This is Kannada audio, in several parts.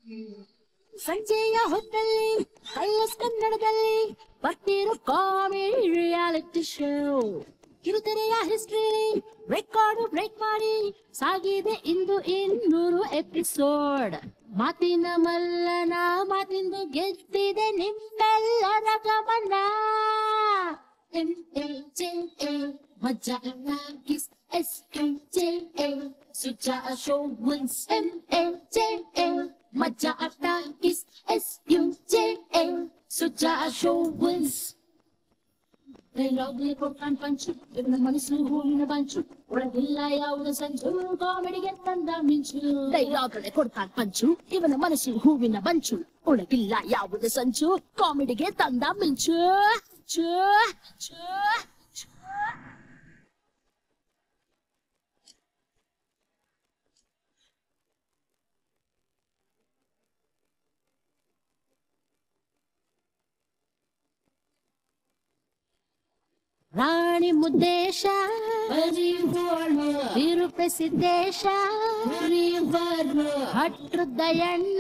ಸಂಜೆಯ ಹೊತ್ತಲ್ಲಿ ಕೈಲಾಸ್ ಕನ್ನಡದಲ್ಲಿ ಬರ್ತಿರೋ ಕಾಮಿಡಿ ರಿಯಾಲಿಟಿ ಶೋ ಕಿರುತೆರೆಯ ಹಿಸ್ಟ್ರಿ ರೆಕಾರ್ಡ್ ಬ್ರೇಕ್ ಮಾಡಿ ಸಾಗಿದೆ ಇಂದು ಇನ್ನೂರು ಎಪಿಸೋಡ್ ಮಾತಿನ ಮಲ್ಲನ ಮಾತಿಂದು ಗೆದ್ದಿದೆ ನಿಮ್ಮೆಲ್ಲರ ಗಮನ M A J A Maja ಕಿಸ್ S M J A Suja show wins M A J A Maja ಕಿಸ್ S U J A Suja show wins ಡೈಲಾಗ್ಲಿ ಕೊಡ್ತಾನ್ ಪಂಚು ಇವನ ಮನಸ್ಸು ಹೂವಿನ ಬಂಚು ಒಳಗಿಲ್ಲ ಯಾವುದ ಸಂಚು ಕಾಮಿಡಿಗೆ ತಂದ ಮಿಂಚು ಡೈಲಾಗ್ಗಳೇ ಕೊಡ್ತಾನ್ ಪಂಚು ಇವನ ಮನಸ್ಸು ಹೂವಿನ ಬಂಚು ಒಳಗಿಲ್ಲ ಯಾವುದ ಸಂಚು ಕಾಮಿಡಿಗೆ ತಂದ ಮಿಂಚು ಚು ಚು ಚು ರಾಣಿ ಮುದ್ದೇಶ ತಿರುಪೆ ಸಿದ್ದೇಶ ಹಟ್ರು ದಯಣ್ಣ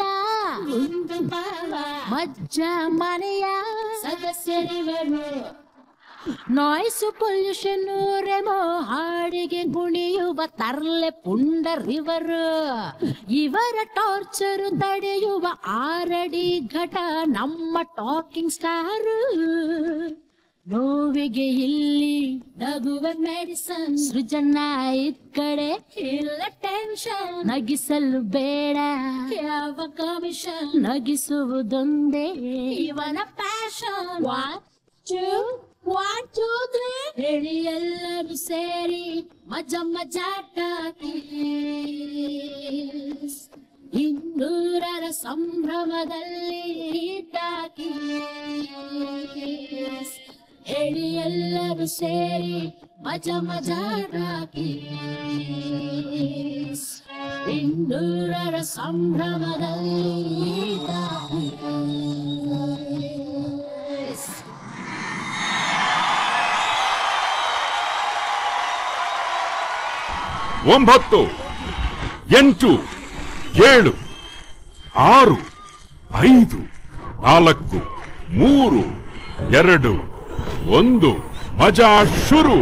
ಮಜ್ಜ ಮನೆಯ ಸದಸ್ಯರಿವರು ನಾಯ್ಸು ಪೊಲ್ಯೂಷನ್ ರೆಮೋ ಹಾಡಿಗೆ ಗುಣಿಯುವ ತರ್ಲೆ ಪುಂಡರಿವರು ಇವರ ಟಾರ್ಚರ್ ತಡೆಯುವ ಆರಡಿ ಘಟ ನಮ್ಮ ಟಾಕಿಂಗ್ ಸ್ಟಾರ್ ನೋವಿಗೆ ಇಲ್ಲಿ ನಗುವ ಮೆಡಿಸನ್ ಸೃಜನ ಇದ್ ಕಡೆ ಇಲ್ಲ ಟೆನ್ಷನ್ ನಗಿಸಲು ಬೇಡ ಯಾವ ಕಮಿಷನ್ ನಗಿಸುವುದೊಂದೇ ಇವನ passion one two one two three ಹೇಳಿ ಎಲ್ಲರೂ ಸೇರಿ ಮಜ ಮಜಾಟ ಹಿಂದೂರರ ಸಂಭ್ರಮದಲ್ಲಿ ಟಾಕೀಸ್ ಹೇಳಿ ಎಲ್ಲರೂ ಸೇರಿ ಮಜ ಮಜಾಟೀಸ್ ಹಿಂದೂರರ ಸಂಭ್ರಮದಲ್ಲಿ ಟಾಕೀಸ್ ಒಂಬತ್ತು ಎಂಟು ಏಳು ಆರು ಐದು ನಾಲ್ಕು ಮೂರು ಎರಡು ಒಂದು ಮಜಾ ಶುರು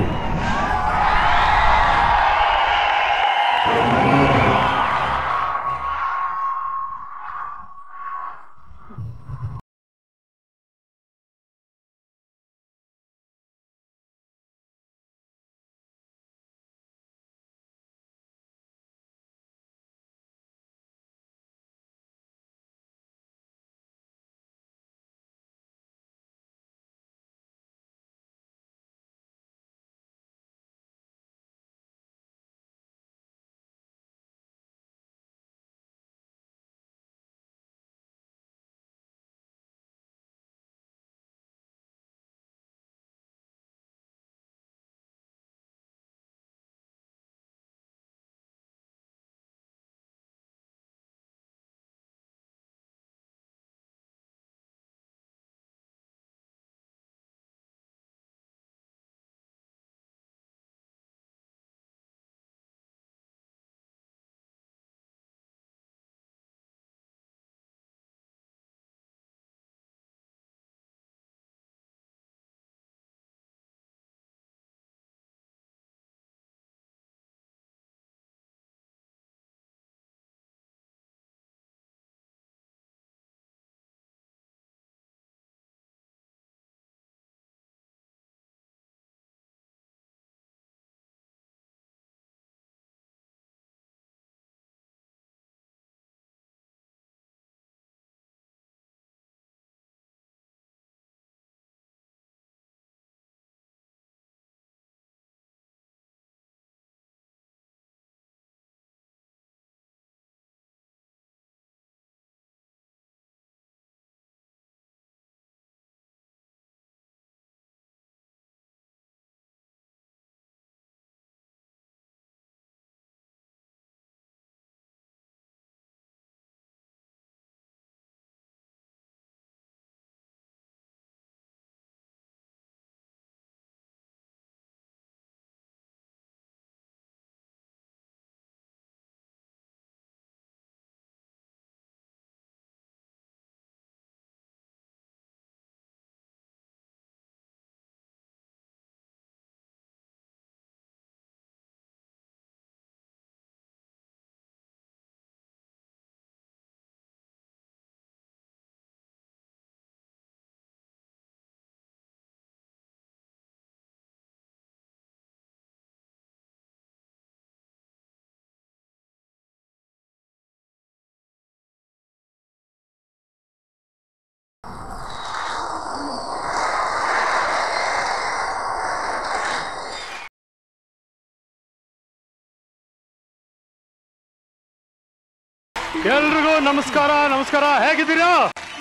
ಎಲ್ರಿಗೂ ನಮಸ್ಕಾರ ನಮಸ್ಕಾರ ಹೇಗಿದ್ದೀರಾ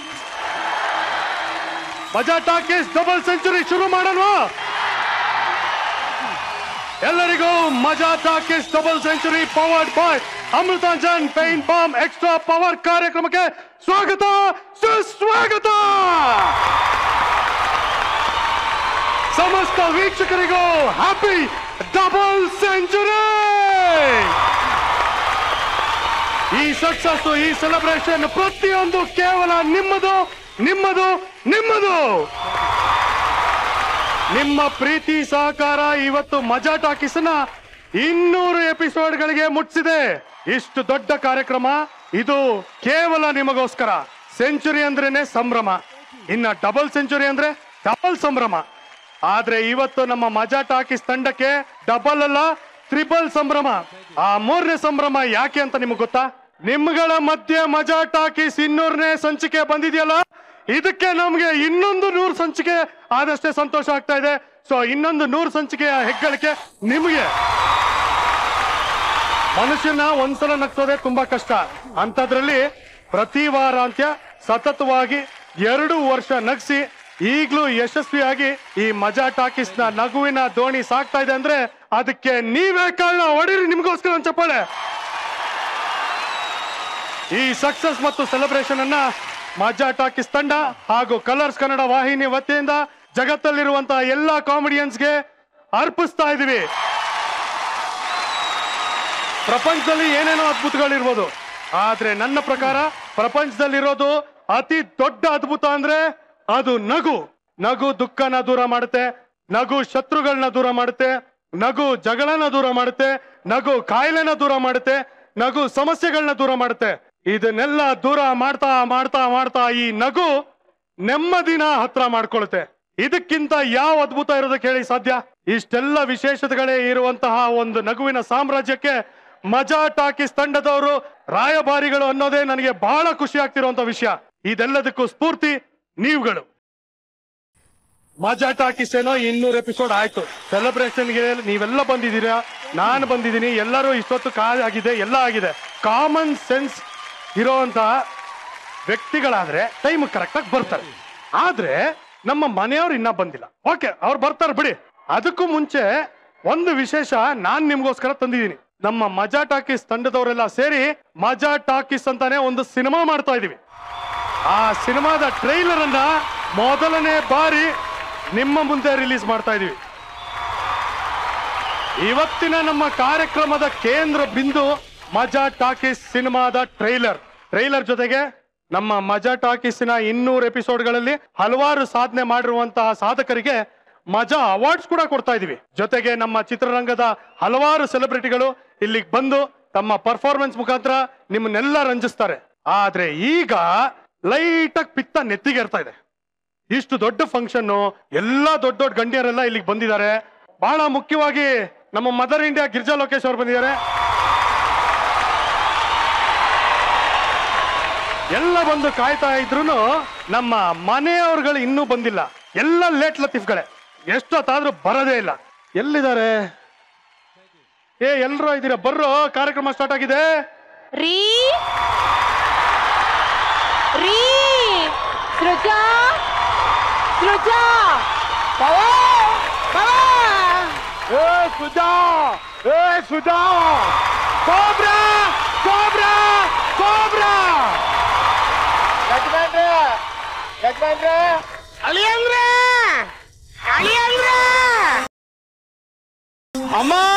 ಮಜಾ ಟಾಕೀಸ್ ಡಬಲ್ ಸೆಂಚುರಿ ಶುರು ಮಾಡೋಣವಾ ಎಲ್ಲರಿಗೂ Maja talkies double century powered by Amrutanjan pain ಬಾಂಬ್ ಎಕ್ಸ್ಟ್ರಾ ಪವರ್ ಕಾರ್ಯಕ್ರಮಕ್ಕೆ ಸ್ವಾಗತ ಸುಸ್ವಾಗತ ಸಮಸ್ತ ವೀಕ್ಷಕರಿಗೂ ಹ್ಯಾಪಿ ಡಬಲ್ ಸೆಂಚುರಿ ಈ ಸಕ್ಸಸ್ ಈ ಸೆಲೆಬ್ರೇಷನ್ ಪ್ರತಿಯೊಂದು ಕೇವಲ ನಿಮ್ಮದು ನಿಮ್ಮದು ನಿಮ್ಮದು ನಿಮ್ಮ ಪ್ರೀತಿ ಸಹಕಾರ ಇವತ್ತು ಮಜಾ ಟಾಕೀಸ್ನ ಇನ್ನೂರು ಎಪಿಸೋಡ್ಗಳಿಗೆ ಮುಟ್ಟಿಸಿದೆ ಇಷ್ಟು ದೊಡ್ಡ ಕಾರ್ಯಕ್ರಮ ಇದು ಕೇವಲ ನಿಮಗೋಸ್ಕರ ಸೆಂಚುರಿ ಅಂದ್ರೇನೆ ಸಂಭ್ರಮ ಇನ್ನ ಡಬಲ್ ಸೆಂಚುರಿ ಅಂದ್ರೆ ಡಬಲ್ ಸಂಭ್ರಮ ಆದ್ರೆ ಇವತ್ತು ನಮ್ಮ ಮಜಾ ಟಾಕೀಸ್ ತಂಡಕ್ಕೆ ಡಬಲ್ ಅಲ್ಲ ತ್ರಿಬಲ್ ಸಂಭ್ರಮ ಆ ಮೂರನೇ ಸಂಭ್ರಮ ಯಾಕೆ ಅಂತ ನಿಮಗೆ ಗೊತ್ತಾ ನಿಮ್ಗಳ ಮಧ್ಯೆ ಮಜಾ ಟಾಕೀಸ್ ಇನ್ನೂರನೇ ಸಂಚಿಕೆ ಬಂದಿದೆಯಲ್ಲ ಇದಕ್ಕೆ ನಮ್ಗೆ ಇನ್ನೊಂದು ನೂರು ಸಂಚಿಕೆ ಆದಷ್ಟೇ ಸಂತೋಷ ಆಗ್ತಾ ಇದೆ ಸೊ ಇನ್ನೊಂದು ನೂರು ಸಂಚಿಕೆಯ ಹೆಗ್ಗಳಿಕೆ ನಿಮಗೆ ಮನುಷ್ಯನ ಒಂದ್ಸಲ ನಗ್ಸೋದೇ ತುಂಬಾ ಕಷ್ಟ ಅಂತದ್ರಲ್ಲಿ ಪ್ರತಿ ವಾರಾಂತ್ಯ ಸತತವಾಗಿ ಎರಡು ವರ್ಷ ನಗ್ಸಿ ಈಗ್ಲೂ ಯಶಸ್ವಿಯಾಗಿ ಈ ಮಜಾ ಟಾಕೀಸ್ ನ ನಗುವಿನ ದೋಣಿ ಸಾಕ್ತಾ ಇದೆ ಅಂದ್ರೆ ಅದಕ್ಕೆ ನೀವೇ ಕಾರಣ ಹೊಡೀರಿ ನಿಮ್ಗೋಸ್ಕರ ಒಂದ್ ಚಪ್ಪಾಳೆ ಈ ಸಕ್ಸಸ್ ಮತ್ತು ಸೆಲೆಬ್ರೇಷನ್ ಅನ್ನ ಮಜಾ ಟಾಕೀಸ್ ತಂಡ ಹಾಗೂ ಕಲರ್ಸ್ ಕನ್ನಡ ವಾಹಿನಿ ವತಿಯಿಂದ ಜಗತ್ತಲ್ಲಿರುವಂತಹ ಎಲ್ಲಾ ಕಾಮಿಡಿಯನ್ಸ್ಗೆ ಅರ್ಪಿಸ್ತಾ ಇದೀವಿ ಪ್ರಪಂಚದಲ್ಲಿ ಏನೇನೋ ಅದ್ಭುತಗಳಿರ್ಬೋದು ಆದ್ರೆ ನನ್ನ ಪ್ರಕಾರ ಪ್ರಪಂಚದಲ್ಲಿರೋದು ಅತಿ ದೊಡ್ಡ ಅದ್ಭುತ ಅಂದ್ರೆ ಅದು ನಗು ನಗು ದುಃಖನ ದೂರ ಮಾಡುತ್ತೆ ನಗು ಶತ್ರುಗಳನ್ನ ದೂರ ಮಾಡುತ್ತೆ ನಗು ಜಗಳನ ದೂರ ಮಾಡುತ್ತೆ ನಗು ಕಾಯಿಲೆನ ದೂರ ಮಾಡುತ್ತೆ ನಗು ಸಮಸ್ಯೆಗಳನ್ನ ದೂರ ಮಾಡುತ್ತೆ ಇದನ್ನೆಲ್ಲ ದೂರ ಮಾಡ್ತಾ ಮಾಡ್ತಾ ಮಾಡ್ತಾ ಈ ನಗು ನೆಮ್ಮದಿನ ಹತ್ರ ಮಾಡ್ಕೊಳುತ್ತೆ ಇದಕ್ಕಿಂತ ಯಾವ ಅದ್ಭುತ ಇರೋದಕ್ಕೆ ಹೇಳಿ ಸಾಧ್ಯ ಇಷ್ಟೆಲ್ಲ ವಿಶೇಷತೆಗಳೇ ಇರುವಂತಹ ಒಂದು ನಗುವಿನ ಸಾಮ್ರಾಜ್ಯಕ್ಕೆ ಮಜಾ ಟಾಕೀಸ್ ತಂಡದವರು ರಾಯಭಾರಿಗಳು ಅನ್ನೋದೇ ನನಗೆ ಬಹಳ ಖುಷಿ ಆಗ್ತಿರುವಂತ ವಿಷಯ ಇದೆಲ್ಲದಕ್ಕೂ ಸ್ಫೂರ್ತಿ ನೀವುಗಳು ಮಜಾ ಟಾಕೀಸ್ ಏನೋ ಇನ್ನೂರು ಎಪಿಸೋಡ್ ಆಯ್ತು ಸೆಲೆಬ್ರೇಷನ್ಗೆ ನೀವೆಲ್ಲ ಬಂದಿದ್ದೀರಾ ನಾನು ಬಂದಿದ್ದೀನಿ ಎಲ್ಲರೂ ಇಷ್ಟೊತ್ತು ಕಾಲ್ ಆಗಿದೆ ಎಲ್ಲ ಆಗಿದೆ ಕಾಮನ್ ಸೆನ್ಸ್ ಇರೋಂತಹ ವ್ಯಕ್ತಿಗಳಾದ್ರೆ ಟೈಮ್ ಕರೆಕ್ಟ್ ಆಗಿ ಬರ್ತಾರೆ ಆದ್ರೆ ನಮ್ಮ ಮನೆಯವ್ರು ಇನ್ನ ಬಂದಿಲ್ಲ ಓಕೆ ಅವ್ರು ಬರ್ತಾರೆ ಬಿಡಿ ಅದಕ್ಕೂ ಮುಂಚೆ ಒಂದು ವಿಶೇಷ ನಾನ್ ನಿಮ್ಗೋಸ್ಕರ ತಂದಿದ್ದೀನಿ ನಮ್ಮ ಮಜಾ ಟಾಕೀಸ್ ತಂಡದವರೆಲ್ಲ ಸೇರಿ ಮಜಾ ಟಾಕೀಸ್ ಅಂತಾನೆ ಒಂದು ಸಿನಿಮಾ ಮಾಡ್ತಾ ಇದೀವಿ ಆ ಸಿನಿಮಾದ ಟ್ರೈಲರ್ ಅನ್ನ ಮೊದಲನೇ ಬಾರಿ ನಿಮ್ಮ ಮುಂದೆ ರಿಲೀಸ್ ಮಾಡ್ತಾ ಇದೀವಿ ಇವತ್ತಿನ ನಮ್ಮ ಕಾರ್ಯಕ್ರಮದ ಕೇಂದ್ರ ಬಿಂದು ಮಜಾ ಟಾಕೀಸ್ ಸಿನಿಮಾದ ಟ್ರೈಲರ್ ಟ್ರೈಲರ್ ಜೊತೆಗೆ ನಮ್ಮ ಮಜಾ ಟಾಕೀಸಿನ ಇನ್ನೂರು ಎಪಿಸೋಡ್ಗಳಲ್ಲಿ ಹಲವಾರು ಸಾಧನೆ ಮಾಡಿರುವಂತಹ ಸಾಧಕರಿಗೆ ಮಜಾ ಅವಾರ್ಡ್ಸ್ ಕೂಡ ಕೊಡ್ತಾ ಇದೀವಿ ಜೊತೆಗೆ ನಮ್ಮ ಚಿತ್ರರಂಗದ ಹಲವಾರು ಸೆಲೆಬ್ರಿಟಿಗಳು ಇಲ್ಲಿಗೆ ಬಂದು ತಮ್ಮ ಪರ್ಫಾರ್ಮೆನ್ಸ್ ಮುಖಾಂತರ ನಿಮ್ಮನ್ನೆಲ್ಲ ರಂಜಿಸ್ತಾರೆ ಆದ್ರೆ ಈಗ ಲೈಟ್ ಆಗಿ ಪಿತ್ತ ನೆತ್ತಿಗೇರ್ತಾ ಇದೆ ಇಷ್ಟು ದೊಡ್ಡ ಫಂಕ್ಷನ್ ಎಲ್ಲಾ ದೊಡ್ಡ ದೊಡ್ಡ ಗಣ್ಯರೆಲ್ಲ ಇಲ್ಲಿಗೆ ಬಂದಿದ್ದಾರೆ ಬಹಳ ಮುಖ್ಯವಾಗಿ ನಮ್ಮ ಮದರ್ ಇಂಡಿಯಾ ಗಿರ್ಜಾ ಲೋಕೇಶ್ ಅವರು ಬಂದಿದ್ದಾರೆ ಎಲ್ಲ ಬಂದು ಕಾಯ್ತಾ ಇದ್ರು ನಮ್ಮ ಮನೆಯವ್ರುಗಳು ಇನ್ನೂ ಬಂದಿಲ್ಲ ಎಲ್ಲ ಲೇಟ್ ಲತೀಫ್ಗಳೇ ಎಷ್ಟೊತ್ತಾದ್ರೂ ಬರೋದೇ ಇಲ್ಲ ಎಲ್ಲಿದ್ದಾರೆ ಏ ಎಲ್ರೂ ಇದ್ದೀರಾ ಬರ್ರೋ ಕಾರ್ಯಕ್ರಮ ಸ್ಟಾರ್ಟ್ ಆಗಿದೆ ರೀ ರೀ ಸೃಜಾ ಸೃಜಾ ಪವ ಪವ ಏ ಸುಜಾ ಏ ಸುಜಾ ಕೋಬ್ರಾ ಕೋಬ್ರಾ ಕೋಬ್ರಾ ಯಜಮಾನ್ರೆ ಯಜಮಾನ್ರೆ ಅಳಿಯಂದ್ರೆ ಅಳಿಯಂದ್ರೆ ಅಮ್ಮ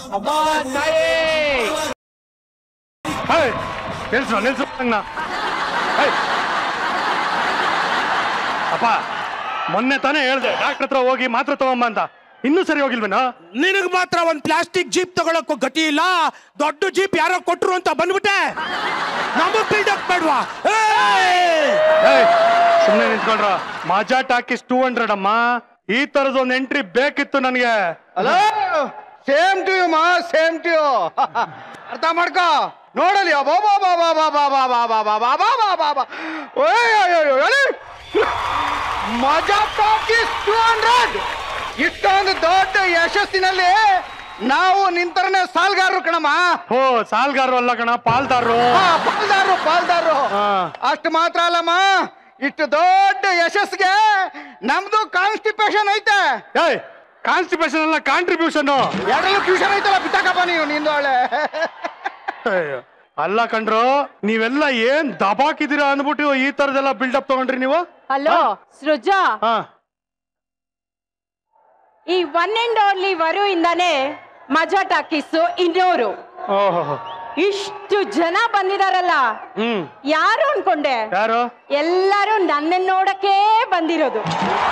ಹೇಯ್, ನಿಲ್ಸು ನಿಲ್ಸು ನಂಗ್ನ. ಹೇಯ್. ಅಪ್ಪ ಮೊನ್ನೆ ತಾನೇ ಹೇಳ್ದೆ ಡಾಕ್ಟರ್ ಹತ್ರ ಹೋಗಿ ಮಾತ್ರ ತಗೊಂಬ ಅಂತ ಇನ್ನೂ ಸರಿ ಹೋಗಿಲ್ವೇನೋ ನಿನಗ್ ಮಾತ್ರ ಒಂದ್ ಪ್ಲಾಸ್ಟಿಕ್ ಜೀಪ್ ತಗೊಳಕ್ಕೂ ಗತಿ ಇಲ್ಲ ದೊಡ್ಡ ಜೀಪ್ ಯಾರೋ ಕೊಟ್ರು ಅಂತ ಬಂದ್ಬಿಟ್ಟೆ ನಮಗ್ ಬಿಲ್ಡಪ್ ಬೇಡ್ವಾ ಸುಮ್ಮನೆ ನಿಂತ್ಕೊಳ್ರ ಮಜಾ ಟಾಕಿಸ್ ಟೂ ಹಂಡ್ರೆಡ್ ಅಮ್ಮ ಈ ತರದ ಒಂದು ಎಂಟ್ರಿ ಬೇಕಿತ್ತು ನನಗೆ ಹಲೋ ಸೇಮ್ ಟು ಯು ಮಾ ಸೇಮ್ ಟು ಯು ಅರ್ಥ ಮಾಡ್ಕೋ ನೋಡಲಿ ಬಾ ಬಾ ಬಾ ಬಾ ಬಾ ಬಾ ಬಾ ಬಾ ಬಾ ಬಾ ಬಾ ಬಾ ಬಾ ಬಾ ಓಯ್ ಅಯ್ಯೋ ಅಯ್ಯೋ, ಹೇಳಿ ಮಜಾ ಟಾಕೀಸ್ ಟೂ ಹಂಡ್ರೆಡ್ ಇಷ್ಟೊಂದು ದೊಡ್ಡ ಯಶಸ್ಸಿನಲ್ಲಿ ನಾವು ನಿಂತರನೇ ಸಾಲ್ಗಾರರು ಕಣಮ್ಮ ಓ ಸಾಲ್ಗಾರರು ಅಲ್ಲ ಕಣ ಪಾಲ್ದಾರರು ಹಾ, ಪಾಲ್ದಾರರು ಪಾಲ್ದಾರರು ಹಾ. ಅಷ್ಟು ಮಾತ್ರ ಅಲ್ಲಮ್ಮ ಇಷ್ಟು ದೊಡ್ಡ ಯಶಸ್ಸಿಗೆ ನಮ್ದು ಕಾನ್ಸ್ಟಿಪೇಷನ್ ಐತೆ ಏಯ್ ಕಾನ್ಸ್ಟಿಪೇಷನ್ ಅಲ್ಲ ಕಾಂಟ್ರಿಬ್ಯೂಷನ್ ಎರಡಲ್ಲೂ ಟ್ಯೂಷನ್ ಐತಲ್ಲ ಬಿತ್ತಾಕಪ್ಪ ನೀವು ನಿಂದು ಒಳ್ಳೆ ಅಲ್ಲ ಕಂಡ್ರು ನೀವೆಲ್ಲ ಏನ್ ದಬಾಕಿದ್ದೀರಾ ಅಂದ್ಬಿಟ್ಟು ಈ ತರದೆಲ್ಲ ಬಿಲ್ಡಪ್ ತಗೊಂಡ್ರಿ ನೀವು ಹಲೋ ಸೃಜಾ ಹಾ ಈ ಒನ್ ಅಂಡ್ ಓನ್ಲಿ ವರು ಇಂದಾನೆ ಮಜಾ ಟಾಕೀಸು ಇನ್ನೂರು ಓಹೋ ಇಷ್ಟು ಜನ ಬಂದಿದಾರಲ್ಲ ಹ್ಮ್ ಯಾರು ಅನ್ಕೊಂಡೆ ಯಾರು ಎಲ್ಲರೂ ನನ್ನನ್ನು ನೋಡಕ್ಕೆ ಬಂದಿರೋದು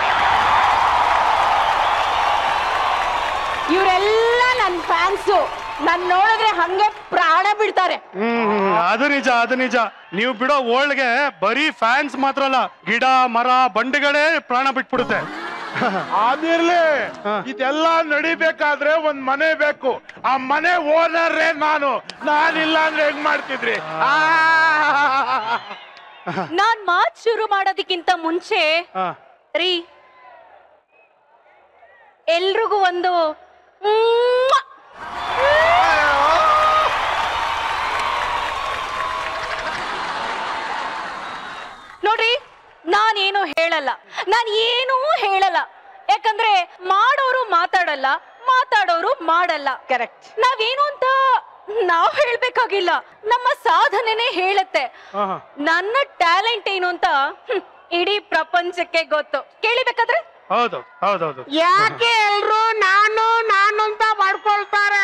ಇವರೆಲ್ಲ ನನ್ನ ಫ್ಯಾನ್ಸು ನನ್ ನೋಡಿದ್ರೆ ಹಂಗೆ ಪ್ರಾಣ ಬಿಡ್ತಾರೆ ಹ್ಮ್ ಹ್ಮ್, ಅದು ನಿಜ ಅದು ನಿಜ ನೀವು ಬಿಡೋ ಓಲ್ಡ್ಗೆ ಬರೀ ಫ್ಯಾನ್ಸ್ ಮಾತ್ರ ಅಲ್ಲ ಗಿಡ ಮರ ಬಂಡೆಗಳೇ ಪ್ರಾಣ ಬಿಟ್ಬಿಡುತ್ತೆ ಅದಿರ್ಲಿ ಇದೆಲ್ಲ ನಡಿಬೇಕಾದ್ರೆ ಒಂದ್ ಮನೆ ಬೇಕು ಆ ಮನೆ ಓನರೇ ನಾನು ನಾನಿಲ್ಲ ಅಂದ್ರೆ ಹೆಂಗ್ ಮಾಡ್ತಿದ್ರಿ ಆ! ನಾನ್ ಮಾತ್ ಶುರು ಮಾಡೋದಕ್ಕಿಂತ ಮುಂಚೆ ಹಾ. ರೀ ಎಲ್ರಿಗೂ ಒಂದು ಮ್ವಾ! ನೋಡ್ರಿ ನಾನೇನು ಹೇಳಲ್ಲ ನಾನ್ ಏನೂ ಹೇಳಲ್ಲ ಯಾಕಂದ್ರೆ ಮಾಡೋರು ಮಾತಾಡಲ್ಲ ಮಾತಾಡೋರು ಮಾಡಲ್ಲ ಕರೆಕ್ಟ್ ನಾವೇನು ಅಂತ ನಾವ್ ಹೇಳ್ಬೇಕಾಗಿಲ್ಲ ನಮ್ಮ ಸಾಧನೆನೇ ಹೇಳುತ್ತೆ ಹಾ, ಹಾ. ನನ್ನ ಟ್ಯಾಲೆಂಟ್ ಏನು ಅಂತ ಹ್ಮ್, ಇಡೀ ಪ್ರಪಂಚಕ್ಕೆ ಗೊತ್ತು ಕೇಳಿಬೇಕಾದ್ರೆ ಹೌದು ಹೌದೌದು ಯಾಕೆ ಎಲ್ರು ನಾನು ನಾನು ಅಂತ ಮಾಡ್ಕೊಳ್ತಾರೆ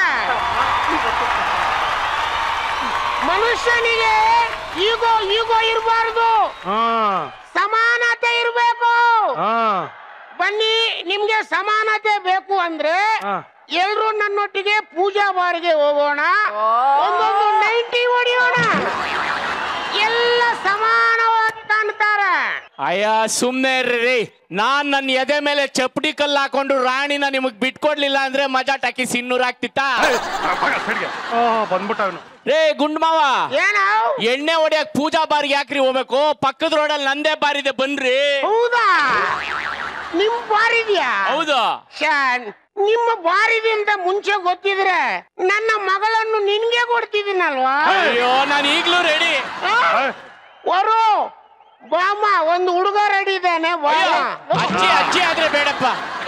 ಮನುಷ್ಯನಿಗೆ ಈಗೋ ಈಗೋ ಇರಬಾರ್ದು ಹಾ ಸಮಾನತೆ ಇರಬೇಕು ಹಾ ಬನ್ನಿ ನಿಮ್ಗೆ ಸಮಾನತೆ ಬೇಕು ಅಂದ್ರೆ ಹಾ. ಎಲ್ರು ನನ್ನೊಟ್ಟಿಗೆ ಪೂಜಾ ಬಾರಿಗೆ ಹೋಗೋಣ ಒಂದೊಂದು ನೈಂಟಿ ಹೊಡಿಯೋಣ ಎಲ್ಲ ಸಮಾನವಾಗಿ ಕಾಣ್ತಾರೆ ಅಯ್ಯ ಸುಮ್ನೆ ಇರ್ರಿ ನಾನ್ ನನ್ನ ಎದೆ ಮೇಲೆ ಚಪ್ಪಡಿ ಕಲ್ಲು ಹಾಕೊಂಡು ರಾಣಿನ ನಿಮಗ್ ಬಿಟ್ಕೊಡ್ಲಿಲ್ಲ ಅಂದ್ರೆ ಮಜಾ ಟಾಕಿಸ್ ಇನ್ನೂರ್ ಆಗ್ತಿತ್ತಾ ಓ ಬಂದ್ಬಿಟ್ಟ ಅವನು ರೇ ಗುಂಡ್ಮಾವ ಏನೋ ಎಣ್ಣೆ ಹೊಡಿಯಕ್ ಪೂಜಾ ಬಾರಿಗೆ ಯಾಕ್ರಿ ಹೋಗ್ಬೇಕು ಪಕ್ಕದ ರೋಡಲ್ಲಿ ನಂದೇ ಬಾರಿದೆ ಬನ್ರಿ ಹೌದಾ ನಿಮ್ ಬಾರಿದ್ಯಾ ಹೌದು ಶಾನ್ ನಿಮ್ಮ ಬಾರಿದೆ ಅಂತ ಮುಂಚೆ ಗೊತ್ತಿದ್ರೆ ನನ್ನ ಮಗಳನ್ನು ನಿನ್ಗೆ ಕೊಡ್ತಿದ್ದೀನಲ್ವಾ ಅಯ್ಯೋ ನಾನು ಈಗ್ಲೂ ರೆಡಿ ವರು ಬಾಮ ಒಂದು ಹುಡುಗ ರೆಡಿ ಇದ್ದಾನೆ ಬಾಮ ಅಜ್ಜಿ ಅಜ್ಜಿ ಆದ್ರೆ ಬೇಡಪ್ಪ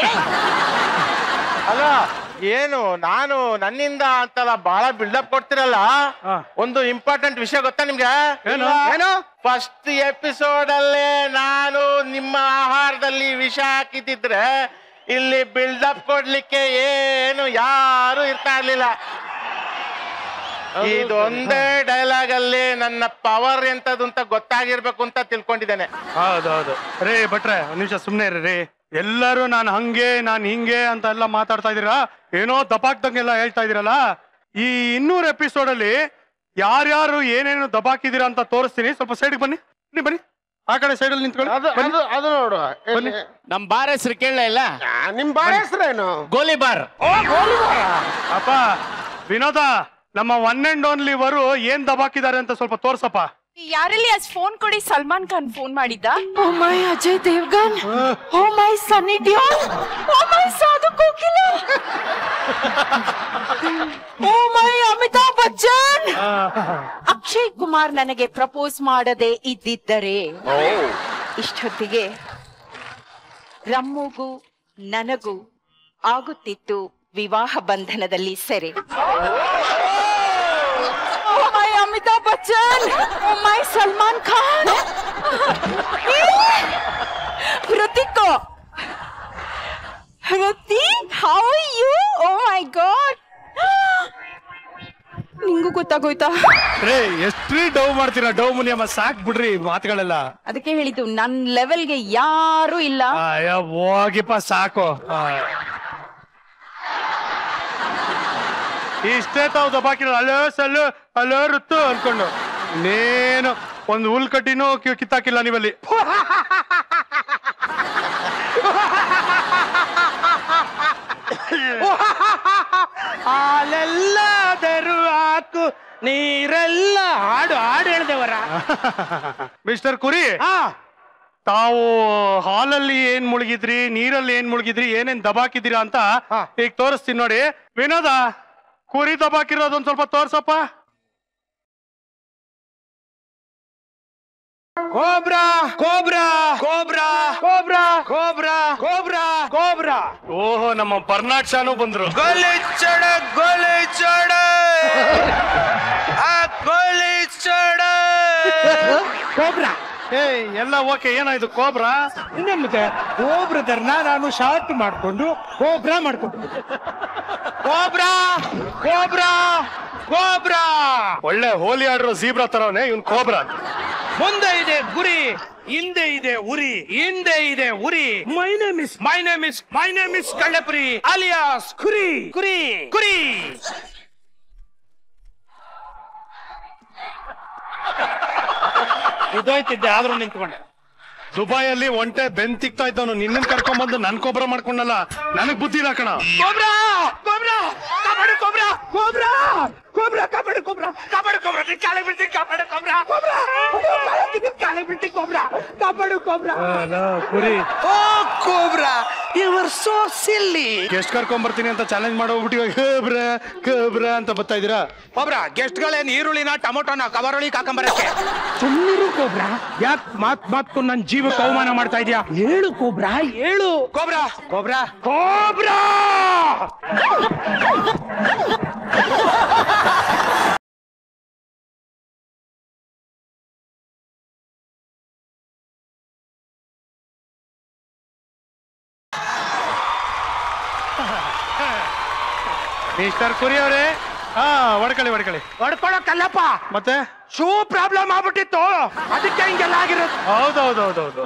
ಅಲ್ಲ ಏನು ನಾನು ನನ್ನಿಂದ ಅಂತಲ್ಲ ಬಹಳ ಬಿಲ್ಡಪ್ ಕೊಡ್ತಿರಲ್ಲ ಹಾ. ಒಂದು ಇಂಪಾರ್ಟೆಂಟ್ ವಿಷಯ ಗೊತ್ತಾ ನಿಮ್ಗೆ ಏನು? ಏನು ಫಸ್ಟ್ ಎಪಿಸೋಡ್ ಅಲ್ಲೇ ನಾನು ನಿಮ್ಮ ಆಹಾರದಲ್ಲಿ ವಿಷ ಹಾಕಿದ್ರೆ ಇಲ್ಲಿ ಬಿಲ್ಡಪ್ ಕೊಡ್ಲಿಕ್ಕೆ ಏನು ಯಾರು ಇರ್ತಾ ಇರ್ಲಿಲ್ಲ ಇದೊಂದೇ ಡೈಲಾಗ್ ಅಲ್ಲಿ ನನ್ನ ಪವರ್ ಎಂತದ್ದು ಅಂತ ಗೊತ್ತಾಗಿರ್ಬೇಕು ಅಂತ ತಿಳ್ಕೊಂಡಿದ್ದೇನೆ ಹೌದೌದು ರೇ ಭಟ್ರೆ ಒಂದ್ ನಿಮಿಷ ಸುಮ್ನೆ ಇರ್ರಿ ರೀ ಎಲ್ಲರೂ ನಾನು ಹಂಗೆ ನಾನು ಹಿಂಗೆ ಅಂತ ಎಲ್ಲ ಮಾತಾಡ್ತಾ ಇದೀರಾ ಏನೋ ದಬಾಕ್ದಂಗೆಲ್ಲ ಹೇಳ್ತಾ ಇದೀರಲ್ಲ ಈ ಇನ್ನೂರು ಎಪಿಸೋಡ್ ಅಲ್ಲಿ ಯಾರ್ಯಾರು ಏನೇನು ದಬಾಕಿದೀರಾ ಅಂತ ತೋರಿಸ್ತೀನಿ ಸ್ವಲ್ಪ ಸೈಡ್ಗೆ ಬನ್ನಿ ಬನ್ನಿ ಬನ್ನಿ ಆ ಕಡೆ ಸೈಡಲ್ಲಿ ನಿಂತ್ಕೊಳ್ಳಿ ಬನ್ನಿ. ಅದು ನೋಡು ಬನ್ನಿ ನಮ್ ಬಾರ್ ಹೆಸರು ಕೇಳಲ ಇಲ್ಲ ನಿಮ್ ಬಾಳ ಹೆಸರೇನು ಗೋಲಿ ಬಾರ್ ಅಪ್ಪ ವಿನೋದ ನಮ್ಮ ಒನ್ ಅಂಡ್ ಓನ್ಲಿ ವರು ಏನ್ ದಬಾಕಿದ್ದಾರೆ ಅಂತ ಸ್ವಲ್ಪ ತೋರ್ಸಪ್ಪ ಯಾರಲ್ಲಿ ಅಷ್ಟ್ ಫೋನ್ ಕೊಡಿ ಸಲ್ಮಾನ್ ಖಾನ್ ಫೋನ್ ಮಾಡಿದ್ದ ಓ ಮೈ ಅಜಯ್ ದೇವ್ಗನ್ ಓ ಮೈ ಸನ್ನಿ ಡಿಯೋಲ್ ಓ ಮೈ ಸಾಧು ಕೋಕಿಲ ಓ ಮೈ ಅಮಿತಾಬ್ ಬಚ್ಚನ್ ಅಕ್ಷಯ್ ಕುಮಾರ್ ನನಗೆ ಪ್ರಪೋಸ್ ಮಾಡದೆ ಇದ್ದಿದ್ದರೆ ಇಷ್ಟೊತ್ತಿಗೆ ರಮ್ಮುಗೂ ನನಗೂ ಆಗುತ್ತಿತ್ತು ವಿವಾಹ ಬಂಧನದಲ್ಲಿ ಸೆರೆ oh my Amitabh Bachchan oh my Salman Khan ಹೃತಿಕೋ ಹೃತಿ how you oh my God ನಿಂಗೂ ಗೊತ್ತಾಗೋಯ್ತಾ ರೇ ಎಷ್ಟ್ರೀ ಡವ್ ಮಾಡ್ತೀರಾ ಡವ್ ಮುನಿಯಮ್ಮ ಸಾಕ್ ಬಿಡ್ರಿ ಈ ಮಾತುಗಳೆಲ್ಲ ಅದಕ್ಕೆ ಹೇಳಿದ್ದು ನನ್ ಲೆವೆಲ್ಗೆ ಯಾರು ಇಲ್ಲ ಅಯ್ಯ ಹೋಗಿಪ್ಪ ಸಾಕು ಆ. ಇಷ್ಟೇ ತಾವು ದಬಾಕಿರೋ ಅಲ್ಲೋ ಸಲ್ಲು ಅಲ್ಲೋ ರುತ್ತು ಅನ್ಕೊಂಡು ನೇನು ಒಂದು ಹುಲ್ ಕಟ್ಟಿನೂ ಕಿ- ಕಿತ್ತಾಕಿಲ್ಲ ನೀವಲ್ಲಿ ಹಾಲೆಲ್ಲಾದರೂ ಹಾಕು ನೀರೆಲ್ಲ ಹಾಡು ಹಾಡು ಹೇಳ್ದೇವರ ಮಿಸ್ಟರ್ ಕುರಿ ಹಾ ತಾವು ಹಾಲಲ್ಲಿ ಏನ್ ಮುಳುಗಿದ್ರಿ ನೀರಲ್ಲಿ ಏನ್ ಮುಳುಗಿದ್ರಿ ಏನೇನ್ ದಬಾಕಿದ್ದೀರಾ ಅಂತ ಹಾ. ಈಗ ತೋರಿಸ್ತೀನಿ ನೋಡಿ ವಿನೋದ ಕುರಿ ದಬಾಕಿರೋದು ಒಂದ್ ಸ್ವಲ್ಪ ತೋರ್ಸಪ್ಪ cobra cobra cobra cobra cobra cobra cobra ಓಹೋ ನಮ್ಮ ಬರ್ನಾಡ್ ಶಾನು ಬಂದ್ರು ಗೋಲಿ ಚಡ ಗೋಲಿ ಚಡ ಆ ಗೋಲಿ ಚಡ ಕೋಬ್ರಾ ಏ ಎಲ್ಲ ಓಕೆ ಏನಾಯ್ತು ಕೋಬ್ರಾ ಇನ್ನೇನಿದೆ ಕೋಬ್ರದರ್ನ ನಾನು ಶಾರ್ಟ್ ಮಾಡ್ಕೊಂಡು ಕೋಬ್ರಾ ಮಾಡ್ಕೊಂಡು ಕೋಬ್ರಾ ಕೋಬ್ರಾ ಕೋಬ್ರಾ ಒಳ್ಳೆ ಹೋಲಿ ಆಡ್ರೋ ಜೀಬ್ರಾ ತರವನೆ ಇವ್ನ್ ಕೋಬ್ರಾ ಮುಂದೆ ಇದೆ ಗುರಿ ಹಿಂದೆ ಇದೆ ಉರಿ ಹಿಂದೆ ಇದೆ ಉರಿ my name is my name is my name is ಕಳ್ಳಪುರಿ ಅಲಿಯಾಸ್ ಕುರಿ ಕುರಿ ಕುರಿ ಇದೋಯ್ತಿದ್ದೆ ಆದ್ರೂ ನಿಂತ್ಕೊಂಡೆ ದುಬೈಯಲ್ಲಿ ಒಂಟೆ ಬೆನ್ ತಿಕ್ತಾ ಇದ್ದವನು ನಿನ್ನ ಕರ್ಕೊಂಡ್ ನನ್ ಕೊಬ್ರ ಮಾಡ್ಕೊಂಡಲ್ಲ ನನಗ್ ಬುದ್ಧಿ ಇಲ್ಲ ಕಣ cobra cobra kabaddi cobra cobra cobra kabaddi cobra kabaddi cobra ನಿನ್ ಕಾಲಿಗೆ ಬೀಳ್ತೀನಿ ಕಬಡ್ಡಿ ಕೋಬ್ರಾ ಕೋಬ್ರಾ ನಿನ್ ಕಾಲಿಗೆ ಬೀಳ್ತೀನಿ ಕೋಬ್ರಾ ಕಬಡ್ಡಿ ಕೋಬ್ರಾ ಕುರಿ oh cobra your so silly ಎಷ್ಟ್ ಕರ್ಕೊಂಡ್ ಬರ್ತೀನಿ ಅಂತ ಚಾಲೆಂಜ್ ಮಾಡೋಗ್ಬಿಟ್ಟು ಕಬ್ರ ಕಬ್ರ ಅಂತ ಬರ್ತಾ ಇದೀರಾ ಕೋಬ್ರಾ ಗೆಸ್ಟ್ ಗಳೇನ್ ಈರುಳ್ಳಿನ ಟೊಮೊಟೊನ ಕವರೊಳಿ ಕಾಕೊಂಬರಕ್ಕೆ ಸುಮ್ಮನಿರು ಕೋಬ್ರಾ ಯಾಕ್ ಮಾತ್ ಮಾತ್ಕು ನನ್ ಜೀವಕ್ಕೆ ಅವಮಾನ ಮಾಡ್ತಾ ಇದೀಯಾ ಹೇಳು ಕೋಬ್ರಾ ಹೇಳು ಕೋಬ್ರಾ ಕೋಬ್ರಾ ಕೋಬ್ರಾ ಮಿಸ್ಟರ್ ಕುರಿ ಅವರೇ ಹಾ ಹೊಡ್ಕೊಳ್ಳಿ ಹೊಡ್ಕೊಳ್ಳಿ ಹೊಡ್ಕೊಳಕ್ಕಲ್ಲಪ್ಪ ಮತ್ತೆ ಶೂ ಪ್ರಾಬ್ಲಮ್ ಆಗ್ಬಿಟ್ಟಿತ್ತು ಅದಕ್ಕೆ ಹಿಂಗೆಲ್ಲ ಆಗಿರೋದು ಹೌದೌದೌದೌದು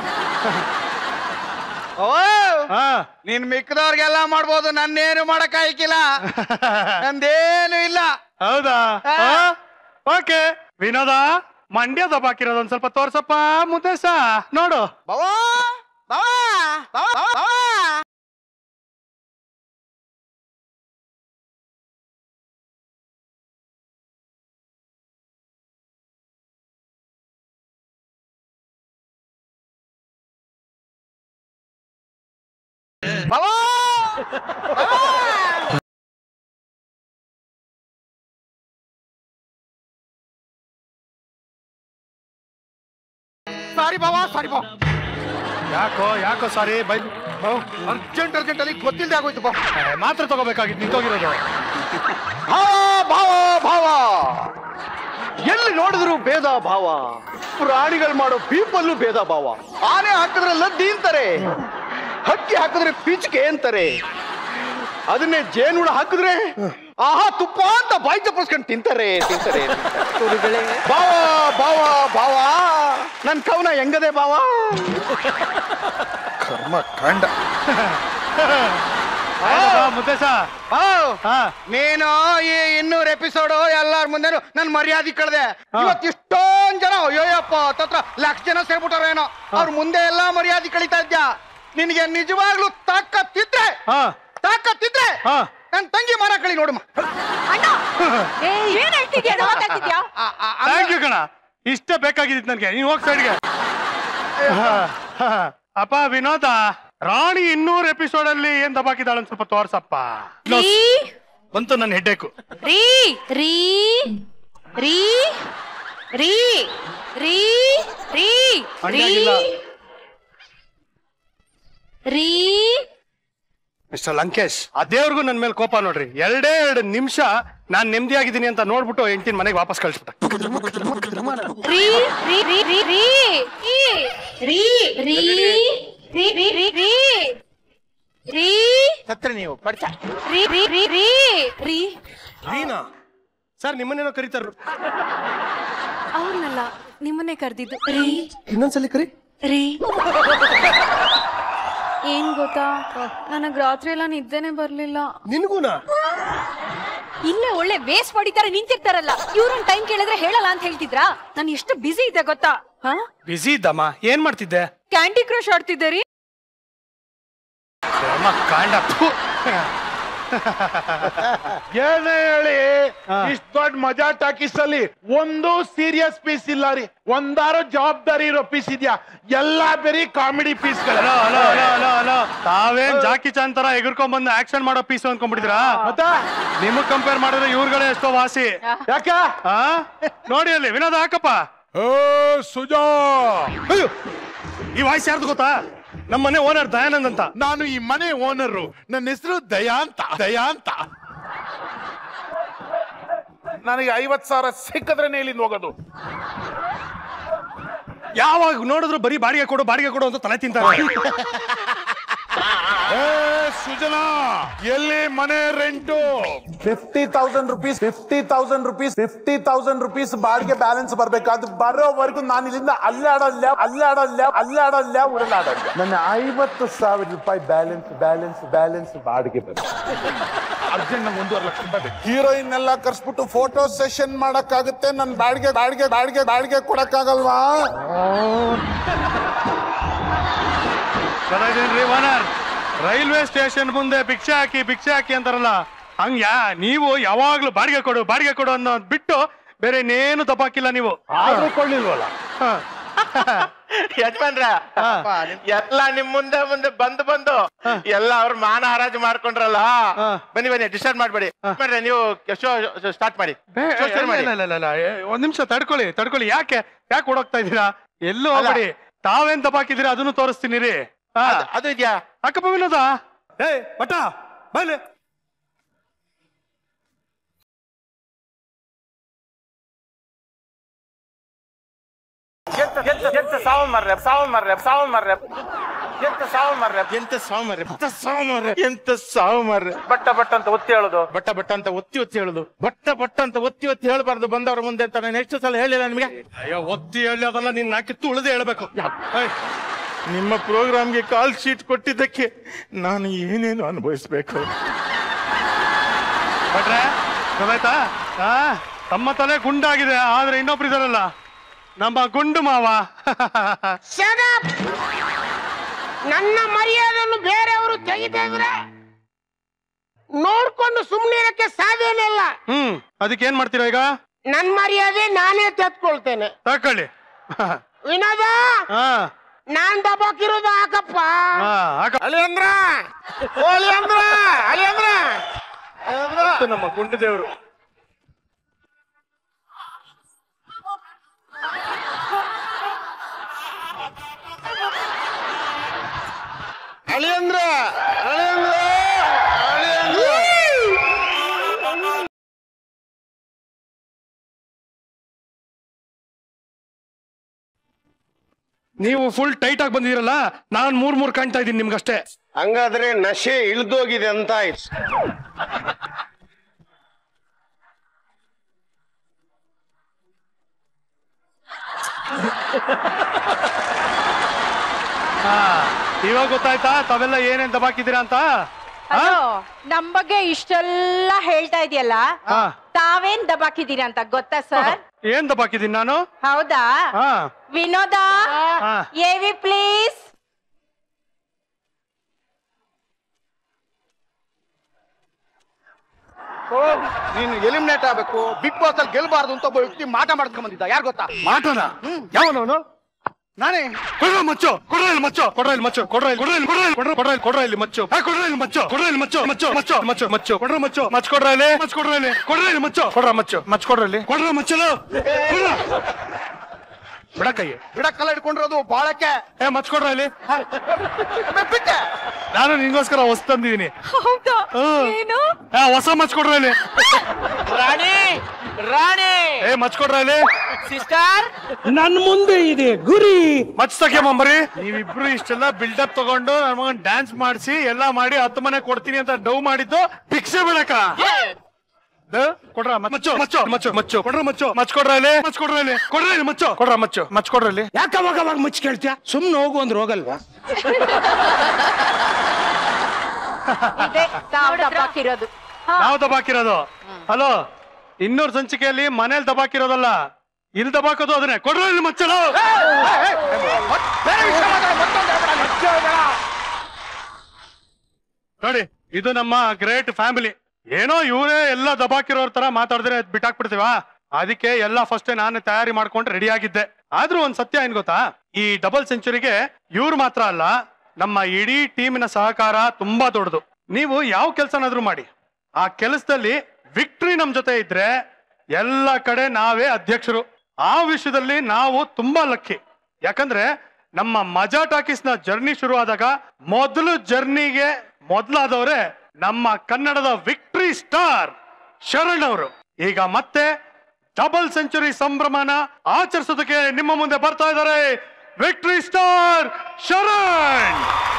ಓ ಹಾ ನೀನ್ ಮಿಕ್ಕದವ್ರಿಗೆಲ್ಲ ಮಾಡ್ಬೋದು ನನ್ನೇನು ಮಾಡಕ್ ಆಯ್ಕಿಲ್ಲ ನಂದೇನು ಇಲ್ಲ ಹೌದಾ ಹಾ. ಓಕೆ ವಿನೋದ ಮಂಡ್ಯ ದಬಾಕಿರೋದು ಒಂದ್ ಸ್ವಲ್ಪ ತೋರ್ಸಪ್ಪ ಮುದ್ದೇಶ ನೋಡು ಬಾವಾ ಬಾವಾ ಬಾವಾ ಬಾವಾ ಬಾವಾ ಸಾರಿ ಬಾವಾ ಸಾರಿ ಬಾವಾ ಯಾಕೋ ಯಾಕೋ ಸಾರಿ ಬೈ ಅರ್ಜೆಂಟ್ ಅರ್ಜೆಂಟ್ ಅಲ್ಲಿ ಗೊತ್ತಿಲ್ಲದೆ ಆಗೋಯ್ತು ಬಾ ಮಾತ್ರ ತಗೋಬೇಕಾಗಿತ್ತು ನಿಂತೋಗಿರೋದು ಭಾವ ಭಾವ ಭಾವ ಎಲ್ಲಿ ನೋಡಿದ್ರು ಭೇದ ಭಾವ ಪ್ರಾಣಿಗಳು ಮಾಡೋ ಪೀಪಲ್ಲೂ ಭೇದ ಭಾವ ಆನೆ ಹಾಕಿದ್ರೆ ಲದ್ದಿ ಅಂತಾರೆ ಹಕ್ಕಿ ಹಾಕಿದ್ರೆ ಪಿಚ್ಕೆ ಅಂತಾರೆ ಅದನ್ನೇ ಜೇನುಳ ಹಾಕಿದ್ರೆ ಆಹಾ ತುಪ್ಪ ಅಂತ ಬಾಯಿ ಚಪ್ಪಿಸ್ಕೊಂಡು ತಿಂತಾರೆ ತಿಂತಾರೆ ಬಾವ ಬಾವ ಬಾವ ನನ್ ಕವನ ಹೆಂಗದೆ ಬಾವ ಕರ್ಮ ಕಂಡ ಮುದ್ದೇಶ ಬಾವ್ ಹಾ ನೀನು ಈ ಇನ್ನೂರು ಎಪಿಸೋಡು ಎಲ್ಲಾರ ಮುಂದೆನು ನನ್ ಮರ್ಯಾದೆ ಕಳ್ದೆ ಇವತ್ತು ಇಷ್ಟೊಂದ್ ಜನ ಅಯ್ಯೋಯಪ್ಪ ತತ್ರ ಲಕ್ಷ ಜನ ಸೇರ್ಬಿಟ್ಟಾರ ಏನೋ ಅವ್ರ ಮುಂದೆ ಎಲ್ಲಾ ಮರ್ಯಾದೆ ಕಳೀತಾ ಇದ್ಯಾ ನಿನಗೆ ನಿಜವಾಗ್ಲೂ ತಾಕತ್ತಿದ್ರೆ ಹಾ ತಾಕತ್ತಿದ್ರೆ ಹಾ. ನನ್ ತಂಗಿ ಮರ ಕಳಿ ನೋಡಮ್ಮ ಅಣ್ಣ ಏ, ಏನ್ ಹೇಳ್ತಿದ್ಯಾ ಮಾತಾಡ್ತಿದ್ಯಾ ಆ, ಆ, ಆ, ಥ್ಯಾಂಕ್ ಯು ಕಣ ಇಷ್ಟ ಬೇಕಾಗಿತ್ತು ನನಗೆ ನೀವು ಹೋಗ್ ಸೈಡ್ಗೆ ಅಪ್ಪ ವಿನೋದ ರಾಣಿ ಇನ್ನೂರು ಎಪಿಸೋಡ್ ಅಲ್ಲಿ ಏನ್ ದಬಾಕಿದಾಳ ಒಂದ್ ಸ್ವಲ್ಪ ತೋರ್ಸಪ್ಪ ರೀ ಬಂತು ನನ್ನ ಹೆಡ್ಡೇಕು ರೀ ರೀ ರೀ ರೀ ರೀ ರೀ ರೀ ಹಂಗಾಗಿಲ್ಲ. ರೀ ಮಿಸ್ಟರ್ ಲಂಕೇಶ್ ಆ ದೇವ್ರಿಗೂ ನನ್ನ ಮೇಲೆ ಕೋಪ ನೋಡ್ರಿ ಎರಡೇ ಎರಡು ನಿಮಿಷ ನಾನ್ ನೆಮ್ಮದಿಯಾಗಿದ್ದೀನಿ ಅಂತ ನೋಡ್ಬಿಟ್ಟು ಹೆಂಡತಿನ ಮನೆಗೆ ವಾಪಸ್ ಕಳ್ಸ್ಬಿಟ್ಟ ರೀ ರೀ ರೀ ರೀ ರೀ ರೀ ರೀ ರೀ ರೀ ರೀ ರೀ ರೀ ಸತ್ರ ನೀವು ಪಡ್ಚ ರೀ ರೀ ರೀ ರೀ ರೀ ರೀನಾ ಸರ್ ನಿಮ್ಮನ್ನೇನೋ ಕರೀತಾರ ಅವ್ರನ್ನಲ್ಲ ನಿಮ್ಮನ್ನೇ ಕರೆದಿದ್ದು ರೀ ಇನ್ನೊಂದ್ಸಲಿ ಕರಿ ರೀ ಏನ್ ಗೊತ್ತಾ ನನಗ್ ರಾತ್ರಿ ಎಲ್ಲ ನಿದ್ದೆನೆ ಬರ್ಲಿಲ್ಲ ನಿನ್ಗೂನಾ ಇಲ್ಲೇ ಒಳ್ಳೆ ವೇಸ್ಟ್ ಮಾಡಿದ್ದಾರೆ ನಿಂತಿರ್ತಾರಲ್ಲ ಇವ್ರೊಂದ್ ಟೈಮ್ ಕೇಳಿದ್ರೆ ಹೇಳಲ್ಲ ಅಂತ ಹೇಳ್ತಿದ್ರಾ ನಾನು ಎಷ್ಟು ಬಿಸಿ ಇದ್ದೆ ಗೊತ್ತಾ ಹಾ ಬಿಸಿ ಇದ್ದಮ್ಮ ಏನ್ ಮಾಡ್ತಿದ್ದೆ ಕ್ಯಾಂಡಿ ಕ್ರಶ್ ಆಡ್ತಿದ್ದೆ ರೀ ಅಮ್ಮ ಕಾಂಡ ಥು. ಏನೇ ಹೇಳಿ ಇಷ್ಟ ದೊಡ್ಡ ಮಜಾ ಟಾಕೀಸ್ ಅಲ್ಲಿ ಒಂದು ಸೀರಿಯಸ್ ಪೀಸ್ ಇಲ್ಲ ರೀ ಒಂದಾರು ಜವಾಬ್ದಾರಿ ಇರೋ ಪೀಸ್ ಇದೆಯಾ ಎಲ್ಲಾ ಬೇರೆ comedy piece hello hello hello hello hello ತಾವೇನ್ ಜಾಕಿ ಚಾನ್ ತರ ಎಗರ್ಕೊಂಡ್ ಬಂದು ಆಕ್ಷನ್ ಮಾಡೋ ಪೀಸ್ ಅನ್ಕೊಂಡ್ಬಿಟ್ಟಿದ್ರಾ ಮತ್ತೆ ನಿಮಗ್ ಕಂಪೇರ್ ಮಾಡಿದ್ರೆ ಇವ್ರುಗಳೇ ಎಷ್ಟೋ ವಾಸಿ ಯಾಕ ಆ ನೋಡಿ ಅಲ್ಲಿ ವಿನೋದ ಹಾಕಪ್ಪ ಸುಜಾ ಅಯ್ಯೋ ಈ ವಾಯ್ಸ್ ಯಾರ್ದು ಗೊತ್ತಾ ನಮ್ಮ ಮನೆ ಓನರ್ ದಯಾನಂದ್ ಅಂತ ನಾನು ಈ ಮನೆ ಓನರು ನನ್ನ ಹೆಸರು ದಯಾ ಅಂತ ದಯಾ ಅಂತ ನನಗೆ ಐವತ್ ಸಾವಿರ ಸಿಕ್ಕಿದ್ರೆ ಇಲ್ಲಿಂದ ಹೋಗೋದು ಯಾವಾಗ ನೋಡಿದ್ರು ಬರೀ ಬಾಡಿಗೆ ಕೊಡು ಬಾಡಿಗೆ ಕೊಡು ಅಂತ ತಲೆ ತಿಂತಾರೆ ಏ ಸುಜನಾ ಎಲ್ಲಿ ಮನೆ rent fifty thousand rupees fifty thousand rupees fifty thousand rupees ಬಾಡಿಗೆ ಬ್ಯಾಲೆನ್ಸ್ ಬರ್ಬೇಕು ಅದು ಬರೋವರೆಗೂ ನಾನು ಇಲ್ಲಿಂದ ಅಲ್ಲಾಡಲ್ಲ ಅಲ್ಲಾಡಲ್ಲ ಅಲ್ಲಾಡಲ್ಲ ಉರುಳಾಡಲ್ಲ ನನ್ನ ಐವತ್ತು ಸಾವಿರ ರೂಪಾಯಿ ಬ್ಯಾಲೆನ್ಸ್ ಬ್ಯಾಲೆನ್ಸ್ ಬ್ಯಾಲೆನ್ಸ್ ಬಾಡಿಗೆ ಬೇಕು ಅರ್ಜೆಂಟ್ ನಂಗೆ ಒಂದೂವರೆ ಲಕ್ಷ ರೂಪಾಯಿ ಬೇಕು ಹೀರೋಯಿನ್ ಎಲ್ಲ ಕರ್ಸ್ಬಿಟ್ಟು ಫೋಟೋ ಸೆಷನ್ ಮಾಡಕ್ಕಾಗುತ್ತೆ ನನ್ ಬಾಡಿಗೆ ಬಾಡಿಗೆ ಬಾಡಿಗೆ ಬಾಡಿಗೆ ಕೊಡಕ್ಕಾಗಲ್ವಾ ಚೆನ್ನಾಗಿದ್ದೀನ್ರಿ ಓನರ್ ರೈಲ್ವೆ ಸ್ಟೇಷನ್ ಮುಂದೆ ಭಿಕ್ಷೆ ಹಾಕಿ ಭಿಕ್ಷೆ ಹಾಕಿ ಅಂತಾರಲ್ಲ ಹಂಗ ಯಾ ನೀವು ಯಾವಾಗ್ಲೂ ಬಾಡಿಗೆ ಕೊಡು ಬಾಡಿಗೆ ಕೊಡು ಅನ್ನೋದ್ ಬಿಟ್ಟು ಬೇರೆ ಇನ್ನೇನು ತಪ್ಪಾಕಿಲ್ಲ ನೀವು ಆದ್ರೂ ಕೊಳ್ಳಿಲ್ವಲ್ಲ ಹ. ಯಜಮಾನ್ರ ಎಲ್ಲ ನಿಮ್ ಮುಂದೆ ಮುಂದೆ ಬಂದು ಬಂದು ಎಲ್ಲ ಅವ್ರ ಮಾನ ಹರಾಜು ಮಾಡ್ಕೊಂಡ್ರಲ್ಲ ಬನ್ನಿ ಬನ್ನಿ ಡಿಸ್ಟರ್ಬ್ ಮಾಡ್ಬೇಡಿ ಯಜಮಾನ್ರೆ, ನೀವು ಶೋ ಸ್ಟಾರ್ಟ್ ಮಾಡಿ ಏ, Show ಶುರು ಮಾಡಿ. ಇಲ್ಲ, ಇಲ್ಲ, ಇಲ್ಲ, ಇಲ್ಲ, ಏ, ಒಂದ್ ನಿಮಿಷ ತಡ್ಕೊಳ್ಳಿ ತಡ್ಕೊಳ್ಳಿ ಯಾಕೆ ಯಾಕೆ ಓಡೋಗ್ತಾ ಇದ್ದೀರಾ ಎಲ್ಲೂ ಹೋಗ್ಬೇಡಿ ತಾವೇನ್ ತಪ್ಪಾಕಿದ್ದೀರಾ ಅದನ್ನು ತೋರಿಸ್ತೀನಿ ರೀ ಹಾ. ಅದು- ಅದು ಇದೆಯಾ ಅಕ್ಕಪ್ಪ ವಿನೋದ ಏ ಬಟ ಬೈಲೆ ಎಂತ ಸಾವು ಮರ್ರೆ ಸಾವು ಮರ್ರೆ ಸಾವು ಮರ್ರೆ ಎಂತ ಸಾವು ಮರ್ರೆ ಎಂತ ಸಾವು ಮರ್ರೆ ಎಂತ ಸಾವು ಮರ್ರೆ ಎಂತ ಸಾವು ಮರ್ರೆ ಬಟ್ಟ ಬಟ್ಟ ಅಂತ ಒತ್ತಿ ಹೇಳುದು ಬಟ್ಟ ಬಟ್ಟ ಅಂತ ಒತ್ತಿ ಒತ್ತಿ ಹೇಳುದು ಬಟ್ಟ ಬಟ್ಟ ಅಂತ ಒತ್ತಿ ಒತ್ತಿ ಹೇಳ್ಬಾರ್ದು ಬಂದವ್ರ ಮುಂದೆ ಅಂತ ನಾನು ಎಷ್ಟು ಸಲ ಹೇಳಿಲ್ಲ ನಿಮಗೆ ಅಯ್ಯೋ ಒತ್ತಿ ಹೇಳಿ ಅದೆಲ್ಲ ನಿನ್ನ ನಾಕಿ ತುಳಿದು ಹೇಳ್ಬೇಕು ಏಯ್, ನಿಮ್ಮ ಪ್ರೋಗ್ರಾಮ್ಗೆ ಕಾಲ್ ಶೀಟ್ ಕೊಟ್ಟಿದ್ದಕ್ಕೆ ನಾನು ಏನೇನು ಅನುಭವಿಸ್ಬೇಕು ಭಟ್ರೆ ಗೊತ್ತಾಯ್ತಾ ಆ, ತಮ್ಮ ತಲೆ ಗುಂಡಾಗಿದೆ ಆದ್ರೆ ಇನ್ನೊಬ್ರು ಇದಾರಲ್ಲ ನಮ್ಮ ಗುಂಡು ಮಾವ ನನ್ನ ಮರ್ಯಾದನ್ನು ಬೇರೆಯವರು ತೆಗಿತಾ ಇದ್ರೆ ನೋಡ್ಕೊಂಡು ಸುಮ್ಮನಿರಕ್ಕೆ ಸಾಧ್ಯನೇ ಇಲ್ಲ ಹ್ಮ್ ಅದಕ್ಕೆ ಏನ್ ಮಾಡ್ತೀರಾ ಈಗ ನನ್ ಮರ್ಯಾದೆ ನಾನೇ ತೆತ್ಕೊಳ್ತೇನೆ ತಕೊಳ್ಳಿ ವಿನೋದ ಹಾ ನಾನ್ ದಬಾಕಿರೋದು ಹಾಕಪ್ಪ ಹಾ ಹಾಕ ಅಳಿಯಂದ್ರ ಓ ಅಳಿಯಂದ್ರ ಅಳಿಯಂದ್ರ ನಮ್ಮ ಗುಂಡು ದೇವರು ಅಳಿಯಂದ್ರ ಅಳಿಯಂದ್ರ ಅಳಿಯಂದ್ರ ನೀವು ಫುಲ್ ಟೈಟ್ ಆಗಿ ಬಂದಿರಲ್ಲ ನಾನ್ ಮೂರ್ ಮೂರ್ ಕಾಣ್ತಾ ಇದ್ದೀನಿ ನಿಮ್ಗಷ್ಟೇ ಹಂಗಾದ್ರೆ ನಶೆ ಇಳ್ದೋಗಿದೆ ಅಂತ ಆಯ್ತು ಹಾ ಇವಾಗ ಗೊತ್ತಾಯ್ತಾ ತಾವೆಲ್ಲ ಏನೇನ್ ದಬಾಕಿದ್ದೀರಾ ಅಂತ ಹಲೋ ನಮ್ ಬಗ್ಗೆ ಇಷ್ಟೆಲ್ಲ ಹೇಳ್ತಾ ಇದೆಯಲ್ಲ ಹಾ. ತಾವೇನ್ ದಬಾಕಿದೀರಿ ಅಂತ ಗೊತ್ತಾ ಸರ್ ಏನ್ ದಬಾಕಿದ್ದೀನಿ ನಾನು ಹೌದಾ ಹಾ ವಿನೋದ ಹಾ. ಎವಿ ಪ್ಲೀಸ್ ನೀನು ಎಲಿಮಿನೇಟ್ ಆಗ್ಬೇಕು ಬಿಗ್ ಬಾಸ್ ಅಲ್ಲಿ ಗೆಲ್ಬಾರ್ದು ಅಂತ ಒಬ್ಬ ವ್ಯಕ್ತಿ ಮಾಟ ಮಾಡ್ಕೊಂಡ್ ಬಂದಿದ್ದ ಯಾರು ಗೊತ್ತಾ ಮಾಟನ ಯಾವನವನು ನಾನೇ ಕೊಡ್ರ ಮಚ್ಚು ಕೊಡ್ರ ಇಲ್ಲಿ ಮಚ್ಚು ಕೊಡ್ರ ಇಲ್ಲಿ ಮಚ್ಚು ಕೊಡ್ರ ಇಲ್ಲಿ ಕೊಡ್ರ ಇಲ್ಲಿ ಕೊಡ್ರ ಇಲ್ಲಿ ಕೊಡ್ರ ಕೊಡ್ರ ಇಲ್ಲಿ ಕೊಡ್ರ ಇಲ್ಲಿ ಮಚ್ಚು ಹಾ, ಕೊಡ್ರ ಇಲ್ಲಿ ಮಚ್ಚು ಕೊಡ್ರ ಇಲ್ಲಿ ಮಚ್ಚು ಮಚ್ಚು ಮಚ್ಚು ಮಚ್ಚು ಮಚ್ಚು ಕೊಡ್ರ ಮಚ್ಚು ಮಚ್ಚು ಕೊಡ್ರ ಇಲ್ಲಿ ಮಚ್ಚು ಕೊಡ್ರ ಇಲ್ಲಿ ಕೊಡ್ರ ಇಲ್ಲಿ ಮಚ್ಚು ಕೊಡ್ರ ಮಚ್ಚು ಮಚ್ಚು ಕೊಡ್ರ ಇಲ್ಲಿ ಕೊಡ್ರ ಮಚ್ಚಲು ಬಿಡ ಕೈ ಬಿಡಕ್ಕಲ್ಲ ಹಿಡ್ಕೊಂಡಿರೋದು ಬಾಳಕ್ಕೆ ಏ ಮಚ್ಚು ಕೊಡ್ರ ಇಲ್ಲಿ ಬಿಟ್ಟೆ ನಾನು ನಿಂಗೋಸ್ಕರ ಹೊಸ ತಂದಿದ್ದೀನಿ ಹೌದಾ ಹ್ಮ್. ಏನು ಏ ಹೊಸ ಮಚ್ಚು ಕೊಡ್ರ ಇಲ್ಲಿ ರಾಣಿ ರಾಣಿ ಏ ಮಚ್ಚು ಕೊಡ್ರ ಇಲ್ಲಿ ಸಿಸ್ಟರ್ ನನ್ ಮುಂದೆ ಇದೆ ಗುರಿ ಮಚ್ ತಗೊಂಬಂಬರಿ ನೀವಿಬ್ರು ಇಷ್ಟೆಲ್ಲ ಬಿಲ್ಡಪ್ ತಗೊಂಡು ನನ್ ಮಗನ್ ಡ್ಯಾನ್ಸ್ ಮಾಡಿಸಿ ಎಲ್ಲಾ ಮಾಡಿ ಹತ್ತು ಮನೆ ಕೊಡ್ತೀನಿ ಅಂತ ಡೌ ಮಾಡಿದ್ದು ಭಿಕ್ಷೆ ಬಿಡಕ ಕೊಡ್ರ ಮಚ್ಚು ಮಚ್ಚು ಮಚ್ಚು ಮಚ್ಚು ಕೊಡ್ರ ಮಚ್ಚು ಮಚ್ ಕೊಡ್ರ ಇಲ್ಲಿ ಮಚ್ ಕೊಡ್ರ ಇಲ್ಲಿ ಕೊಡ್ರ ಇಲ್ಲಿ ಮಚ್ಚು ಕೊಡ್ರ ಮಚ್ಚು ಮಚ್ ಕೊಡ್ರ ಇಲ್ಲಿ ಯಾಕೆ ಅವಾಗ ಅವಾಗ ಮುಚ್ಚಿ ಕೇಳ್ತೀಯ ಸುಮ್ನೆ ಹೋಗು ಅಂದ್ರೆ ಹೋಗಲ್ವಾ ಇದೆ ತಾವ್ ದಬ್ಬಾಕಿರೋದು ನಾವು ದಬಾಕಿರೋದು ಹಲೋ ಇನ್ನೂರು ಸಂಚಿಕೆಯಲ್ಲಿ ಮನೇಲಿ ದಬಾಕಿರೋದಲ್ಲ ಇಲ್ಲಿ ದಬಾಕೋದು ಅದನ್ನೇ ಕೊಡ್ರ ಇಲ್ಲಿ ಮಚ್ಚಲು ನೋಡಿ ಇದು ನಮ್ಮ ಗ್ರೇಟ್ ಫ್ಯಾಮಿಲಿ ಏನೋ ಇವರೇ ಎಲ್ಲ ದಬಾಕಿರೋರ್ ತರ ಮಾತಾಡಿದ್ರೆ ಅದ್ ಬಿಟ್ಟಾಕ್ಬಿಡ್ತೀವ ಅದಕ್ಕೆ ಎಲ್ಲ ಫಸ್ಟ್ ನಾನು ತಯಾರಿ ಮಾಡ್ಕೊಂಡು ರೆಡಿ ಆಗಿದ್ದೆ ಆದ್ರೂ ಒಂದ್ ಸತ್ಯ ಏನ್ ಗೊತ್ತಾ ಈ ಡಬಲ್ ಸೆಂಚುರಿಗೆ ಇವ್ರು ಮಾತ್ರ ಅಲ್ಲ ನಮ್ಮ ಇಡೀ ಟೀಮಿನ ಸಹಕಾರ ತುಂಬಾ ದೊಡ್ಡದು ನೀವು ಯಾವ ಕೆಲಸನಾದ್ರೂ ಮಾಡಿ ಆ ಕೆಲಸದಲ್ಲಿ ವಿಕ್ಟ್ರಿ ನಮ್ ಜೊತೆ ಇದ್ರೆ ಎಲ್ಲ ಕಡೆ ನಾವೇ ಅಧ್ಯಕ್ಷರು ಆ ವಿಷಯದಲ್ಲಿ ನಾವು ತುಂಬಾ ಲಕ್ಕಿ ಯಾಕಂದ್ರೆ ನಮ್ಮ ಮಜಾ ಟಾಕೀಸ್ ನ ಜರ್ನಿ ಶುರು ಆದಾಗ ಮೊದಲು ಜರ್ನಿಗೆ ಮೊದಲಾದವರೇ ನಮ್ಮ ಕನ್ನಡದ ವಿಕ್ಟ್ರಿ ಸ್ಟಾರ್ ಶರಣ್ ಅವರು ಈಗ ಮತ್ತೆ ಡಬಲ್ ಸೆಂಚುರಿ ಸಂಭ್ರಮನ ಆಚರಿಸೋದಕ್ಕೆ ನಿಮ್ಮ ಮುಂದೆ ಬರ್ತಾ ಇದ್ದಾರೆ ವಿಕ್ಟ್ರಿ ಸ್ಟಾರ್ ಶರಣ್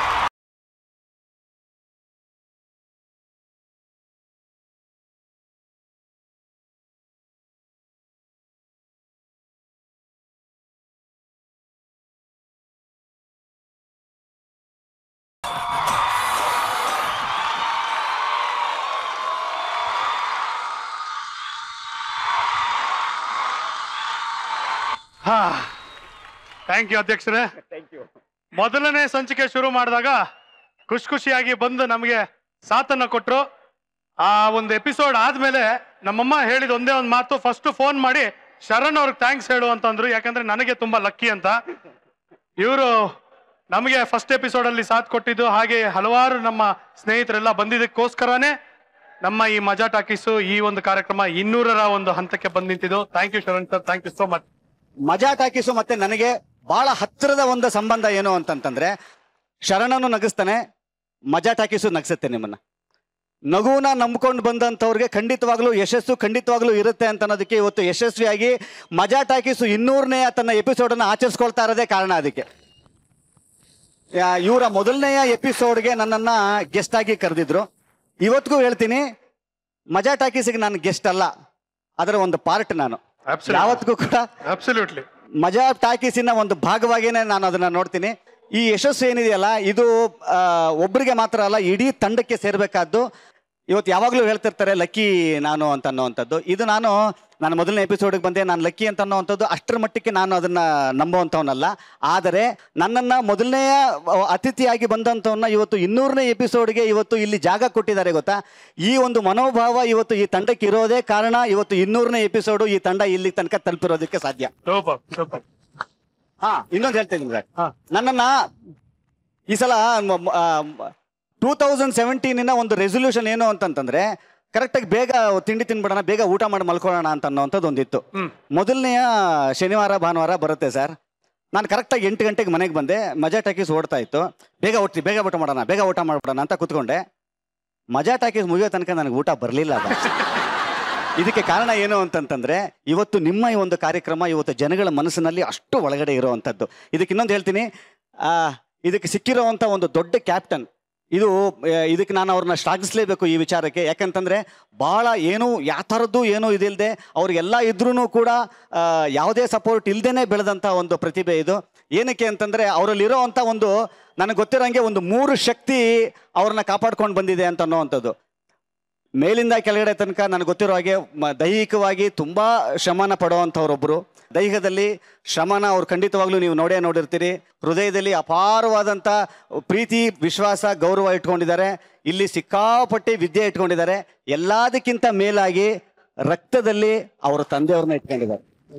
ಹಾ ಥ್ಯಾಂಕ್ ಯು ಅಧ್ಯಕ್ಷರೇ ಮೊದಲನೇ ಸಂಚಿಕೆ ಶುರು ಮಾಡಿದಾಗ ಖುಷಿ ಖುಷಿಯಾಗಿ ಬಂದು ನಮಗೆ ಸಾಥನ್ನ ಕೊಟ್ರು ಆ ಒಂದು ಎಪಿಸೋಡ್ ಆದ್ಮೇಲೆ ನಮ್ಮಮ್ಮ ಹೇಳಿದ ಒಂದೇ ಒಂದು ಮಾತು ಫಸ್ಟ್ ಫೋನ್ ಮಾಡಿ ಶರಣ್ ಅವ್ರಿಗೆ ಥ್ಯಾಂಕ್ಸ್ ಹೇಳು ಅಂತಂದ್ರು ಯಾಕಂದ್ರೆ ನನಗೆ ತುಂಬಾ ಲಕ್ಕಿ ಅಂತ ಇವರು ನಮಗೆ ಫಸ್ಟ್ ಎಪಿಸೋಡ್ ಅಲ್ಲಿ ಸಾಥ್ ಕೊಟ್ಟಿದ್ದು ಹಾಗೆ ಹಲವಾರು ನಮ್ಮ ಸ್ನೇಹಿತರೆಲ್ಲ ಬಂದಿದ್ದಕ್ಕೋಸ್ಕರನೇ ನಮ್ಮ ಈ ಮಜಾ ಟಾಕೀಸು ಈ ಒಂದು ಕಾರ್ಯಕ್ರಮ ಇನ್ನೂರರ ಒಂದು ಹಂತಕ್ಕೆ ಬಂದ್ ನಿಂತಿದ್ದು thank you Sharan sir thank you so much Maja talkies ಮತ್ತೆ ನನಗೆ ಬಹಳ ಹತ್ತಿರದ ಒಂದು ಸಂಬಂಧ ಏನು ಅಂತಂತಂದ್ರೆ ಶರಣನು ನಗಿಸ್ತಾನೆ ಮಜಾ ಟಾಕೀಸು ನಗಿಸುತ್ತೆ ನಿಮ್ಮನ್ನ ನಗುವನ್ನ ನಂಬ್ಕೊಂಡು ಬಂದಂಥವ್ರಿಗೆ ಖಂಡಿತವಾಗ್ಲೂ ಯಶಸ್ಸು ಖಂಡಿತವಾಗ್ಲೂ ಇರುತ್ತೆ ಅಂತ ಅನ್ನೋದಕ್ಕೆ ಇವತ್ತು ಯಶಸ್ವಿಯಾಗಿ ಮಜಾ ಟಾಕೀಸು ಇನ್ನೂರನೇ ತನ್ನ ಎಪಿಸೋಡನ್ನು ಆಚರಿಸ್ಕೊಳ್ತಾ ಇರೋದೇ ಕಾರಣ ಅದಕ್ಕೆ ಇವರ ಮೊದಲನೆಯ ಎಪಿಸೋಡ್ಗೆ ನನ್ನನ್ನ ಗೆಸ್ಟ್ ಆಗಿ ಕರೆದಿದ್ರು ಇವತ್ತಿಗೂ ಹೇಳ್ತೀನಿ ಮಜಾ ಟಾಕೀಸಿಗೆ ನಾನು ಗೆಸ್ಟ್ ಅಲ್ಲ ಅದರ ಒಂದು ಪಾರ್ಟ್ ನಾನು ಯಾವತ್ತಿಗೂ ಕೂಡ ಅಬ್ಸಲ್ಯೂಟ್ಲಿ ಮಜಾ ಟಾಕೀಸಿನ ಒಂದು ಭಾಗವಾಗಿನೇ ನಾನು ಅದನ್ನ ನೋಡ್ತೀನಿ ಈ ಯಶಸ್ಸು ಏನಿದೆಯಲ್ಲ ಇದು ಆ, ಒಬ್ರಿಗೆ ಮಾತ್ರ ಅಲ್ಲ ಇಡೀ ತಂಡಕ್ಕೆ ಸೇರ್ಬೇಕಾದ್ದು ಇವತ್ತು ಯಾವಾಗಲೂ ಹೇಳ್ತಿರ್ತಾರೆ ಲಕ್ಕಿ ನಾನು ಅಂತ ಅನ್ನೋವಂಥದ್ದು ಇದು ನಾನು ನಾನು ಮೊದಲನೇ ಎಪಿಸೋಡ್ಗೆ ಬಂದೆ ನಾನು ಲಕ್ಕಿ ಅಂತ ಅನ್ನೋವಂಥದ್ದು ಅಷ್ಟರ ಮಟ್ಟಕ್ಕೆ ನಾನು ಅದನ್ನ ನಂಬುವಂಥವನಲ್ಲ ಆದರೆ ನನ್ನನ್ನು ಮೊದಲನೆಯ ಅತಿಥಿಯಾಗಿ ಬಂದಂಥವನ್ನ ಇವತ್ತು ಇನ್ನೂರನೇ ಎಪಿಸೋಡ್ಗೆ ಇವತ್ತು ಇಲ್ಲಿ ಜಾಗ ಕೊಟ್ಟಿದ್ದಾರೆ ಗೊತ್ತಾ ಈ ಒಂದು ಮನೋಭಾವ ಇವತ್ತು ಈ ತಂಡಕ್ಕೆ ಇರೋದೇ ಕಾರಣ ಇವತ್ತು ಇನ್ನೂರನೇ ಎಪಿಸೋಡು ಈ ತಂಡ ಇಲ್ಲಿ ತನಕ ತಲುಪಿರೋದಕ್ಕೆ ಸಾಧ್ಯ ಸೂಪರ್ ಸೂಪರ್ ಹಾ ಇನ್ನೊಂದು ಹೇಳ್ತೀನಿ ಸರ್ ನನ್ನನ್ನ ಈ ಸಲ ಟೂ ತೌಸಂಡ್ ಸೆವೆಂಟೀನಿನ ಒಂದು ರೆಸೊಲ್ಯೂಷನ್ ಏನು ಅಂತಂತಂದ್ರೆ ಕರೆಕ್ಟಾಗಿ ಬೇಗ ತಿಂಡಿ ತಿನ್ಬಿಡೋಣ ಬೇಗ ಊಟ ಮಾಡಿ ಮಲ್ಕೊಳ್ಳೋಣ ಅಂತ ಅನ್ನೋಂಥದ್ದು ಒಂದಿತ್ತು ಮೊದಲನೆಯ ಶನಿವಾರ ಭಾನುವಾರ ಬರುತ್ತೆ ಸರ್ ನಾನು ಕರೆಕ್ಟಾಗಿ ಎಂಟು ಗಂಟೆಗೆ ಮನೆಗೆ ಬಂದೆ ಮಜಾ ಟಾಕೀಸ್ ಓಡ್ತಾ ಇತ್ತು ಬೇಗ ಓಡ್ತಿ ಬೇಗ ಊಟ ಮಾಡೋಣ ಬೇಗ ಊಟ ಮಾಡ್ಬಿಡೋಣ ಅಂತ ಕೂತ್ಕೊಂಡೆ ಮಜಾ ಟಾಕೀಸ್ ಮುಗಿಯೋ ತನಕ ನನಗೆ ಊಟ ಬರಲಿಲ್ಲ ಇದಕ್ಕೆ ಕಾರಣ ಏನು ಅಂತಂತಂದ್ರೆ ಇವತ್ತು ನಿಮ್ಮ ಈ ಒಂದು ಕಾರ್ಯಕ್ರಮ ಇವತ್ತು ಜನಗಳ ಮನಸ್ಸಿನಲ್ಲಿ ಅಷ್ಟು ಒಳಗಡೆ ಇರುವಂಥದ್ದು ಇದಕ್ಕೆ ಇನ್ನೊಂದು ಹೇಳ್ತೀನಿ ಆ, ಇದಕ್ಕೆ ಸಿಕ್ಕಿರುವಂಥ ಒಂದು ದೊಡ್ಡ ಕ್ಯಾಪ್ಟನ್ ಇದು ಆ, ಇದಕ್ಕೆ ನಾನು ಅವ್ರನ್ನ ಶ್ಲಾಘಿಸಲೇಬೇಕು ಈ ವಿಚಾರಕ್ಕೆ ಯಾಕಂತಂದ್ರೆ ಬಹಳ ಏನು ಯಾವ ಥರದ್ದು ಏನೂ ಇದಿಲ್ಲದೆ ಅವ್ರಿಗೆಲ್ಲ ಇದ್ರೂ ಕೂಡ ಆ, ಯಾವುದೇ ಸಪೋರ್ಟ್ ಇಲ್ದೇನೆ ಬೆಳೆದಂಥ ಒಂದು ಪ್ರತಿಭೆ ಇದು ಏನಕ್ಕೆ ಅಂತಂದ್ರೆ ಅವರಲ್ಲಿರೋ ಅಂಥ ಒಂದು ನನಗೆ ಗೊತ್ತಿರೋಂಗೆ ಒಂದು ಮೂರು ಶಕ್ತಿ ಅವ್ರನ್ನ ಕಾಪಾಡ್ಕೊಂಡು ಬಂದಿದೆ ಅಂತ ಅನ್ನೋವಂಥದ್ದು ಮೇಲಿಂದ ಕೆಳಗಡೆ ತನಕ ನನಗೆ ಗೊತ್ತಿರೋ ಹಾಗೆ ಮ- ದೈಹಿಕವಾಗಿ ತುಂಬಾ ಶ್ರಮನ ಪಡುವಂಥವ್ರೊಬ್ಬರು ದೈಹಿಕದಲ್ಲಿ ಶ್ರಮನ ಅವ್ರು ಖಂಡಿತವಾಗ್ಲೂ ನೀವು ನೋಡೇ ನೋಡಿರ್ತೀರಿ ಹೃದಯದಲ್ಲಿ ಅಪಾರವಾದಂಥ ಪ್ರೀತಿ ವಿಶ್ವಾಸ ಗೌರವ ಇಟ್ಕೊಂಡಿದ್ದಾರೆ ಇಲ್ಲಿ ಸಿಕ್ಕಾಪಟ್ಟೆ ವಿದ್ಯೆ ಇಟ್ಕೊಂಡಿದ್ದಾರೆ ಎಲ್ಲದಕ್ಕಿಂತ ಮೇಲಾಗಿ ರಕ್ತದಲ್ಲಿ ಅವರ ತಂದೆಯವ್ರನ್ನ ಇಟ್ಕೊಂಡಿದ್ದಾರೆ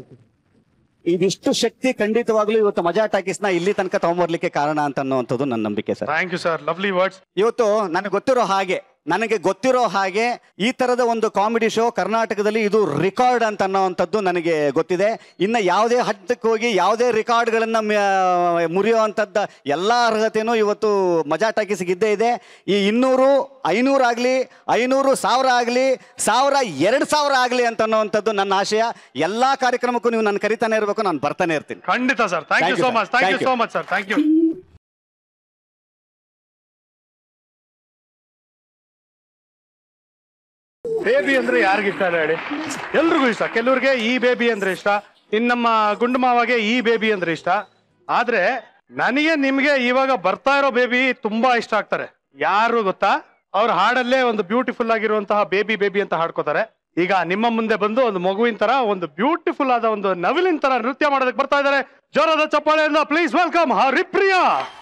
ಇದಿಷ್ಟು ಶಕ್ತಿ ಖಂಡಿತವಾಗ್ಲೂ ಇವತ್ತು ಮಜಾ ಟಾಕೀಸ್ನ ಇಲ್ಲಿ ತನಕ ತಗೊಂಬರ್ಲಿಕ್ಕೆ ಕಾರಣ ಅಂತ ಅನ್ನುವಂಥದ್ದು ನನ್ನ ನಂಬಿಕೆ sir thank you sir lovely words ಇವತ್ತು ನನಗೆ ಗೊತ್ತಿರೋ ಹಾಗೆ ನನಗೆ ಗೊತ್ತಿರೋ ಹಾಗೆ ಈ ತರದ ಒಂದು ಕಾಮಿಡಿ ಶೋ ಕರ್ನಾಟಕದಲ್ಲಿ ಇದು ರೆಕಾರ್ಡ್ ಅಂತ ಅನ್ನೋವಂಥದ್ದು ನನಗೆ ಗೊತ್ತಿದೆ ಇನ್ನು ಯಾವುದೇ ಹದ್ದಕ್ಕೆ ಹೋಗಿ ಯಾವುದೇ ರೆಕಾರ್ಡ್ಗಳನ್ನು ಮುರಿಯುವಂಥದ್ದು ಎಲ್ಲ ಅರ್ಹತೆನೂ ಇವತ್ತು ಮಜಾ ಟಾಕೀಸ್ಗೆ ಇದ್ದೇ ಇದೆ ಈ ಇನ್ನೂರು ಐನೂರಾಗಲಿ ಐನೂರು ಸಾವಿರ ಆಗಲಿ ಸಾವಿರ ಎರಡು ಸಾವಿರ ಆಗಲಿ ಅಂತ ಅನ್ನೋವಂಥದ್ದು ನನ್ನ ಆಶಯ ಎಲ್ಲ ಕಾರ್ಯಕ್ರಮಕ್ಕೂ ನೀವು ನನ್ನ ಕರಿತಾನೆ ಇರಬೇಕು ನಾನು ಬರ್ತಾನೆ ಇರ್ತೀನಿ ಖಂಡಿತ sir thank you Thank you, so sir. Much thank you Thank you. So much sir thank you baby ಅಂದ್ರೆ ಯಾರಿಗೆ ಇಷ್ಟ ಇಲ್ಲ ಹೇಳಿ ಎಲ್ರಿಗೂ ಇಷ್ಟ ಕೆಲವ್ರಿಗೆ ಈ ಬೇಬಿ ಅಂದ್ರೆ ಇಷ್ಟ ಇನ್ ನಮ್ಮ ಗುಂಡು ಮಾವಾಗೆ ಈ ಬೇಬಿ ಅಂದ್ರೆ ಇಷ್ಟ ಆದ್ರೆ ನನಗೆ ನಿಮ್ಗೆ ಇವಾಗ ಬರ್ತಾ ಇರೋ ಬೇಬಿ ತುಂಬಾ ಇಷ್ಟ ಆಗ್ತಾರೆ ಯಾರು ಗೊತ್ತಾ ಅವ್ರ ಹಾಡಲ್ಲೇ ಒಂದು ಬ್ಯೂಟಿಫುಲ್ ಆಗಿರುವಂತಹ ಬೇಬಿ ಬೇಬಿ ಅಂತ ಹಾಡ್ಕೋತಾರೆ ಈಗ ನಿಮ್ಮ ಮುಂದೆ ಬಂದು ಒಂದು ಮಗುವಿನ ತರ ಒಂದು ಬ್ಯೂಟಿಫುಲ್ ಆದ ಒಂದು ನವಿಲಿನ ತರ ನೃತ್ಯ ಮಾಡೋದಕ್ಕೆ ಬರ್ತಾ ಇದ್ದಾರೆ ಜೋರಾದ ಚಪ್ಪಾಳೆಯಿಂದ please welcome Haripriya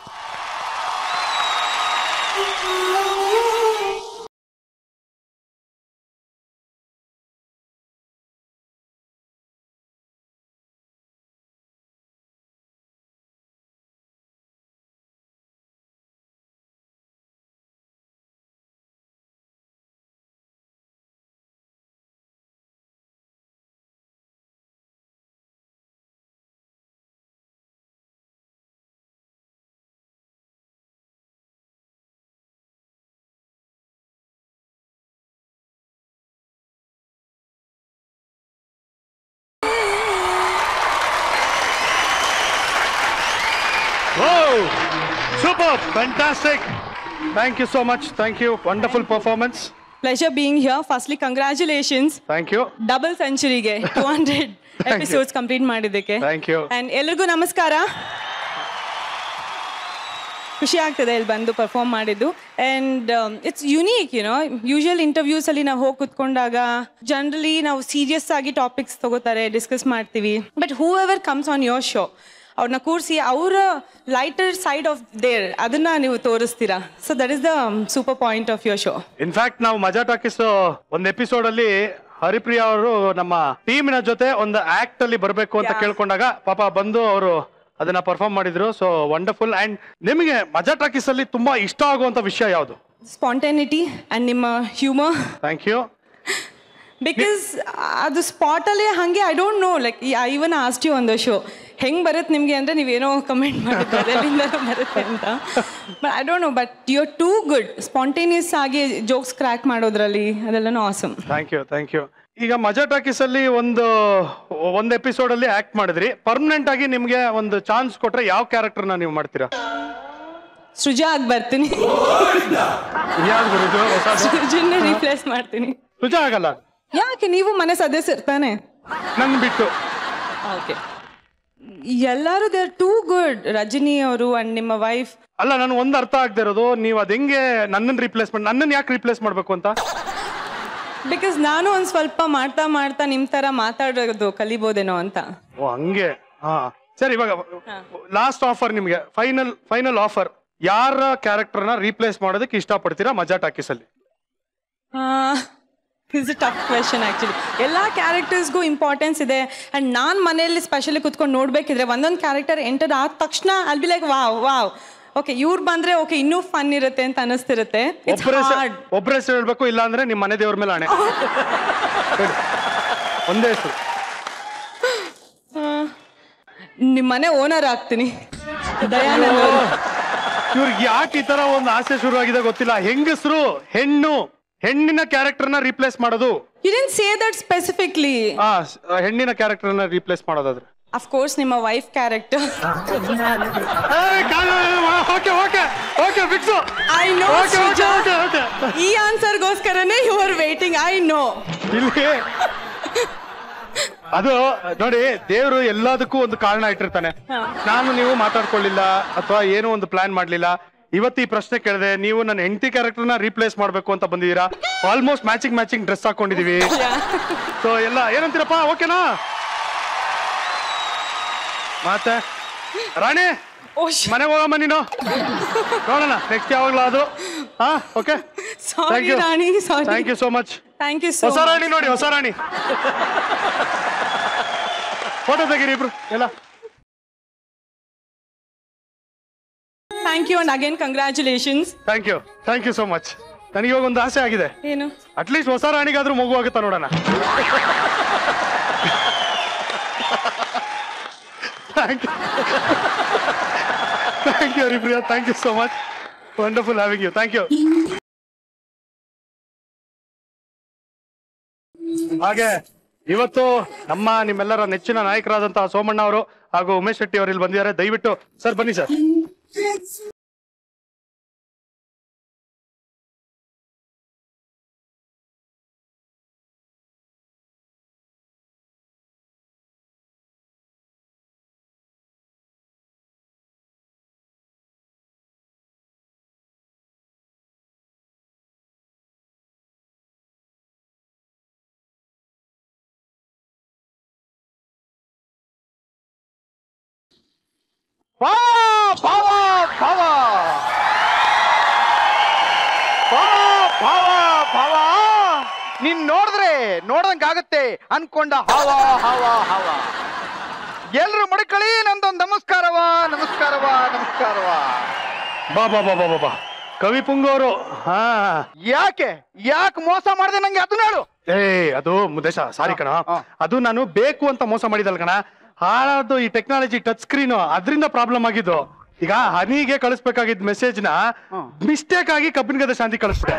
Oh, super, fantastic. Thank you so much. Thank you. Wonderful performance. Pleasure being here. Firstly, congratulations. Thank you. Double ಸೆಂಚುರಿಗೆ two hundred you. Episodes complete ಮಾಡಿದ್ದಕ್ಕೆ Thank you. ಅಂಡ್ ಎಲ್ರಿಗೂ ನಮಸ್ಕಾರ ಖುಷಿ ಆಗ್ತದೆ ಇಲ್ಲಿ ಬಂದು ಪರ್ಫಾರ್ಮ್ ಮಾಡಿದ್ದು and it's unique you know usual interviews ಅಲ್ಲಿ ನಾವು ಹೋಗಿ ಕುತ್ಕೊಂಡಾಗ ಜನರಲಿ ನಾವು ಸೀರಿಯಸ್ ಆಗಿ ಟಾಪಿಕ್ಸ್ ತಗೋತಾರೆ ಡಿಸ್ಕಸ್ ಮಾಡ್ತೀವಿ but whoever comes on your show ಅವ್ರನ್ನ ಕೂರಿಸಿ ಅವರ ಲೈಟರ್ ಸೈಡ್ ಆಫ್ ದೇರ್ ಅದನ್ನ ನೀವು ತೋರಿಸ್ತೀರಾ so that is the super point of your show in fact ನಾವು ಮಜಾ ಟಾಕೀಸ್ ಒಂದ್ ಎಪಿಸೋಡ್ ಅಲ್ಲಿ ಹರಿಪ್ರಿಯಾ ಅವರು ನಮ್ಮ ಟೀಮಿನ ಜೊತೆ ಒಂದು ಆಕ್ಟ್ ಅಲ್ಲಿ ಬರಬೇಕು ಅಂತ ಕೇಳ್ಕೊಂಡಾಗ ಪಾಪ ಬಂದು ಅವರು ಅದನ್ನ ಪರ್ಫಾರ್ಮ್ ಮಾಡಿದ್ರು ಸೊ ವಂಡರ್ಫುಲ್ ಅಂಡ್ ನಿಮಗೆ ಮಜಾ ಟಾಕೀಸ್ ಅಲ್ಲಿ ತುಂಬಾ ಇಷ್ಟ ಆಗುವಂತ ವಿಷಯ ಯಾವುದು ಸ್ಪಾಂಟೇನಿಟಿ ಆ್ಯಂಡ್ ನಿಮ್ಮ ಹ್ಯೂಮರ್ ಥ್ಯಾಂಕ್ ಯು ಬಿಕಾಸ್ ಅದು ಸ್ಪಾಟಲ್ಲೇ ಹಾಗೆ I don't know like I even asked you on the show ಹೆಂಗೆ ಬರುತ್ತೆ ನಿಮಗೆ ಅಂದರೆ ನೀವೇನೋ ಕಮೆಂಟ್ ಮಾಡಿದ್ರೆ ಅದರಿಂದ ಬರುತ್ತೆ ಅಂತ but I don't know but you are too good spontaneous ಆಗಿ ಜೋಕ್ಸ್ ಕ್ರ್ಯಾಕ್ ಮಾಡೋದ್ರಲ್ಲಿ ಅದೆಲ್ಲನೂ awesome thank you thank you ಈಗ ಮಜಾ ಟಾಕೀಸ್ ಅಲ್ಲಿ ಒಂದು ಒಂದು ಎಪಿಸೋಡ್ ಅಲ್ಲಿ ಆಕ್ಟ್ ಮಾಡಿದ್ರಿ ಪರ್ಮನೆಂಟ್ ಆಗಿ ನಿಮ್ಗೆ ಒಂದು ಚಾನ್ಸ್ ಕೊಟ್ರೆ ಯಾವ ಕ್ಯಾರೆಕ್ಟರ್ನ ನೀವು ಮಾಡ್ತೀರಾ ಸೃಜಾ ಆಗಿ ಬರ್ತೀನಿ ಯಾವ್ದು ಬರುದು ಹೊಸದು? ಸೃಜನ್ನ ರೀಪ್ಲೇಸ್ ಮಾಡ್ತೀನಿ ನಿಜ ಆಗಲ್ಲ ಯಾಕೆ ನೀವು ಮನೆ ಸದಸ್ಯರು ತಾನೆ ನನ್ ಬಿಟ್ಟು ಓಕೆ ಎಲ್ಲರೂ they are too good Rajini ಅವರು ಅಂಡ್ ನಿಮ್ಮ ವೈಫ್ ಅಲ್ಲ ನಾನು ಒಂದು ಅರ್ಥ ಆಗದೆ ಇರೋದು ನೀವು ಅದ್ ಹೆಂಗೆ ನನ್ನನ್ನು ರಿಪ್ಲೇಸ್ ಮಾಡಿ ನನ್ನನ್ನು ಯಾಕೆ ರಿಪ್ಲೇಸ್ ಮಾಡ್ಬೇಕು ಅಂತ ಬಿಕಾಸ್ ನಾನು ಒಂದ್ ಸ್ವಲ್ಪ ಮಾಡ್ತಾ ಮಾಡ್ತಾ ನಿಮ್ ತರ ಮಾತಾಡೋದು ಕಲಿಬೋದೇನೋ ಅಂತ ಓ ಹಂಗೆ ಹಾ ಸರಿ ಇವಾಗ ಲಾಸ್ಟ್ ಆಫರ್ ನಿಮ್ಗೆ ಫೈನಲ್ ಫೈನಲ್ ಆಫರ್ ಯಾರ ಕ್ಯಾರೆಕ್ಟರ್ನ ರೀಪ್ಲೇಸ್ ಮಾಡೋದಕ್ಕೆ ಇಷ್ಟಪಡ್ತೀರಾ ಮಜಾ ಟಾಕೀಸ್ ಅಲ್ಲಿ is a tough question actually ಎಲ್ಲ ಕ್ಯಾರೆಕ್ಟರ್ಸ್ಗೂ ಇಂಪಾರ್ಟೆನ್ಸ್ ಇದೆ ಅಂಡ್ ನಾನು ಮನೆಯಲ್ಲಿ ಸ್ಪೆಷಲಿ ಕುತ್ಕೊಂಡು ನೋಡ್ಬೇಕಿದ್ರೆ ಒಂದೊಂದು ಕ್ಯಾರೆಕ್ಟರ್ ಎಂಟರ್ ಆದ ತಕ್ಷಣ ಅಲ್ಲಿ be like wow wow okay ಇವ್ರು ಬಂದ್ರೆ ಓಕೆ ಇನ್ನೂ ಫನ್ ಇರುತ್ತೆ ಅಂತ ಅನಿಸ್ತಿರುತ್ತೆ ಇಟ್ಸ್ ಒಬ್ಬರೇ ಹಾರ್ಡ್ ಒಬ್ಬರೇ ಹೆಸರು ಹೇಳ್ಬೇಕು ಇಲ್ಲ ಅಂದ್ರೆ ನಿಮ್ಮ ಮನೆ ದೇವ್ರ ಮೇಲೆ ಆಣೆ ಹೇಳಿ. ಒಂದೇ ಹೆಸರು ನಿಮ್ಮ ಮನೆ ಓನರ್ ಆಗ್ತೀನಿ ದಯಾನಂದ್ ಅವರು ಇವ್ರಿಗೆ ಯಾಕೆ ಈ ತರ ಒಂದು ಆಸೆ ಶುರು ಆಗಿದೆ ಗೊತ್ತಿಲ್ಲ ಹೆಂಗಸರು ಹೆಣ್ಣು ಹೆಣ್ಣಿನ ಕ್ಯಾರೆಕ್ಟರ್ನ ರೀಪ್ಲೇಸ್ ಮಾಡೋದು you didn't say that specifically ಆ ಸ್- ಹೆಣ್ಣಿನ ಕ್ಯಾರೆಕ್ಟರ್ನ ರೀಪ್ಲೇಸ್ ಮಾಡೋದಾದ್ರೆ ಅಫ್ ಕೋರ್ಸ್ ನಿಮ್ಮ wife character okay okay okay fix I know Okay, okay, okay, okay. ಈ ಆನ್ಸರ್ಗೋಸ್ಕರನೇ you are waiting I know ಇಲ್ಲಿ ಅದು ನೋಡಿ ದೇವ್ರು ಎಲ್ಲದಕ್ಕೂ ಒಂದು ಕಾರಣ ಇಟ್ಟಿರ್ತಾನೆ ನಾನು ನೀವು ಮಾತಾಡ್ಕೊಳ್ಳಿಲ್ಲ ಅಥವಾ ಏನೋ ಒಂದು ಪ್ಲಾನ್ ಮಾಡ್ಲಿಲ್ಲ ಇವತ್ತು ಈ ಪ್ರಶ್ನೆ ಕೇಳಿದೆ ನೀವು ನನ್ನ ಹೆಂಡತಿ ಕ್ಯಾರೆಕ್ಟರ್ನ ರೀಪ್ಲೇಸ್ ಮಾಡ್ಬೇಕು ಅಂತ ಬಂದಿದ್ದೀರಾ ಆಲ್ಮೋಸ್ಟ್ ಮ್ಯಾಚಿಂಗ್ ಮ್ಯಾಚಿಂಗ್ ಡ್ರೆಸ್ ಹಾಕೊಂಡಿದೀವಿ ಸೊ ಎಲ್ಲ ಏನಂತೀರಪ್ಪ ಓಕೆನಾ ಮತ್ತೆ ರಾಣಿ ಮನೆಗೆ ಹೋಗಮ್ಮ ನೀನು ನೋಡೋಣ ನೆಕ್ಸ್ಟ್ ಯಾವಾಗ್ಲೂ ಅದು ಹಾ okay sorry Rani sorry thank you so much thank you so ಹೊಸ ರಾಣಿ ನೋಡಿ ಹೊಸ ರಾಣಿ ಫೋಟೋ ತೆಗೀರಿ ಇಬ್ರು ಎಲ್ಲ thank you and again congratulations thank you thank you so much ನನಗೆ ಇವಾಗ ಒಂದು ಆಸೆ ಆಗಿದೆ ಏನು ಅಟ್ಲೀಸ್ಟ್ ಹೊಸ ರಾಣಿಗಾದ್ರೂ ಮಗು ಆಗುತ್ತಾ ನೋಡೋಣ thank you thank you Haripriya thank you so much wonderful having you thank you ಹಾಗೆ ಇವತ್ತು ನಮ್ಮ ನಿಮ್ಮೆಲ್ಲರ ನೆಚ್ಚಿನ ನಾಯಕರಾದಂತಹ ಸೋಮಣ್ಣ ಅವರು ಹಾಗೂ ಉಮೇಶ್ ಶೆಟ್ಟಿ ಅವರು ಇಲ್ಲಿ ಬಂದಿದ್ದಾರೆ ದಯವಿಟ್ಟು ಸರ್ ಬನ್ನಿ ಸರ್ ಭಾವ ಭಾವ ಭಾವ ಭಾವ ಭಾವ ಭಾವ ನೀನ್ ನೋಡಿದ್ರೆ ನೋಡ್ದಂಗಾಗತ್ತೆ ಅನ್ಕೊಂಡ ಹಾವ ಹಾವ ಹಾವ ಎಲ್ರು ಮಡ್ಕಳಿ ನಂದೊಂದು ನಮಸ್ಕಾರವ ನಮಸ್ಕಾರವ ನಮಸ್ಕಾರವ ಬಾ ಬಾ ಬಾ ಬಾ ಬಾ ಬಾ ಕವಿ ಪುಂಗೋರು ಹಾ ಯಾಕೆ ಯಾಕೆ ಮೋಸ ಮಾಡಿದೆ ನಂಗೆ ಅದನ್ನ ಹೇಳು ಏ ಅದು ಮುದ್ದೇಶ ಸಾರಿ ಕಣ ಅದು ನಾನು ಬೇಕು ಅಂತ ಮೋಸ ಮಾಡಿದಲ್ ಕಣ ಹಾಳಾದ್ದು ಈ ಟೆಕ್ನಾಲಜಿ ಟಚ್ ಸ್ಕ್ರೀನ್ ಅದರಿಂದ ಪ್ರಾಬ್ಲಮ್ ಆಗಿದ್ದು ಈಗ ಹನಿಗೆ ಕಳಿಸ್ಬೇಕಾಗಿದ್ದ ಮೆಸೇಜ್ ನ ಮಿಸ್ಟೇಕ್ ಆಗಿ ಕಬ್ಬಿನ ಗದೆ ಶಾಂತಿ ಕಳಿಸ್ಬಿಟ್ಟೆ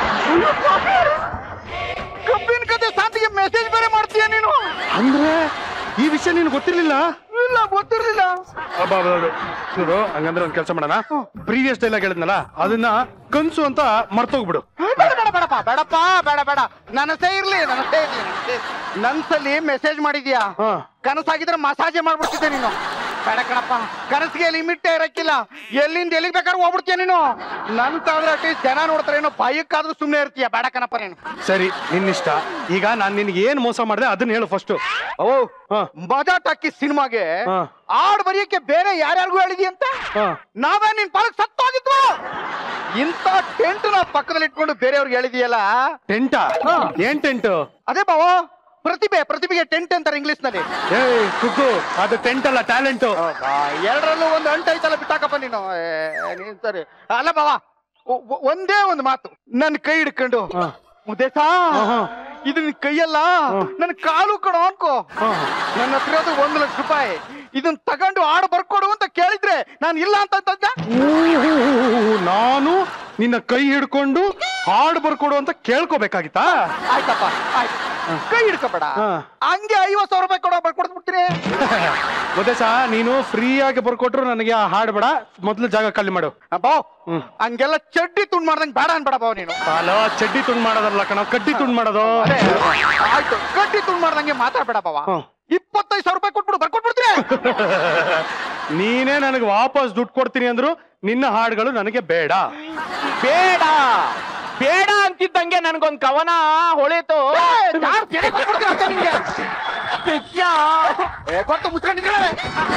ಕಬ್ಬಿನ ಕತೆ ಶಾಂತಿಗೆ ಮೆಸೇಜ್ ಬೇರೆ ಮಾಡ್ತೀಯ ನೀನು ಅಂದ್ರೆ ಈ ವಿಷಯ ನೀನು ಗೊತ್ತಿರ್ಲಿಲ್ಲ ಇಲ್ಲ ಗೊತ್ತಿರ್ಲಿಲ್ಲ ನೋಡು ಹಂಗಂದ್ರೆ ಒಂದ್ ಕೆಲಸ ಮಾಡೋಣ ಪ್ರೀವಿಯಸ್ ಡೈಲಾಗ್ ಹೇಳಿದ್ನಲ್ಲ ಅದನ್ನ ಕನ್ಸು ಅಂತ ಮರ್ತೋಗ್ಬಿಡು ಬೇಡ ಬೇಡ ಬೇಡಪ್ಪ ಬೇಡಪ್ಪ ಬೇಡ ಬೇಡ ನನಸೇ ಇರ್ಲಿ ನನಸೇ ಇರ್ಲಿ ನನಸೇ ಇರ್ಲಿ. ನನ್ಸಲ್ಲಿ ಮೆಸೇಜ್ ಮಾಡಿದ್ಯಾ ಕನಸಾಗಿದ್ರೆ ಮಸಾಜೆ ಮಾಡ್ಬಿಡ್ತಿದ್ದೆ ನೀನು ಬೇಡ ಕಣಪ್ಪ ಕನಸಿಗೆ ಲಿಮಿಟ್ ಇರಕ್ಕಿಲ್ಲ ಎಲ್ಲಿಂದ ಎಲ್ಲಿಗೆ ಬೇಕಾದ್ರೂ ಹೋಗ್ಬಿಡ್ತೀಯ ನೀನು ನನ್ ತಾಂದ್ರೆ ಅಟ್ಲೀಸ್ಟ್ ಜನ ನೋಡ್ತಾರೆ ಏನೋ ಭಯಕ್ಕಾದ್ರೂ ಸುಮ್ಮನೆ ಇರ್ತೀಯ ಬೇಡ ಕಣಪ್ಪ ನೀನು ಸರಿ ನಿನ್ನಿಷ್ಟ ಈಗ ನಾನ್ ನಿನ್ಗೆ ಏನ್ ಮೋಸ ಮಾಡಿದೆ ಅದನ್ನ ಹೇಳು ಫಸ್ಟ್ ಓ ಮಜಾ ಟಾಕಿ ಸಿನಿಮಾಗೆ ಹಾಡ್ ಬರೆಯಕ್ಕೆ ಬೇರೆ ಯಾರ್ಯಾರಿಗೂ ಹೇಳಿದಿ ಅಂತ ನಾವೇ ನಿನ್ ಪಾಲಕ್ ಸತ್ತೋಗಿದ್ವು ಇಂಥ ಟೆಂಟ್ ನ ಪಕ್ಕದಲ್ಲಿ ಇಟ್ಕೊಂಡು ಬೇರೆಯವ್ರಿಗೆ ಹೇಳಿದೀಯಲ್ಲ ಟೆಂಟಾ ಏನ್ ಟೆಂಟ್ ಅದೇ ಬಾವ ಪ್ರತಿಭೆ ಪ್ರತಿಭೆಗೆ ಟೆಂಟ್ ಅಂತಾರೆ ಇಂಗ್ಲಿಷ್ ನಲ್ಲಿ ಏ ಕುಕ್ಕು ಅದು ಟೆಂಟ್ ಅಲ್ಲ ಟ್ಯಾಲೆಂಟ್ ಎರಡರಲ್ಲೂ ಒಂದು ಅಂಟ ಐತಲ್ಲ ಬಿಟ್ಟಾಕಪ್ಪ ನೀನು ಏ, ನೀನ್ ಸರಿ ಅಲ್ಲ ಬಾವ ಒ- ಒ- ಒಂದೇ ಒಂದು ಮಾತು ನನ್ನ ಕೈ ಹಿಡ್ಕೊಂಡು ಮುದ್ದೇಸಾ ಇದು ನಿನ್ ಕೈಯಲ್ಲ ನನ್ ಕಾಲು ಕಣೋ ಅನ್ಕೋ ನನ್ನ ಹತ್ರ ಇರೋದು ಒಂದು ಲಕ್ಷ ರೂಪಾಯಿ ಇದನ್ನ ತಗೊಂಡು ಹಾಡು ಬರ್ಕೊಡು ಅಂತ ಕೇಳಿದ್ರೆ ನಾನು ಇಲ್ಲ ಅಂತ ಅಂತಂದೆ ನಾನು ನಿನ್ನ ಕೈ ಹಿಡ್ಕೊಂಡು ಹಾಡು ಬರ್ಕೊಡು ಅಂತ ಕೇಳ್ಕೋಬೇಕಾಗಿತ್ತಾ ಆಯ್ತಪ್ಪ ಆಯ್ತು ಕೈ ಹಿಡ್ಕೋಬೇಡ ಹಂಗೆ ಐವತ್ ಸಾವಿರ ರೂಪಾಯಿ ಕೊಡೋ ಬರ್ಕೊಡ್ಬಿಡ್ತೀನಿ ಮುದ್ದೇಶ ನೀನು ಫ್ರೀ ಆಗಿ ಬರ್ಕೊಟ್ರು ನನಗೆ ಆ ಹಾಡು ಬೇಡ ಮೊದ್ಲು ಜಾಗ ಖಾಲಿ ಮಾಡು ಬಾವ್ ಹಂಗೆಲ್ಲ ಚಡ್ಡಿ ತುಂಡ್ ಮಾಡ್ದಂಗ್ ಬೇಡ ಅನ್ಬೇಡ ಬಾವ್ ನೀನು ಅಲೋ ಚಡ್ಡಿ ತುಂಡ್ ಮಾಡೋದಲ್ಲ ಕಣ ಕಡ್ಡಿ ತುಂಡ್ ಮಾಡೋದು ಅದೇ, ಆಯ್ತು ಕಡ್ಡಿ ತುಂಡ್ ಮಾಡ್ದಂಗೆ ಮಾತಾಡ್ಬೇಡ ಬಾವ ಇಪ್ಪತ್ತೈದು ಸಾವಿರ ರೂಪಾಯಿ ಕೊಟ್ಬಿಡು ಬರ್ಕೊಟ್ಬಿಡ್ತೀನಿ ನೀನೇ ನನಗೆ ವಾಪಸ್ ದುಡ್ಡು ಕೊಡ್ತೀನಿ ಅಂದ್ರು ನಿನ್ನ ಹಾಡುಗಳು ನನಗೆ ಬೇಡ ಬೇಡ ಬೇಡ ಅಂತಿದ್ದಂಗೆ ನನ್ಗೊಂದ್ ಕವನ ಹೊಳಿತು ಗೊತ್ತು ಮುಚ್ಕೊಂಡಿದ್ದಾಳೆ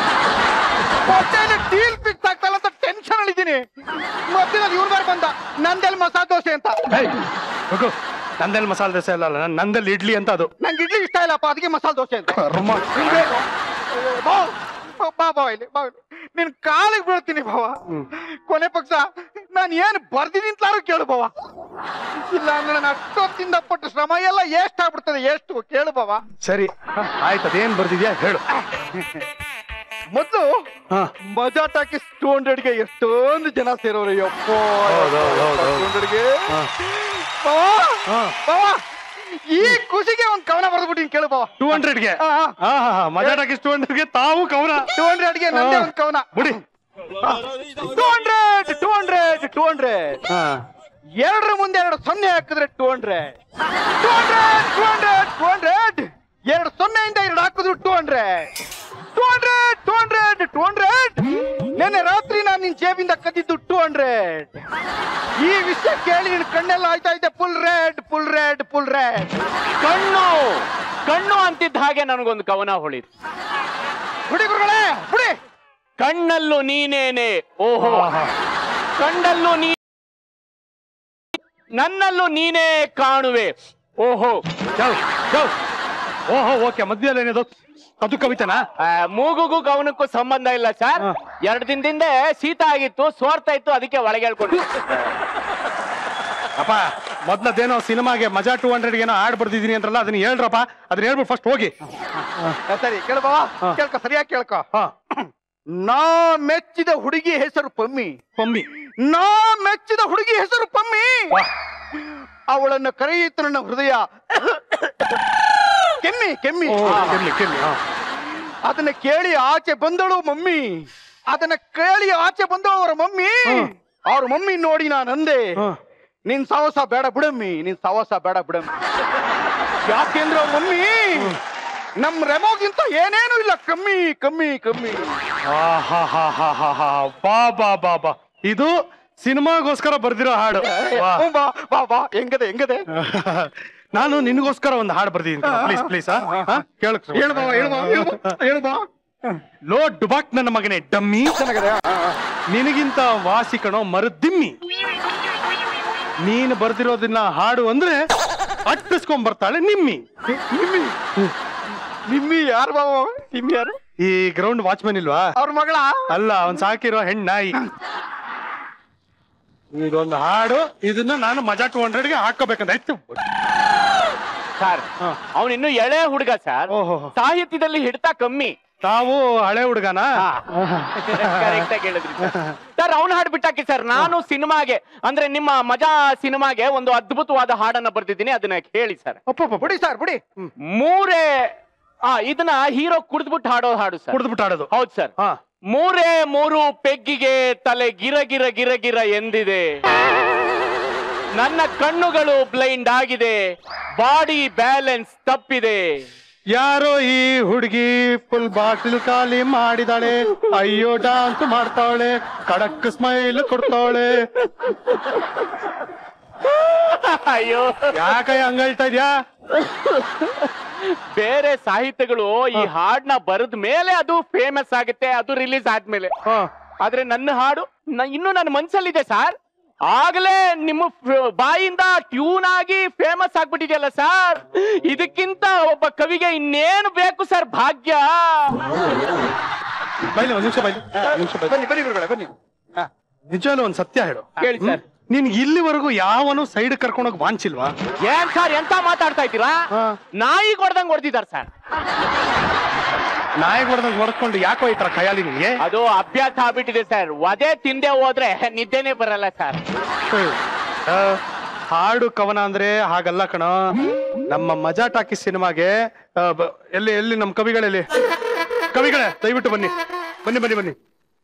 ಡೀಲ್ ಫಿಕ್ಸ್ ಆಗ್ತಲ್ಲ ಅಂತ ಟೆನ್ಷನ್ ಅಲ್ಲಿದ್ದೀನಿ ಮಧ್ಯದಲ್ಲಿ ಇವ್ರು ಬೇರೆ ಬಂದ ನಂದೆಲ್ಲಿ ಮಸಾಲೆ ದೋಸೆ ಅಂತ ಹೋಗು ನಂದಲ್ಲಿ ಮಸಾಲೆ ದೋಸೆ ಅಲ್ಲ ನನ್- ನಂದಲ್ಲಿ ಇಡ್ಲಿ ಅಂತ ಅದು ನಂಗೆ ಇಡ್ಲಿ ಇಷ್ಟ ಇಲ್ಲಪ್ಪ ಅದಕ್ಕೆ ಮಸಾಲೆ ದೋಸೆ ಅಂತ ಕರ್ಮ. ನಿಂಗೇನು? ಬಾ ಬಾ ಬಾ ಇಲ್ಲಿ ಬಾ ಇಲ್ಲಿ. ನಿನ್ ಕಾಲಿಗೆ ಬೀಳ್ತೀನಿ ಭಾವ ಕೊನೆ ಪಕ್ಷ ನಾನು ಏನು ಬರ್ದಿನಿಂತಲಾರು ಕೇಳು ಭಾವ ಇಲ್ಲ ಅಂದ್ರೆ ನಾನು ಅಷ್ಟೊತ್ತಿಂದ ಪಟ್ಟು ಶ್ರಮ ಎಲ್ಲ ಎಷ್ಟಾಗ್ಬಿಡ್ತದೆ ಎಷ್ಟು ಕೇಳು ಭಾವ ಸರಿ ಆಯ್ತು ಅದೇನ್ ಬರ್ದಿದ್ಯಾ ಹೇಳು ಮೊದ್ಲು ಮಜಾ ಟಾಕಿಸ್ ಟೂ ಹಂಡ್ರೆಡ್ಗೆ ಎಷ್ಟೊಂದು ಜನ ಸೇರೋರು ಯಪ್ಪೋ ಟೂ ಹಂಡ್ರೆಡ್ಗೆ ಈ ಖುಷಿಗೆ ಒಂದ್ ಕವನ ಬರ್ದ್ಬಿಟ್ಟಿನಿ ಕೇಳು ಬಾವ ಟೂ ಹಂಡ್ರೆಡ್ಗೆ ಮಜಾ ಟಾಕಿಸ್ ಟೂ ಹಂಡ್ರೆಡ್ಗೆ ತಾವು ಕವನ ಟೂ ಹಂಡ್ರೆಡ್ಗೆ ನಂದೇ ಒಂದ್ ಕವನ ಬಿಡಿ two hundred two hundred two hundred ಎರಡರ ಮುಂದೆ ಎರಡು ಸೊನ್ನೆ ಹಾಕಿದ್ರೆ two hundred two hundred two hundred two hundred ಎರಡು ಸೊನ್ನೆಯಿಂದ ಎರಡು ಹಾಕಿದ್ರು two hundred two hundred two hundred two hundred ನಿನ್ನೆ ರಾತ್ರಿ ನಾನು ನಿನ್ ಜೇಬಿಂದ ಕದ್ದಿದ್ದು ಟೂ ಹಂಡ್ರೆಡ್ ಈ ವಿಷಯ ಕೇಳಿ ನಿನ್ ಕಣ್ಣೆಲ್ಲ ಆಯ್ತಾ ಇದೆ full red full red full red ಕಣ್ಣು ಕಣ್ಣು ಅಂತಿದ್ದ ಹಾಗೆ ನನಗೊಂದು ಕವನ ಹೊಳಿತು ಬಿಡಿ ಗುರುಗಳೇ ಬಿಡಿ ಕಣ್ಣಲ್ಲೂ ನೀನೇನೆ ಓಹೋ ಕಣ್ಣಲ್ಲೂ ನೀ ನನ್ನಲ್ಲೂ ನೀನೇ ಕಾಣುವೆ ಓಹೋ ಓಹೋ ಓಕೆ ಮಧ್ಯದಲ್ಲಿ ಏನಿದು ಅದು ಕವಿತನಾ ಆ, ಮೂಗುಗೂ ಕವನಕ್ಕೂ ಸಂಬಂಧ ಇಲ್ಲ ಸರ್ ಎರಡು ದಿನದಿಂದ ಶೀತ ಆಗಿತ್ತು ಸೋರ್ತಾ ಇತ್ತು ಅದಕ್ಕೆ ಒಳಗೆ ಹೇಳ್ಕೊಂಡು ಅಪ್ಪ ಮೊದ್ಲದೇನೋ ಸಿನಿಮಾಗೆ ಮಜಾ ಟೂ ಹಂಡ್ರೆಡ್ ಏನೋ ಆಡ್ ಬರ್ದಿದೀನಿ ಅಂದ್ರಲ್ಲ ಅದನ್ನ ಹೇಳ್ರಪ್ಪ ಅದನ್ನ ಹೇಳ್ಬಿಟ್ಟು ಫಸ್ಟ್ ಹೋಗಿ ಸರಿ ಕೇಳ್ಬಾ ಕೇಳ್ಕೊ ಸರಿಯಾಗಿ ಕೇಳ್ಕೊ ನಾ ಮೆಚ್ಚಿದ ಹುಡುಗಿ ಹೆಸರು ಪಮ್ಮಿ ಪಮ್ಮಿ ನಾ ಮೆಚ್ಚಿದ ಹುಡುಗಿ ಹೆಸರು ಪಮ್ಮಿ ಅವಳನ್ನು ಕರೆಯಿತು ನನ್ನ ಹೃದಯ ಕೆಮ್ಮಿ ಕೆಮ್ಮಿ ಕೆಮ್ಮಿ ಕೆಮ್ಮಿ ಹಾ. ಅದನ್ನ ಕೇಳಿ ಆಚೆ ಬಂದಳು ಮಮ್ಮಿ ಅದನ್ನ ಕೇಳಿ ಆಚೆ ಬಂದಳು ಅವರ ಮಮ್ಮಿ ಅವ್ರ ಮಮ್ಮಿ ನೋಡಿ ನಾನು ಅಂದೆ ನಿನ್ ಸಾವಸ ಬೇಡ ಬಿಡಮ್ಮಿ ನಿನ್ ಸಾವಸ ಬೇಡ ಬಿಡಮ್ಮಿ ಯಾಕೆಂದ್ರೆ ಅವ್ರ ಮಮ್ಮಿ ನಮ್ ರೆಮೋಗಿಂತ ಏನೇನು ಇಲ್ಲ ಕಮ್ಮಿ ಕಮ್ಮಿ ಕಮ್ಮಿ ಆಹಾಹಾಹಾಹಾಹಾ. ಬಾ ಬಾ ಬಾ ಬಾ ಇದು ಸಿನಿಮಾಗೋಸ್ಕರ ಬರ್ದಿರೋ ಹಾಡು ವಾ. ಹ್ಮ್, ಬಾ ಬಾ ಬಾ ಹೆಂಗದೆ ಹೆಂಗದೆ ನಾನು ನಿನಗೋಸ್ಕರ ಒಂದು ಹಾಡು ಬರ್ದಿದ್ದೀನಿ ಪ್ಲೀಸ್ ಪ್ಲೀಸ್ ಕೇಳಕ್ ಹೇಳು ಬಾ ಹೇಳು ಬಾ ಹೇಳು ಬಾ, ಹೇಳು ಬಾ ಲೋ ಡುಬಾಕ್ ನನ್ನ ಮಗನೇ ಡಮ್ಮಿ ನಿನಗಿಂತ ವಾಸಿ ಕಣೋ ಮರದಿಮ್ಮಿ ನೀನು ಬರ್ದಿರೋದನ್ನ ಹಾಡು ಅಂದ್ರೆ ಅಟ್ಟಿಸ್ಕೊಂಡ್ ಬರ್ತಾಳೆ ನಿಮ್ಮಿ ನಿಮ್ಮಿ ನಿಮ್ಮಿ ಯಾರು ಬಾಬು ನಿಮ್ಮಿ ಯಾರು ಈ ಗ್ರೌಂಡ್ ವಾಚ್ಮನ್ ಇಲ್ವಾ ಅವ್ರ ಮಗಳ ಅಲ್ಲ ಅವನ್ ಸಾಕಿರೋ ಹೆಣ್ಣಾಯಿ ಇದೊಂದು ಹಾಡು ಇದನ್ನ ನಾನು ಮಜಾ ಟು ಹಂಡ್ರೆಡ್ಗೆ ಹಾಕೋಬೇಕಂತ ಆಯ್ತು ಸರ್ ಅವನು ಇನ್ನು ಎಳೆ ಹುಡುಗ ಸರ್ ಸಾಹಿತ್ಯದಲ್ಲಿ ಹಿಡಿತ ಕಮ್ಮಿ ತಾವು ಹಳೆ ಹುಡುಗನ ಕರೆಕ್ಟ್ ಆಗಿ ಹೇಳಿದ್ರಿ ಸರ್ ಅವ್ನು ಹಾಡು ಬಿಟ್ಟಾಕಿ ಸರ್ ನಾನು ಸಿನಿಮಾಗೆ ಅಂದ್ರೆ ನಿಮ್ಮ ಮಜಾ ಸಿನಿಮಾಗೆ ಒಂದು ಅದ್ಭುತವಾದ ಹಾಡನ್ನ ಬರ್ದಿದ್ದೀನಿ ಅದನ್ನ ಹೇಳಿ ಸರ್ ಬಿಡಿ ಸರ್ ಬಿಡಿ ಮೂರೇ ಆ ಇದನ್ನ ಹೀರೋ ಕುಡಿದ್ಬಿಟ್ಟು ಹಾಡೋ ಹಾಡು ಸರ್ ಕುಡಿದ್ಬಿಟ್ಟು ಹಾಡೋದು ಹೌದು ಸರ್ ಮೂರೇ ಮೂರು ಪೆಗ್ಗಿಗೆ ತಲೆ ಗಿರ ಗಿರ ಗಿರ ಗಿರ ಎಂದಿದೆ ನನ್ನ ಕಣ್ಣುಗಳು ಬ್ಲೈಂಡ್ ಆಗಿದೆ ಬಾಡಿ ಬ್ಯಾಲೆನ್ಸ್ ತಪ್ಪಿದೆ ಯಾರೋ ಈ ಹುಡುಗಿ ಫುಲ್ ಬಾಟಿಲ್ ಖಾಲಿ ಮಾಡಿದಾಳೆ ಅಯ್ಯೋ ಡಾನ್ಸ್ ಮಾಡ್ತಾವಳೆ ಕಡಕ್ ಸ್ಮೈಲ್ ಕೊಡ್ತಾವಳೆ ಅಯ್ಯೋ ಯಾಕಯ್ಯ ಹಂಗ ಹೇಳ್ತಾ ಇದ್ಯಾ ಬೇರೆ ಸಾಹಿತ್ಯಗಳು ಈ ಹಾಡ್ನ ಬರೆದ ಮೇಲೆ ಅದು ಫೇಮಸ್ ಆಗುತ್ತೆ ಅದು ರಿಲೀಸ್ ಆದ್ಮೇಲೆ ಆದ್ರೆ ನನ್ನ ಹಾಡು ನ- ಇನ್ನು ನನ್ನ ಮನ್ಸಲ್ಲಿದೆ ಸರ್ ಆಗ್ಲೇ ನಿಮ್ಮ ಫ್- ಬಾಯಿಂದ ಟ್ಯೂನ್ ಆಗಿ ಫೇಮಸ್ ಆಗ್ಬಿಟ್ಟಿದೆಯಲ್ಲ ಸರ್ ಇದಕ್ಕಿಂತ ಒಬ್ಬ ಕವಿಗೆ ಇನ್ನೇನು ಬೇಕು ಸರ್ ಭಾಗ್ಯ ಬೈಲಿ ಒಂದ್ ನಿಮಿಷ ಬೈಲಿ ಒಂದ್ ನಿಮಿಷ ಬೈಲಿ. ಬನ್ನಿ ಬನ್ನಿ ಗುರುಗಳೇ ಬನ್ನಿ ನಿಜವಾಗ್ಲೂ ಒಂದ್ ಸತ್ಯ ಹೇಳು ಹೇಳಿ ಸರ್. ನಿನ್ ಇಲ್ಲಿವರೆಗೂ ಯಾವನು ಸೈಡ್ ಕರ್ಕೊಂಡೋಗಿ ವಾಂಚಿಲ್ವಾ ಏನ್ ಸರ್ ಎಂತ ಮಾತಾಡ್ತಾ ಇದ್ದೀರಾ ನಾಯಿ ಹೊಡ್ದಂಗ್ ಹೊಡೆದಿದ್ದಾರೆ ಸರ್ ನಾಯಿ ಹೊಡೆದಂಗ್ ಹೊಡ್ಕೊಂಡು ಯಾಕೋ ಈ ತರ ಕೈಯಾಲಿ ನಿನ್ಗೆ ಅದು ಅಭ್ಯಾಸ ಆಗ್ಬಿಟ್ಟಿದೆ ಸರ್ ವದೆ ತಿಂದೆ ಹೋದ್ರೆ ನಿದ್ದೆನೆ ಬರಲ್ಲ ಸರ್ ಆ, ಹಾಡು ಕವನ ಅಂದ್ರೆ ಹಾಗಲ್ಲ ಕಣ ನಮ್ಮ ಮಜಾ ಟಾಕಿ ಸಿನಿಮಾಗೆ ಆ, ಬ- ಎಲ್ಲಿ ಎಲ್ಲಿ ನಮ್ಮ ಕವಿಗಳಲ್ಲಿ ಕವಿಗಳೇ ದಯವಿಟ್ಟು ಬನ್ನಿ ಬನ್ನಿ ಬನ್ನಿ ಬನ್ನಿ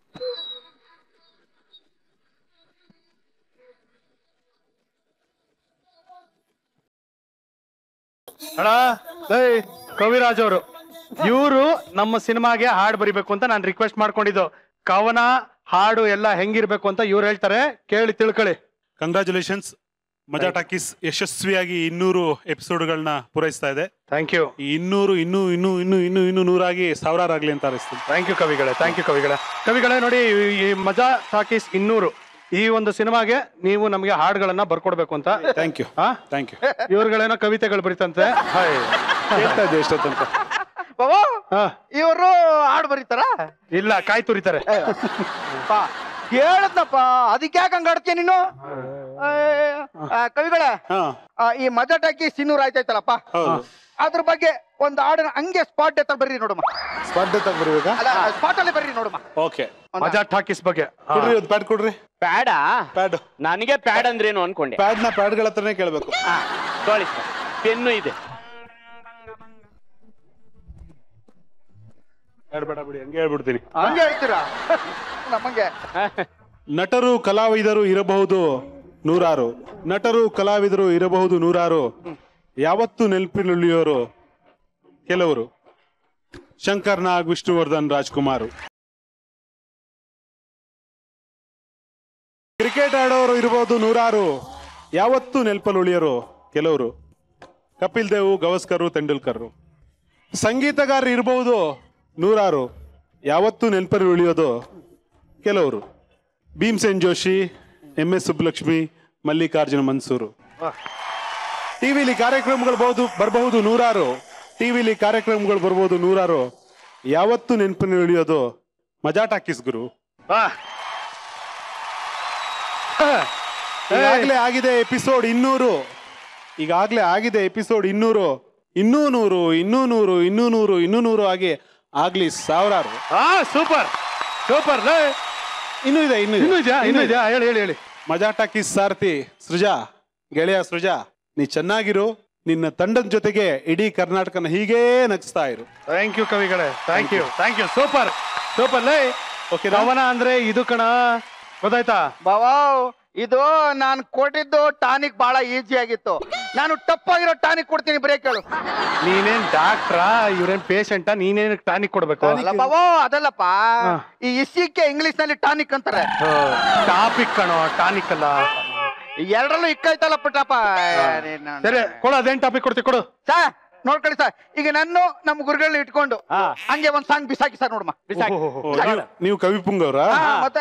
ಅಣ್ಣ ಲೇ, ಕವಿರಾಜ್ ಅವರು ಇವರು ನಮ್ಮ ಸಿನಿಮಾಗೆ ಹಾಡು ಬರಿಬೇಕು ಅಂತ ನಾನು ರಿಕ್ವೆಸ್ಟ್ ಮಾಡ್ಕೊಂಡಿದ್ದು ಕವನ ಹಾಡು ಎಲ್ಲ ಹೆಂಗಿರ್ಬೇಕು ಅಂತ ಇವ್ರು ಹೇಳ್ತಾರೆ ಕೇಳಿ ತಿಳ್ಕೊಳ್ಳಿ ಕಂಗ್ರ್ಯಾಚುಲೇಷನ್ಸ್ ಮಜಾ ಟಾಕೀಸ್ ಯಶಸ್ವಿಯಾಗಿ ಇನ್ನೂರು ಎಪಿಸೋಡ್ಗಳನ್ನ ಪೂರೈಸ್ತಾ ಇದೆ ಥ್ಯಾಂಕ್ ಯು ಈ ಇನ್ನೂರು ಇನ್ನೂ ಇನ್ನೂ ಇನ್ನೂ ಇನ್ನೂ ಇನ್ನೂ ನೂರಾಗಿ ಸಾವಿರಾರು ಆಗ್ಲಿ ಅಂತ ಅನಿಸ್ತೀನಿ ಥ್ಯಾಂಕ್ ಯು ಕವಿಗಳೇ ಥ್ಯಾಂಕ್ ಯು ಕವಿಗಳೇ ಕವಿಗಳೇ ನೋಡಿ ಈ- ಈ ಮಜಾ ಟಾಕೀಸ್ ಇನ್ನೂರು ಈ ಒಂದು ಸಿನಿಮಾಗೆ ನೀವು ನಮಗೆ ಹಾಡುಗಳನ್ನ ಬರ್ಕೊಡ್ಬೇಕು ಅಂತ ಥ್ಯಾಂಕ್ ಯು ಥ್ಯಾಂಕ್ ಯು ಇವ್ರುಗಳೇನೋ ಕವಿತೆಗಳು ಬರೀತಂತೆ ಹಾಯ್ ಹೇಳ್ತಾ ಇದ್ದೆ ಎಷ್ಟೋ ತನಕ ಬಾಬು ಇವರು ಹಾಡು ಬರೀತಾರ ಇಲ್ಲ ಕಾಯಿ ತುರಿತಾರೆ ಕೇಳದ್ನಪ್ಪ ಅದಕ್ಕೆ ಯಾಕೆ ಹಂಗ ಆಡ್ತೀಯ ನೀನು ಆ, ಆ, ಕವಿಗಳೇ ಆ, ಈ ಮಜಾ ಟಾಕಿ ಸಿನ್ನೂರ್ ಆಯ್ತಾಯ್ತಲ್ಲಪ್ಪ ಅದ್ರ ಬಗ್ಗೆ ಒಂದು ಹಾಡನ್ನ ಹಂಗೆ ಸ್ಪಾಟ್ ಡೆತ್ ಬರ್ರಿ ನೋಡಮ್ಮ ಸ್ಪಾಟ್ ಡೆತ್ ಬರ್ಬೇಕಾ ಅಲ್ಲ ಸ್ಪಾಟ್ ಅಲ್ಲಿ ಬರ್ರಿ ನೋಡಮ್ಮ ಓಕೆ ಮಜಾ ಟಾಕೀಸ್ ಬಗ್ಗೆ ಕೊಡ್ರಿ ಒಂದು ಪ್ಯಾಡ್ ಕೊಡ್ರಿ ಪ್ಯಾಡ ಪ್ಯಾಡ್ ನನಗೆ ಪ್ಯಾಡ್ ಅಂದ್ರೇನು ಅನ್ಕೊಂಡೆ ಪ್ಯಾಡ್ ನ ಪ್ಯಾಡ್ಗಳ ಹತ್ರನೇ ಕೇಳ್ಬೇಕು ತೊಳಿ ಸರ್ ಪೆನ್ನು ಇದೆ ಪ್ಯಾಡ್ ಬೇಡ ಬಿಡಿ ಹಂಗೆ ಹೇಳ್ಬಿಡ್ತೀನಿ ಹಂಗೆ ಹೇಳ್ತೀರಾ ನಮಗೆ ನಟರು ಕಲಾವಿದರು ಇರಬಹುದು ನೂರಾರು ನಟರು ಕಲಾವಿದರು ಇರಬಹುದು ನೂರಾರು ಯಾವತ್ತು ನೆನಪಿನುಳಿಯೋರು ಕೆಲವರು ಶಂಕರ್ ನಾಗ್ ವಿಷ್ಣುವರ್ಧನ್ ರಾಜ್ಕುಮಾರ್ ಕ್ರಿಕೆಟ್ ಆಡೋರು ಇರಬಹುದು ನೂರಾರು ಯಾವತ್ತು ನೆನಪಲ್ಲಿ ಉಳಿಯೋರು ಕೆಲವರು ಕಪಿಲ್ ದೇವ್ ಗವಸ್ಕರ್ ತೆಂಡೂಲ್ಕರ್ ಸಂಗೀತಗಾರರು ಇರಬಹುದು ನೂರಾರು ಯಾವತ್ತೂ ನೆನಪಲ್ಲಿ ಉಳಿಯೋದು ಕೆಲವರು ಭೀಮ್ಸೇನ್ ಜೋಶಿ ಎಂ ಎಸ್ ಸುಬ್ಬಲಕ್ಷ್ಮಿ ಮಲ್ಲಿಕಾರ್ಜುನ ಮನ್ಸೂರು ಟಿವಿಲಿ ಕಾರ್ಯಕ್ರಮಗಳು ಬಹುದು ಬರಬಹುದು ನೂರಾರು ಟಿವಿಲಿ ಕಾರ್ಯಕ್ರಮಗಳು ಬರ್ಬೋದು ನೂರಾರು ಯಾವತ್ತೂ ನೆನಪಿನ ಉಳಿಯೋದು ಮಜಾ ಟಾಕೀಸ್ ಗುರು ಈಗಾಗಲೇ ಆಗಿದೆ ಎಪಿಸೋಡ್ ಇನ್ನೂರು ಈಗಾಗಲೇ ಆಗಿದೆ ಎಪಿಸೋಡ್ ಇನ್ನೂರು ಇನ್ನೂ ನೂರು ಇನ್ನೂ ನೂರು ಇನ್ನೂ ನೂರು ಇನ್ನೂ ನೂರು ಆಗಿ ಆಗ್ಲಿ ಸಾವಿರಾರು ಆ ಸೂಪರ್ ಸೂಪರ್ ಇನ್ನೂ ಇದೆ ಇನ್ನೂ ಇನ್ನೂ ಇದೆಯಾ ಇನ್ನೂ ಇದೆಯಾ ಹೇಳಿ ಹೇಳಿ ಹೇಳಿ ಮಜಾ ಟಾಕೀಸ್ ಸಾರಥಿ ಸೃಜಾ ಗೆಳೆಯ ಸೃಜಾ ನೀ ಚೆನ್ನಾಗಿರು ನಿನ್ನ ತಂಡದ ಜೊತೆಗೆ ಇಡೀ ಕರ್ನಾಟಕನ ಹೀಗೇ ನಗಿಸ್ತಾ ಇರು ಥ್ಯಾಂಕ್ ಯು ಕವಿಗಳೇ thank you thank you super super ಲೇ ಓಕೆ ರವನ ಅಂದ್ರೆ ಇದು ಕಣ ಗೊತ್ತಾಯ್ತಾ ಬಾವಾ ಇದು ನಾನು ಕೊಟ್ಟಿದ್ದು ಟಾನಿಕ್ ಬಹಳ ಈಸಿ ಆಗಿತ್ತು ನಾನು ಟಪ್ ಆಗಿರೋ ಟಾನಿಕ್ ಕೊಡ್ತೀನಿ ಬರೀ ಕೇಳು ನೀನೇನ್ ಡಾಕ್ಟ್ರಾ ಇವ್ರೇನ್ ಪೇಷಂಟಾ ನೀನೇನ್ ಟಾನಿಕ್ ಕೊಡ್ಬೇಕು ಅಲ್ಲ ಬಾವೋ ಅದಲ್ಲಪ್ಪ ಈ ಇಸಿಕೆ ಇಂಗ್ಲಿಷ್ ನಲ್ಲಿ ಟಾನಿಕ್ ಅಂತಾರೆ ಟಾಪಿಕ್ ಕಣೋ ಟಾನಿಕ್ ಅಲ್ಲ ಎರಡರಲ್ಲೂ ಇಕ್ಕೈತಲ್ಲ ಪುಟ್ಟಪ್ಪ ಸರಿ ಕೊಡು ಅದೇನ್ ಟಾಪಿಕ್ ಕೊಡ್ತೀವಿ ಕೊಡು ಸಾ ನೋಡ್ಕೊಳ್ಳಿ ಸರ್ ಈಗ ನಾನು ನಮ್ಮ ಗುರುಗಳನ್ನ ಇಟ್ಕೊಂಡು ಹಂಗೆ ಒಂದ್ ಸಾಂಗ್ ಬಿಸಾಕಿ ಸರ್ ನೋಡಮ್ಮ ಓ, ನೀವು- ನೀವು ಕವಿ ಪುಂಗವ್ರ ಹಾ, ಮತ್ತೆ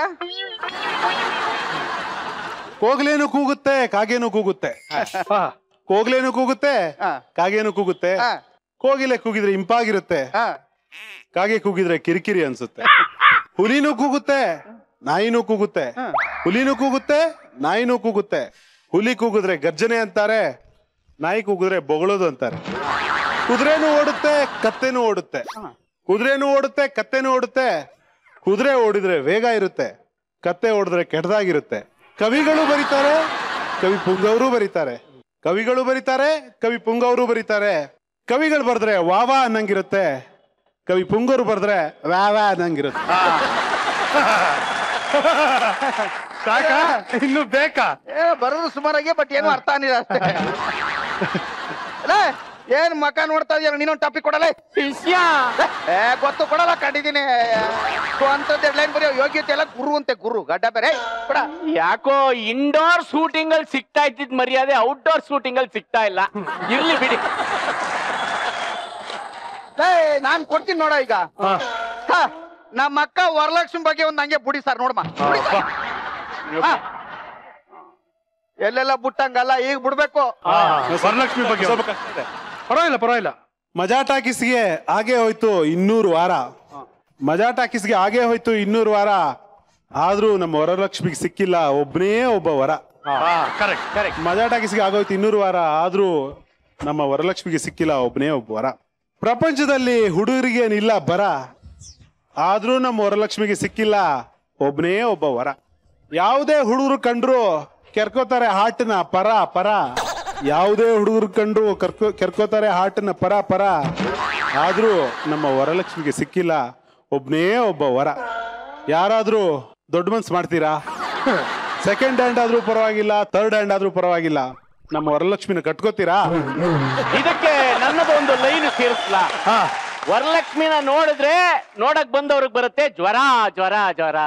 ಕೋಗ್ಲೇನು ಕೂಗುತ್ತೆ ಕಾಗೇನು ಕೂಗುತ್ತೆ ಕೋಗ್ಲೇನು ಕೂಗುತ್ತೆ ಕಾಗೇನು ಕೂಗುತ್ತೆ ಕೋಗಿಲೆ ಕೂಗಿದ್ರೆ ಇಂಪಾಗಿರುತ್ತೆ ಕಾಗೆ ಕೂಗಿದ್ರೆ ಕಿರಿಕಿರಿ ಅನ್ಸುತ್ತೆ ಹುಲಿನೂ ಕೂಗುತ್ತೆ ನಾಯಿನೂ ಕೂಗುತ್ತೆ ಹುಲಿನೂ ಕೂಗುತ್ತೆ ನಾಯಿನೂ ಕೂಗುತ್ತೆ ಹುಲಿ ಕೂಗಿದ್ರೆ ಗರ್ಜನೆ ಅಂತಾರೆ ನಾಯಿ ಕೂಗಿದ್ರೆ ಬೊಗಳೋದು ಅಂತಾರೆ ಕುದುರೆನೂ ಓಡುತ್ತೆ ಕತ್ತೆನೂ ಓಡುತ್ತೆ ಕುದುರೆನೂ ಓಡುತ್ತೆ ಕತ್ತೆನೂ ಓಡುತ್ತೆ ಕುದುರೆ ಓಡಿದ್ರೆ ವೇಗ ಇರುತ್ತೆ ಕತ್ತೆ ಓಡಿದ್ರೆ ಕೆಟ್ಟದಾಗಿರುತ್ತೆ ಕವಿಗಳು ಬರೀತಾರೆ ಕವಿ ಪುಂಗವರು ಬರೀತಾರೆ ಕವಿಗಳು ಬರೀತಾರೆ ಕವಿ ಪುಂಗವರು ಬರೀತಾರೆ ಕವಿಗಳು ಬರೆದ್ರೆ ವಾವಾ ಅನ್ನಂಗಿರುತ್ತೆ ಕವಿ ಪುಂಗವರು ಬರೆದ್ರೆ ವ್ಯಾ ವ್ಯಾ ಅನ್ನಂಗಿರುತ್ತೆ ಸಾಕಾ ಇನ್ನು ಬೇಕಾ ಏ ಬರೋದು ಸುಮಾರಾಗಿ ಬಟ್ ಏನು ಅರ್ಥ ಆಗಿಲ್ಲ ಅಷ್ಟೇ ಲೇ, ಏನ್ ಮಕ ನೋಡ್ತಾ ಇದೀಯ ನೀನೊಂದು ಟಾಪಿಕ್ ಕೊಡಲ್ಲ ಏ ಗೊತ್ತು ಕೊಡಲ್ಲ ಕಂಡಿದ್ದೀನಿ ಅಂತ ಡೆಡ್ಲೈನ್ ಬರೆಯೋ ಯೋಗ್ಯತೆ ಎಲ್ಲ ಗುರು ಅಂತೆ ಗುರು ಗಡ್ಡ ಬೇರೆ ಕೊಡ ಯಾಕೋ ಇಂಡೋರ್ ಶೂಟಿಂಗ್ ಅಲ್ಲಿ ಸಿಗ್ತಾ ಇದ್ದಿದ್ ಮರ್ಯಾದೆ ಔಟ್ಡೋರ್ ಶೂಟಿಂಗ್ ಅಲ್ಲಿ ಸಿಗ್ತಾ ಇಲ್ಲ ಇರ್ಲಿ ಬಿಡಿ ಏ ನಾನ್ ಕೊಡ್ತೀನಿ ನೋಡ ಈಗ ಹಾ, ನಮ್ಮ ಅಕ್ಕ ವರಲಕ್ಷ್ಮಿ ಬಗ್ಗೆ ಒಂದ್ ಹಂಗೆ ಬುಡಿ ಸರ್ ನೋಡಮ್ಮ ಬುಡಿ sir. ಹಾ. ಎಲ್ಲೆಲ್ಲ ಬುಟ್ಟಂಗಲ್ಲ ಈಗ ಬಿಡ್ಬೇಕು ವರಲಕ್ಷ್ಮಿ ಬಗ್ಗೆ ಪರವಾಗಿಲ್ಲ ಪರವಾಗಿಲ್ಲ ಮಜಾ ಟಾಕೀಸ್ಗೆ ಹಾಗೆ ಹೋಯ್ತು ಇನ್ನೂರು ವಾರ ಮಜಾ ಟಾಕೀಸ್ಗೆ ಹಾಗೆ ಹೋಯ್ತು ಇನ್ನೂರು ವಾರ ಆದ್ರೂ ನಮ್ಮ ವರಲಕ್ಷ್ಮಿಗೆ ಸಿಕ್ಕಿಲ್ಲ ಒಬ್ಬನೇ ಒಬ್ಬ ವರ ಕರೆಕ್ಟ್ ಕರೆಕ್ಟ್ ಮಜಾ ಟಾಕೀಸ್ಗೆ ಆಗೋಯ್ತು ಇನ್ನೂರು ವಾರ ಆದ್ರೂ ನಮ್ಮ ವರಲಕ್ಷ್ಮಿಗೆ ಸಿಕ್ಕಿಲ್ಲ ಒಬ್ಬನೇ ಒಬ್ಬ ವರ ಪ್ರಪಂಚದಲ್ಲಿ ಹುಡುಗರಿಗೆ ನಿಲ್ಲ ಬರ ಆದ್ರೂ ನಮ್ಮ ವರಲಕ್ಷ್ಮಿಗೆ ಸಿಕ್ಕಿಲ್ಲ ಒಬ್ಬನೇ ಒಬ್ಬ ವರ ಯಾವುದೇ ಹುಡುಗರು ಕಂಡ್ರು ಕೆರ್ಕೋತಾರೆ ಹಾಟನ ಪರ ಪರ ಯಾವುದೇ ಹುಡುಗರು ಕಂಡ್ರು ಕರ್ಕೋ ಕೆರ್ಕೋತಾರೆ ಹಾಟನ ಪರ ಪರ ಆದ್ರೂ ನಮ್ಮ ವರಲಕ್ಷ್ಮಿಗೆ ಸಿಕ್ಕಿಲ್ಲ ಒಬ್ಬನೇ ಒಬ್ಬ ವರ ಯಾರಾದ್ರೂ ದೊಡ್ಡ ಮನ್ಸ್ ಮಾಡ್ತೀರಾ ಸೆಕೆಂಡ್ ಹ್ಯಾಂಡ್ ಆದ್ರೂ ಪರವಾಗಿಲ್ಲ ಥರ್ಡ್ ಹ್ಯಾಂಡ್ ಆದ್ರೂ ಪರವಾಗಿಲ್ಲ ನಮ್ಮ ವರಲಕ್ಷ್ಮಿನ ಕಟ್ಕೋತೀರಾ ಇದಕ್ಕೆ ನನ್ನದು ಒಂದು ಲೈನ್ ಸೇರಿಸ್ಲಾ ವರಲಕ್ಷ್ಮಿನ ನೋಡಿದ್ರೆ ನೋಡಕ್ ಬಂದವ್ರಿಗೆ ಬರುತ್ತೆ ಜ್ವರ ಜ್ವರ ಜ್ವರ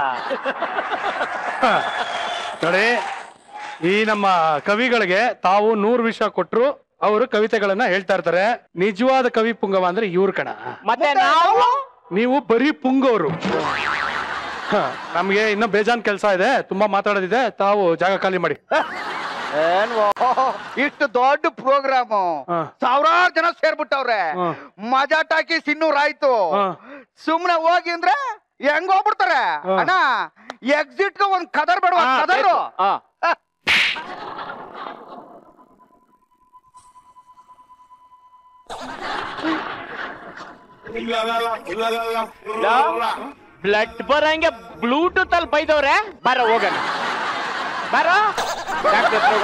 ನೋಡಿ ಈ ನಮ್ಮ ಕವಿಗಳಿಗೆ ತಾವು ನೂರು ವಿಷಯ ಕೊಟ್ರು ಅವರು ಕವಿತೆಗಳನ್ನ ಹೇಳ್ತಾ ಇರ್ತಾರೆ ನಿಜವಾದ ಕವಿ ಪುಂಗವ ಅಂದ್ರೆ ಇವ್ರ ಕಣ ಮತ್ತೆ ನಾವು ನೀವು ಬರೀ ಪುಂಗವರು ಹ, ನಮ್ಗೆ ಇನ್ನ ಬೇಜಾನ್ ಕೆಲಸ ಇದೆ ತುಂಬಾ ಮಾತಾಡೋದಿದೆ ತಾವು ಜಾಗ ಖಾಲಿ ಮಾಡಿ ಏನ್ ಓ, ಇಷ್ಟು ದೊಡ್ಡ ಪ್ರೋಗ್ರಾಮ್ ಸಾವಿರಾರು ಜನ ಸೇರ್ಬಿಟ್ಟವ್ರೆ ಮಜಾ ಟಾಕೀಸ್ ಇನ್ನೂರ್ ಆಯ್ತು ಸುಮ್ನೆ ಹೋಗಿ ಅಂದ್ರೆ ಹೆಂಗ್ ಹೋಗ್ಬಿಡ್ತಾರೆ ಅಣ್ಣ ಎಕ್ಸಿಟ್ ಒಂದ್ ಕದರ್ ಬೇಡ ಕದರು ಬ್ಲಡ್ ಬರಂಗೆ ಬ್ಲೂಟೂತ್ ಅಲ್ಲಿ ಬೈದವ್ರೆ ಬರ ಹೋಗೋಣ ಬರೋ ಡಾಕ್ಟರ್ ಹತ್ರ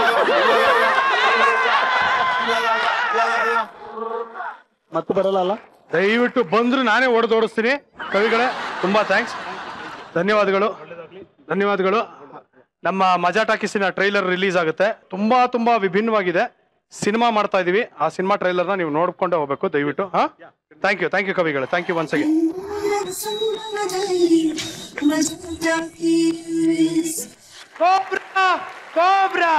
ಮತ್ತೆ ಬರಲ್ಲ ದಯವಿಟ್ಟು ಬಂದ್ರು ನಾನೇ ಓಡಿಸ್ತೀನಿ ಕವಿಗಳೇ ತುಂಬಾ ಥ್ಯಾಂಕ್ಸ್ ಧನ್ಯವಾದಗಳು ಧನ್ಯವಾದಗಳು ನಮ್ಮ ಮಜಾ ಟಾಕೀಸಿನ ಟ್ರೈಲರ್ ರಿಲೀಸ್ ಆಗುತ್ತೆ ತುಂಬಾ ತುಂಬಾ ವಿಭಿನ್ನವಾಗಿದೆ ಸಿನಿಮಾ ಮಾಡ್ತಾ ಇದೀವಿ ಆ ಸಿನಿಮಾ ಟ್ರೈಲರ್ನ ನೀವು ನೋಡ್ಕೊಂಡೆ ಹೋಗ್ಬೇಕು ದಯವಿಟ್ಟು ಹಾ ಥ್ಯಾಂಕ್ ಯು ಥ್ಯಾಂಕ್ ಯು ಕವಿಗಳು thank you once again cobra cobra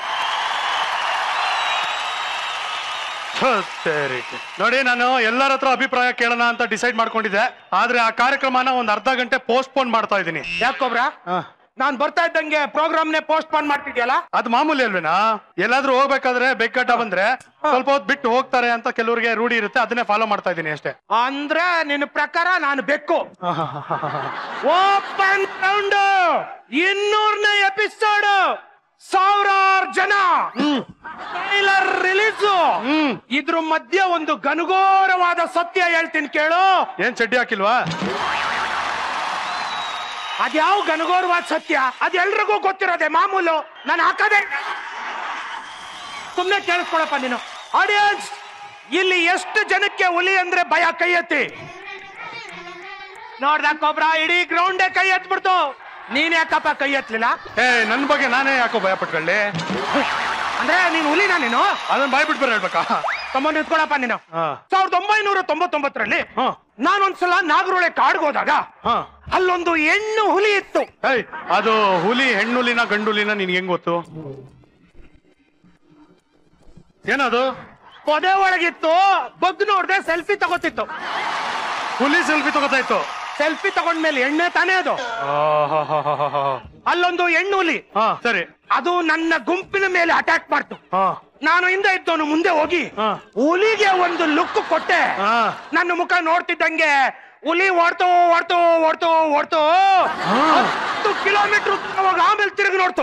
ನೋಡಿ ನಾನು ಎಲ್ಲರ ಹತ್ರ ಅಭಿಪ್ರಾಯ ಕೇಳೋಣ ಅಂತ ಡಿಸೈಡ್ ಮಾಡ್ಕೊಂಡಿದ್ದೆ ಆದ್ರೆ ಆ ಕಾರ್ಯಕ್ರಮನ ಒಂದ್ ಅರ್ಧ ಗಂಟೆ ಪೋಸ್ಟ್ ಪೋನ್ ಮಾಡ್ತಾ ಇದ್ದೀನಿ ಯಾಕೋಬ್ರಾ ನಾನ್ ಬರ್ತಾ ಇದ್ದಂಗೆ ಪ್ರೋಗ್ರಾಮ್ ನೇ ಪೋಸ್ಟ್ ಪಾನ್ ಮಾಡ್ತಿದ್ಯಲ್ಲ ಅದು ಮಾಮೂಲಿ ಅಲ್ವೇನಾ ಎಲ್ಲಾದ್ರೂ ಹೋಗ್ಬೇಕಾದ್ರೆ ಬೆಕ್ಕಟ್ಟ ಬಂದ್ರೆ ಸ್ವಲ್ಪ ಹೊತ್ತು ಬಿಟ್ಟು ಹೋಗ್ತಾರೆ ಅಂತ ಕೆಲವರಿಗೆ ರೂಢಿ ಇರುತ್ತೆ ಅದನ್ನೇ ಫಾಲೋ ಮಾಡ್ತಾ ಇದ್ದೀನಿ ಅಷ್ಟೇ ಅಂದ್ರೆ ನಿನ್ನ ಪ್ರಕಾರ ನಾನು ಬೆಕ್ಕು ಓಪನ್ ರೌಂಡ್ ಇನ್ನೂರನೇ ಎಪಿಸೋಡ್ ಸಾವಿರಾರು ಜನ ಟ್ರೈಲರ್ ರಿಲೀಸು ಇದ್ರ ಮಧ್ಯೆ ಒಂದು ಗನುಘೋರವಾದ ಸತ್ಯ ಹೇಳ್ತೀನಿ ಕೇಳು ಏನ್ ಚಡ್ಡಿ ಹಾಕಿಲ್ವಾ ಅದ್ಯಾವ ಗನುಘೋರವಾದ ಸತ್ಯ ಅದೆಲ್ರಿಗೂ ಗೊತ್ತಿರೋದೆ ಮಾಮೂಲು ನಾನು ಹಾಕದೆ ಸುಮ್ನೆ ಕೇಳಿಸ್ಕೊಳಪ್ಪ ನೀನು ಆಡಿಯನ್ಸ್ ಇಲ್ಲಿ ಎಷ್ಟು ಜನಕ್ಕೆ ಹುಲಿ ಅಂದ್ರೆ ಭಯ ಕೈ ಎತ್ತಿ ನೋಡ್ದಾಕೊಬ್ರ ಇಡೀ ಗ್ರೌಂಡೇ ಕೈ ಎತ್ಬಿಡ್ತು ನೀನ್ ಯಾಕಪ್ಪ ಕೈ ಎತ್ತಲಿಲ್ಲ ಏ ನನ್ ಬಗ್ಗೆ ನಾನೇ ಯಾಕೋ ಭಯ ಪಟ್ಕೊಳ್ಳಿ ಅಂದ್ರೆ ನೀನ್ ಹುಲಿನ ನೀನು ಅದನ್ನ ಬಾಯ್ ಬಿಟ್ಟು ಹೇಳ್ಬೇಕಾ ತಮ್ಮ ನಿಂತ್ಕೊಳಪ್ಪ ನೀನು ಸಾವಿರದ ಒಂಬೈನೂರ ತೊಂಬತ್ತೊಂಬತ್ತರಲ್ಲಿ ನಾನೊಂದ್ಸಲ ನಾಗರೋಳೆ ಕಾಡ್ಗೋದಾಗ ಅಲ್ಲೊಂದು ಹೆಣ್ಣು ಹುಲಿ ಇತ್ತು ಏಯ್ ಅದು ಹುಲಿ ಹೆಣ್ಣುಲಿನ ಗಂಡುಲಿನ ನಿನ್ಗೆ ಹೆಂಗ್ ಗೊತ್ತು ಏನದು ಪೊದೆ ಒಳಗಿತ್ತು ಬಗ್ ನೋಡ್ದೆ ಸೆಲ್ಫಿ ತಗೋತಿತ್ತು ಹುಲಿ ಸೆಲ್ಫಿ ತಗೋತಾ ಇತ್ತು ಸೆಲ್ಫಿ ತಗೊಂಡ್ಮೇಲೆ ಎಣ್ಣೆ ತಾನೇ ಅದು ಅಲ್ಲೊಂದು ಹೆಣ್ಣು ಹುಲಿ ಹಾ ಸರಿ ಅದು ನನ್ನ ಗುಂಪಿನ ಮೇಲೆ ಅಟ್ಯಾಕ್ ಮಾಡ್ತು ಹಾ ನಾನು ಹಿಂದೆ ಇದ್ದವನು ಮುಂದೆ ಹೋಗಿ ಹಾ. ಹುಲಿಗೆ ಒಂದು ಲುಕ್ ಕೊಟ್ಟೆ ಹಾ. ನನ್ನ ಮುಖ ನೋಡ್ತಿದ್ದಂಗೆ ಹುಲಿ ಓಡ್ತು ಓಡ್ತು ಓಡ್ತು ಓಡ್ತು ಹತ್ತು ಕಿಲೋಮೀಟರ್ ಹೋಗಿ ಆಮೇಲೆ ತಿರುಗಿ ನೋಡ್ತು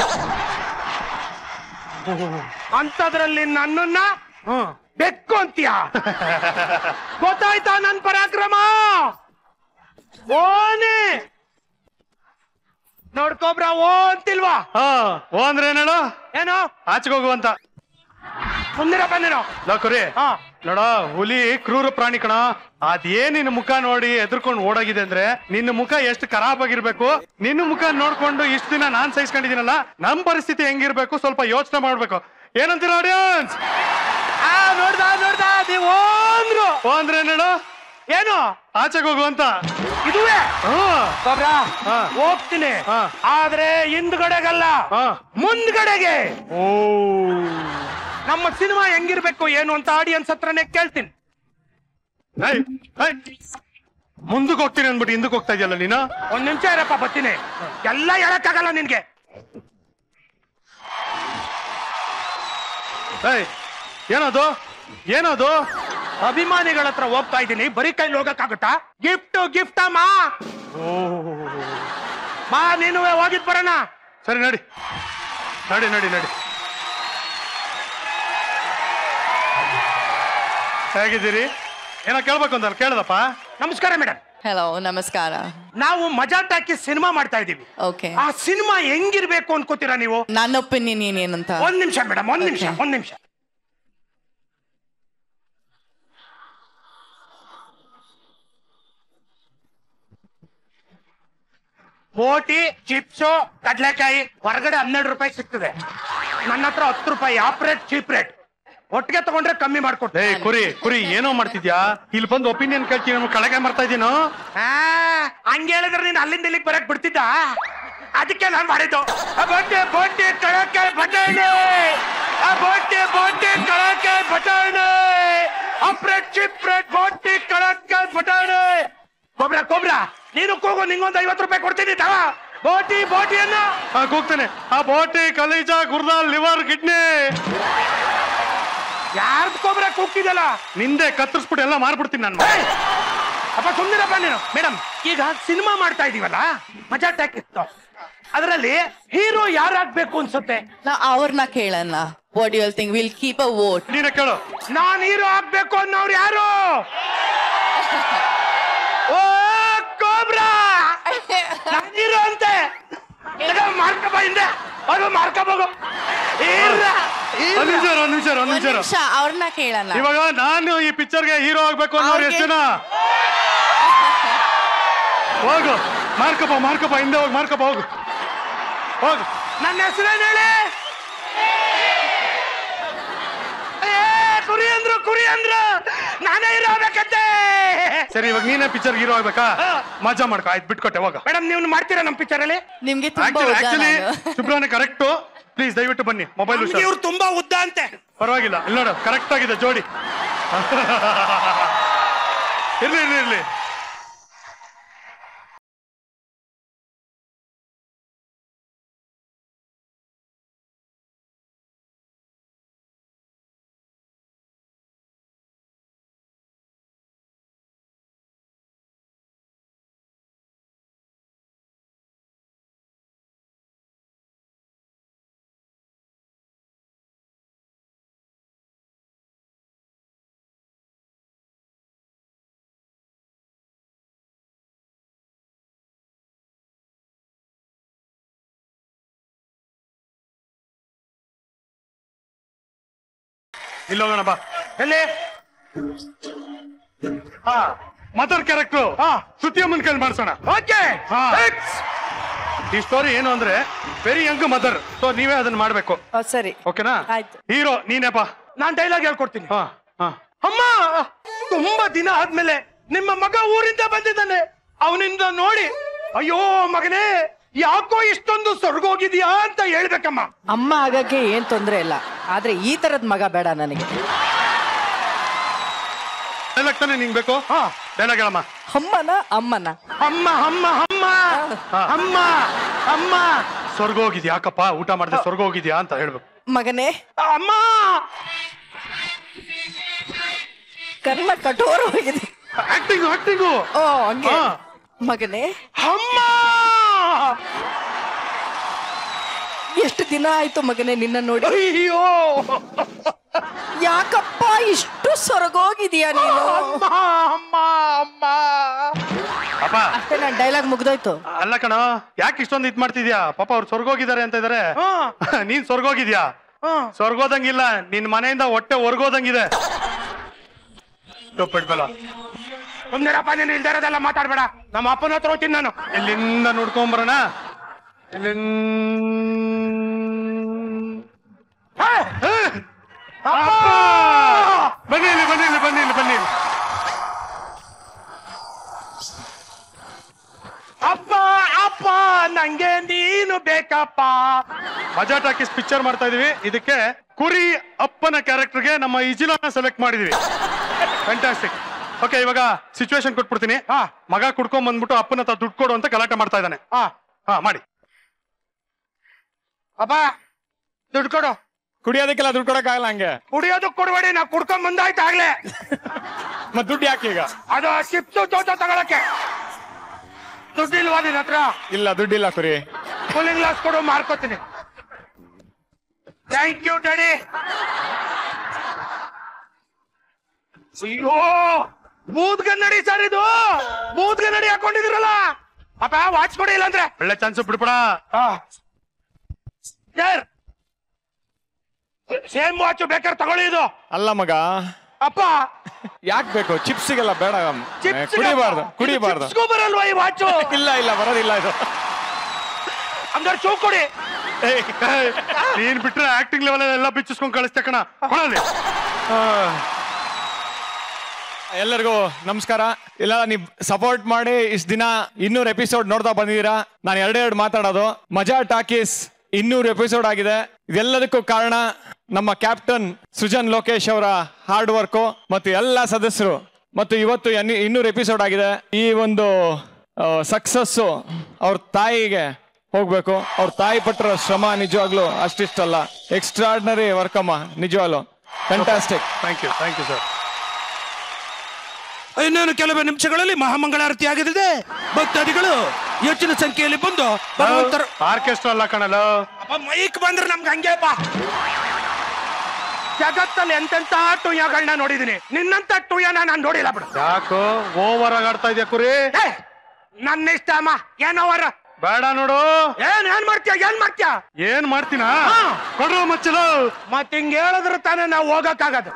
ಅಂತದ್ರಲ್ಲಿ ನನ್ನನ್ನ ಬೆಕ್ಕು ಅಂತೀಯ ಗೊತ್ತಾಯ್ತಾ ನನ್ ಪರಾಕ್ರಮ ಓನೆ ನೋಡ್ಕೊಬ್ರ ಓ ಅಂತಿಲ್ವಾ ಹಾ ಓ ಅಂದ್ರೆ ಏನ್ ಹೇಳು ಏನು ಆಚೆಗೆ ಹೋಗುವಂತ ಮುಂದಿರಪ್ಪ ನೀನು ಲೋಕರಿ ಹಾ ನೋಡ ಹುಲಿ ಕ್ರೂರ ಪ್ರಾಣಿ ಕಣ ಅದೇನ್ ನಿನ್ನ ಮುಖ ನೋಡಿ ಎದ್ರಕೊಂಡು ಓಡೋಗಿದೆ ಅಂದ್ರೆ ನಿನ್ನ ಮುಖ ಎಷ್ಟು ಖರಾಬ್ ಆಗಿರ್ಬೇಕು ನಿನ್ನ ಮುಖ ನೋಡ್ಕೊಂಡು ಇಷ್ಟ ದಿನ ನಾನ್ ಸಹಿಸ್ಕೊಂಡಿದ್ದೀನಲ್ಲ ನಮ್ ಪರಿಸ್ಥಿತಿ ಹೆಂಗಿರ್ಬೇಕು ಸ್ವಲ್ಪ ಯೋಚನೆ ಮಾಡ್ಬೇಕು ಏನಂತೀರ ಆಡಿಯನ್ಸ್ ಆ ನೋಡ್ದ ನೋಡ್ದ ನೀವು ಅಂದ್ರು ಓ ಅಂದ್ರೆ ಏನ್ ಹೇಳು ಏನು ಆಚೆಗೆ ಹೋಗುವಂತ ಇದುವೇ ಹ್ಮ್ ಗೊಬ್ರ ಹಾ. ಹೋಗ್ತೀನಿ ಹಾ. ಆದ್ರೆ ಹಿಂದ್ಗಡೆಗಲ್ಲ ಹಾ. ಮುಂದ್ಗಡೆಗೆ ಓ ನಮ್ಮ ಸಿನಿಮಾ ಹೆಂಗಿರ್ಬೇಕು ಏನು ಅಂತ ಆಡಿಯನ್ಸ್ ಹತ್ರನೇ ಕೇಳ್ತೀನಿ ಏಯ್, ಏಯ್. ಮುಂದಕ್ಕೆ ಹೋಗ್ತೀನಿ ಅಂದ್ಬಿಟ್ಟು ಹಿಂದಕ್ಕೆ ಹೋಗ್ತಾ ಇದೆಯಲ್ಲ ನೀನು ಒಂದ್ ನಿಮಿಷ ಇರಪ್ಪ ಬರ್ತೀನಿ ಎಲ್ಲ ಹೇಳಕ್ಕಾಗಲ್ಲ ನಿನ್ಗೆ ಏಯ್ ಏನದು ಏನದು ಅಭಿಮಾನಿಗಳ ಹತ್ರ ಹೋಗ್ತಾ ಇದ್ದೀನಿ ಬರೀ ಕೈಲಿ ಹೋಗಕ್ಕಾಗುತ್ತಾ ಗಿಫ್ಟ್ ಗಿಫ್ಟ್ ಅಮ್ಮ ಬಾ ನೀನು ಹೋಗಿದ್ ಬರೋಣ ಸರಿ ನಡಿ ನಡಿ ನಡಿ ನಡಿ ಹೇಗಿದ್ದೀರಿ ಏನೋ ಕೇಳ್ಬೇಕು ಅಂತ ಕೇಳ್ದಪ್ಪ ನಮಸ್ಕಾರ ಮೇಡಮ್ ಹಲೋ ನಮಸ್ಕಾರ ನಾವು ಮಜಾ ಟಾಕಿ ಸಿನಿಮಾ ಮಾಡ್ತಾ ಇದೀವಿ ಓಕೆ ಆ ಸಿನಿಮಾ ಹೆಂಗಿರ್ಬೇಕು ಅನ್ಕೋತೀರಾ ನೀವು ನನ್ನ ಒಪಿನಿಯನ್ ಏನೇನಂತ ಒಂದ್ ನಿಮಿಷ ಮೇಡಮ್ ಒಂದ್ ನಿಮಿಷ ಒಂದ್ ನಿಮಿಷ ಬೋಟಿ ಚಿಪ್ಸು ಕಡ್ಲೆಕಾಯಿ ಹೊರಗಡೆ ಹನ್ನೆರಡು ರೂಪಾಯಿ ಸಿಗ್ತದೆ ನನ್ನ ಹತ್ರ ಹತ್ತು ರೂಪಾಯಿ ಆಪ್ ರೇಟ್ ಚೀಪ್ ರೇಟ್ ಒಟ್ಟಿಗೆ ತಗೊಂಡ್ರೆ ಕಮ್ಮಿ ಮಾಡ್ಕೊಡ್ತೆ ಏಯ್ ಕುರಿ ಕುರಿ ಏನೋ ಮಾಡ್ತಿದ್ಯಾ ಇಲ್ಲಿ ಬಂದು ಒಪಿನಿಯನ್ ಕೇಳ್ತೀನಿ ನಾನು ಕಳಗೆ ಮಾಡ್ತಾ ಇದ್ದೀನೋ ಹಂಗೆ ಹೇಳಿದ್ರೆ ನೀನ್ ಅಲ್ಲಿಂದ ಇಲ್ಲಿಗೆ ಬರಕ್ ಬಿಡ್ತಿದ್ದ ಅದಕ್ಕೆ ನಾನು ಮಾಡಿದ್ದು ಆ ಬೋಟಿ ಬೋಟಿ ಕಳಕೆ ಬಟಾಣಿ ಆ ಬೋಟಿ ಬೋಟಿ ಕಳಕೆ ಬಟಾಣಿ ಅಪ್ರೇಟ್ ಚಿಪ್ರೇಟ್ ಬೋಟಿ ಕಳಕೆ ಬಟಾಣಿ ಕೊಬ್ರ ಕೊಬ್ರ ನೀನು ಕೂಗು ನಿಂಗೊಂದು ಐವತ್ತು ರೂಪಾಯಿ ಕೊಡ್ತೀನಿ ತಗ ಬೋಟಿ ಬೋಟಿಯನ್ನ ಹಾ ಕೂಗ್ತೇನೆ ಆ ಬೋಟಿ ಕಲೀಜ ಗುರ್ದ ಲಿವರ್ ಕಿಡ್ನಿ ಯಾರ್ದು ಕೊಬ್ರ ಕೂಗ್ತಿದಲ್ಲ ನಿಂದೆ ಕತ್ತರಿಸ್ಬಿಟ್ಟು ಎಲ್ಲ ಮಾರ್ಬಿಡ್ತೀನಿ ನಾನು ಅಪ್ಪ ಸುಂದರಪ್ಪ ನೀನು ಮೇಡಮ್ ಈಗ ಸಿನಿಮಾ ಮಾಡ್ತಾ ಇದೀವಲ್ಲ ಮಜಾ ಟ್ಯಾಕ್ ಇತ್ತು ಅದರಲ್ಲಿ ಹೀರೋ ಯಾರಾಗ್ಬೇಕು ಅನ್ಸುತ್ತೆ ನಾ ಅವ್ರನ್ನ ಕೇಳೋಣ what you think will keep a vote ನೀನೇ ಕೇಳು ನಾನ್ ಹೀರೋ ಆಗ್ಬೇಕು ಅನ್ನೋರು ಯಾರು ಓ ಕೋಬ್ರಾ ನಾನ್ ಹೀರೋ ಅಂತೆ ಮಾರ್ಕಬ ಹಿಂದೆ ಅದು ಮಾರ್ಕಬೋಗು ಒಂದ್ ನಿಮಿಷ ಇರು, ಒಂದ್ ನಿಮಿಷ ಇರು, ಒಂದ್ ನಿಮಿಷ ಇರು. ನಿಮಿಷ ಅವ್ರನ್ನ ಕೇಳೋಣ ಇವಾಗ ನಾನು ಈ ಪಿಕ್ಚರ್ಗೆ ಹೀರೋ ಆಗ್ಬೇಕು ಅನ್ನೋರು ಎಷ್ಟು ಜನ ಹೋಗು ಮಾರ್ಕಪ್ಪ ಮಾರ್ಕಪ್ಪ ಹಿಂದೆ ಹೋಗಿ ಮಾರ್ಕಪ್ಪ ಹೋಗು ಹೋಗು ನನ್ನ ಹೆಸರೇನು ಹೇಳಿ ಏ, ಕುರಿ ಅಂದ್ರು ಕುರಿ ಅಂದ್ರು ನಾನೇ ಹೀರೋ ಆಗ್ಬೇಕಂತೆ ಸರಿ ಇವಾಗ ನೀನೇ ಪಿಕ್ಚರ್ ಹೀರೋ ಆಗ್ಬೇಕಾ ಮಜಾ ಮಾಡ್ಕೊ ಆಯ್ತು ಬಿಟ್ಕೊಟ್ಟೆ ಹೋಗ ಮೇಡಮ್ ನೀವು ಮಾಡ್ತೀರಾ ನಮ್ಮ ಪಿಕ್ಚರ್ ಅಲ್ಲಿ ನಿಮ್ಗೆ ತುಂಬಾ ಉದ್ದ ಆಕ್ಚುಲಿ ನಾನು. ಸುಬ್ರಹ್ಮಣ್ಯ ಕರೆಕ್ಟು ಪ್ಲೀಸ್ ದಯವಿಟ್ಟು ಬನ್ನಿ ಮೊಬೈಲ್ ಇವ್ರು ತುಂಬಾ ಉದ್ದ ಅಂತೆ ಪರವಾಗಿಲ್ಲ ಇಲ್ಲಿ ನೋಡು ಕರೆಕ್ಟ್ ಆಗಿದೆ ಜೋಡಿ ಇರ್ಲಿ ಇರ್ಲಿ ಇರ್ಲಿ ಇಲ್ಲಿ ಹೋಗೋಣ ಬಾ ಎಲ್ಲಿ ಹಾ ಮದರ್ ಕ್ಯಾರೆಕ್ಟರ್ ಹಾ ಶ್ರುತಿಯಮ್ಮನ್ ಕೈಲಿ ಮಾಡ್ಸೋಣ ಓಕೆ ಹಾ. ಈ ಸ್ಟೋರಿ ಏನು ಅಂದ್ರೆ ವೆರಿ ಯಂಗ್ ಮದರ್ ಸೊ ನೀವೇ ಅದನ್ನ ಮಾಡ್ಬೇಕು ಸರಿ ಓಕೆನಾ ಆಯ್ತು. ಹೀರೋ ನೀನೇಪ್ಪ ನಾನ್ ಡೈಲಾಗ್ ಹೇಳ್ಕೊಡ್ತೀನಿ ಹಾ ಹಾ ಅಮ್ಮ ತುಂಬಾ ದಿನ ಆದ್ಮೇಲೆ ನಿಮ್ಮ ಮಗ ಊರಿಂದ ಬಂದಿದ್ದಾನೆ ಅವನಿಂದ ನೋಡಿ ಅಯ್ಯೋ ಮಗನೇ ಯಾಕೋ ಇಷ್ಟೊಂದು ಸ್ವರ್ಗೋಗಿದ್ಯಾ ಅಂತ ಹೇಳ್ಬೇಕಮ್ಮ ಅಮ್ಮ ಆಗಕ್ಕೆ ಏನ್ ತೊಂದ್ರೆ ಇಲ್ಲ ಆದ್ರೆ ಈ ತರದ್ ಮಗ ಬೇಡ ನನಗೆ ಡೈಲಾಗ್ ತಾನೇ ನಿಂಗ್ ಬೇಕು ಡೈಲಾಗ್ ಹೇಳಮ್ಮ ಅಮ್ಮನ ಅಮ್ಮನ ಅಮ್ಮ ಅಮ್ಮ ಅಮ್ಮ ಅಮ್ಮ ಅಮ್ಮ ಸ್ವರ್ಗ ಹೋಗಿದ್ಯಾ ಯಾಕಪ್ಪ ಊಟ ಮಾಡಿದೆ ಸ್ವರ್ಗ ಹೋಗಿದ್ಯಾ ಅಂತ ಹೇಳ್ಬೇಕು ಮಗನೇ ಅಮ್ಮ ಕರ್ಣ ಕಠೋರವಾಗಿದೆ ಆಕ್ಟಿಂಗು ಆಕ್ಟಿಂಗು ಓ ಹಂಗೆ ಮಗನೇ ಅಮ್ಮ ಎಷ್ಟು ದಿನ ಆಯ್ತು ಮಗನೇ ನಿನ್ನ ನೋಡಿ ಅಯ್ಯೋ ಯಾಕಪ್ಪ ಇಷ್ಟು ಸೊರಗೋಗಿದೀಯ ನೀನು ಅಮ್ಮ ಅಮ್ಮ ಅಪ್ಪ ಅಷ್ಟೇ ನಾನು ಡೈಲಾಗ್ ಮುಗ್ದೋಯ್ತು ಅಲ್ಲ ಕಣ ಯಾಕೆ ಇಷ್ಟೊಂದು ಇದ್ ಮಾಡ್ತಿದ್ಯಾ ಪಾಪ ಅವ್ರು ಸ್ವರ್ಗೋಗಿದ್ದಾರೆ ಅಂತ ಇದಾರೆ ನೀನ್ ಸ್ವರ್ಗೋಗಿದ್ಯಾ ಸ್ವರ್ಗೋದಂಗಿಲ್ಲ ನಿನ್ ಮನೆಯಿಂದ ಹೊಟ್ಟೆ ಹೊರ್ಗೋದಂಗಿದೆ ಬಿಟ್ಬಲ್ಲ ಸುಮ್ನಿರಪ್ಪ ನೀನು ಇಲ್ದೇ ಇರೋದೆಲ್ಲ ಮಾತಾಡ್ಬೇಡ ನಮ್ಮ ಅಪ್ಪನ ಹತ್ರ ಹೋಗ್ತೀನಿ ನಾನು ಇಲ್ಲಿಂದ ನೋಡ್ಕೊಂಬರೋಣ ಬನ್ನಿ ಇಲ್ಲಿ ಬನ್ನಿ ಇಲ್ಲಿ ಬನ್ನಿ ಇಲ್ಲಿ ಬನ್ನಿ ಇಲ್ಲಿ. ಅಪ್ಪ ಅಪ್ಪ ನಂಗೆ ನೀನು ಬೇಕಪ್ಪ ಮಜಾ ಟಾಕೀಸ್ ಪಿಕ್ಚರ್ ಮಾಡ್ತಾ ಇದೀವಿ ಇದಕ್ಕೆ ಕುರಿ ಅಪ್ಪನ ಕ್ಯಾರೆಕ್ಟರ್ಗೆ ನಮ್ಮ ಇಜಿಲೋನ ಸೆಲೆಕ್ಟ್ ಮಾಡಿದೀವಿ ಫ್ಯಾಂಟಾಸ್ಟಿಕ್ ಓಕೆ ಇವಾಗ ಸಿಚುವೇಶನ್ ಕೊಟ್ಬಿಡ್ತೀನಿ ಮಗ ಕುಡ್ಕೊಂಡ್ ಬಂದ್ಬಿಟ್ಟು ಅಪ್ಪನ ಹತ್ರ ದುಡ್ಡು ಕೊಡು ಅಂತ ಗಲಾಟೆ ಮಾಡ್ತಾ ಇದ್ದಾನೆ ಹಾ ಮಾಡಿ ಅಪ್ಪ ದುಡ್ಡು ಕೊಡು ಕುಡಿಯೋದಕ್ಕೆಲ್ಲ ದುಡ್ಡು ಕೊಡಕ್ಕಾಗಲ್ಲ ಹಂಗೆ ಕುಡಿಯೋದಕ್ಕೆ ಕೊಡ್ಬೇಡಿ ನಾ ಕುಡ್ಕೊಂಡ್ ಬಂದಾಯ್ತು ಆಗ್ಲೇ ಮತ್ ದುಡ್ಡು ಯಾಕೆ ಈಗ ಅದು ಚಿಪ್ಸು ಚೋಚ ತಗೊಳಕ್ಕೆ ದುಡ್ಡು ಇಲ್ವಾ ನಿನ್ ಹತ್ರ ಇಲ್ಲ ದುಡ್ಡಿಲ್ಲ ಕುರಿ ಕೂಲಿಂಗ್ ಗ್ಲಾಸ್ ಕೊಡು ಮಾರ್ಕೋತೀನಿ ಥ್ಯಾಂಕ್ ಯು ಡ್ಯಾಡಿ ಅಯ್ಯೋ ಬೂತ್ ಕನ್ನಡಿ ಸರ್ ಇದು ಬೂತ್ ಕನ್ನಡಿ ಹಾಕೊಂಡಿದಿರಲ್ಲ ಅಪ್ಪ ವಾಚ್ ಕೊಡಿ ಇಲ್ಲಾಂದ್ರೆ ಒಳ್ಳೆ ಚಾನ್ಸ್ ಬಿಡ್ಬೇಡ ಸರ್ ಸೇಮ್ ವಾಚ್ ಬೇಕಾದ್ರೆ ತಗೊಳ್ಳಿ ಇದು ಅಲ್ಲ ಮಗ ಅಪ್ಪ ಯಾಕೆ ಬೇಕು ಚಿಪ್ಸ್ಗೆಲ್ಲ ಬೇಡ Chips ಗೆ ಕುಡಿಬಾರ್ದು ಅಪ್ಪ. ಕುಡಿಬಾರ್ದು ಚಿಪ್ಸ್ಗೂ ಬರಲ್ವಾ ಈ ವಾಚು ಇಲ್ಲ ಇಲ್ಲ ಬರೋದಿಲ್ಲ ಇದು ಹಂಗಾರೆ ಚೂ ಕೊಡಿ ನೀನ್ ಬಿಟ್ರೆ ಆಕ್ಟಿಂಗ್ ಲೆವೆಲ್ ಎಲ್ಲ ಬಿಚ್ಚಿಸ್ಕೊಂಡ್ ಕಳಿಸ್ತೆ ಕಣ ಕೊಡಲಿ ಎಲ್ಲರಿಗೂ ನಮಸ್ಕಾರ ಇಲ್ಲ ನೀವು ಸಪೋರ್ಟ್ ಮಾಡಿ ಇಷ್ಟ ದಿನ ಇನ್ನೂರು ಎಪಿಸೋಡ್ ನೋಡ್ತಾ ಬಂದಿದ್ದೀರಾ ನಾನು ಎರಡೆರಡು ಮಾತಾಡೋದು ಮಜಾ ಟಾಕೀಸ್ ಇನ್ನೂರು ಎಪಿಸೋಡ್ ಆಗಿದೆ ಇದೆಲ್ಲದಕ್ಕೂ ಕಾರಣ ನಮ್ಮ ಕ್ಯಾಪ್ಟನ್ ಸೃಜನ್ ಲೋಕೇಶ್ ಅವರ ಹಾರ್ಡ್ ವರ್ಕು ಮತ್ತು ಎಲ್ಲ ಸದಸ್ಯರು ಮತ್ತು ಇವತ್ತು ಎನ್- ಇನ್ನೂರು ಎಪಿಸೋಡ್ ಆಗಿದೆ ಈ ಒಂದು ಸಕ್ಸಸ್ಸು ಅವ್ರ ತಾಯಿಗೆ ಹೋಗ್ಬೇಕು ಅವ್ರ ತಾಯಿ ಪಟ್ಟರ ಶ್ರಮ ನಿಜವಾಗ್ಲು ಅಷ್ಟಿಷ್ಟಲ್ಲ ಎಕ್ಸ್ಟ್ರಾರ್ಡಿನರಿ ವರ್ಕಮ್ಮ ನಿಜವಾಗ್ಲು fantastic thank you thank you sir ಇನ್ನೇನು ಕೆಲವೇ ನಿಮಿಷಗಳಲ್ಲಿ ಮಹಾಮಂಗಳಾರತಿ ಆಗಲಿದೆ ಭಕ್ತಾದಿಗಳು ಹೆಚ್ಚಿನ ಸಂಖ್ಯೆಯಲ್ಲಿ ಬಂದು ಭಗವಂತರ ಆರ್ಕೆಸ್ಟ್ರಾ ಅಲ್ಲ ಕಣಲ್ಲ ಅಪ್ಪ ಮೈಕ್ ಬಂದ್ರೆ ನಮ್ಗೆ ಹಂಗೆ ಬಾ ಜಗತ್ತಲ್ಲಿ ಎಂತೆಂತ ಟುಯ್ಯಗಳನ್ನ ನೋಡಿದೀನಿ ನಿನ್ನಂತ ಟುಯ್ಯನ ನಾನು ನೋಡಿಲ್ಲ ಬಿಡು ಯಾಕೋ ಓವರ್ ಆಗಿ ಆಡ್ತಾ ಇದೆಯಾ ಕುರಿ ಏ, ನನ್ನ ಇಷ್ಟ ಅಮ್ಮ ಏನವರ ಬೇಡ ನೋಡು ಏನ್ ಏನ್ ಮಾಡ್ತೀಯ ಏನ್ ಮಾಡ್ತೀಯ ಏನ್ ಮಾಡ್ತೀನಾ ಕೊಡ್ರು ಮಚ್ಚಲು ಮತ್ ಹಿಂಗ್ ಹೇಳಿದ್ರೆ ತಾನೇ ನಾವು ಹೋಗಕ್ಕಾಗದು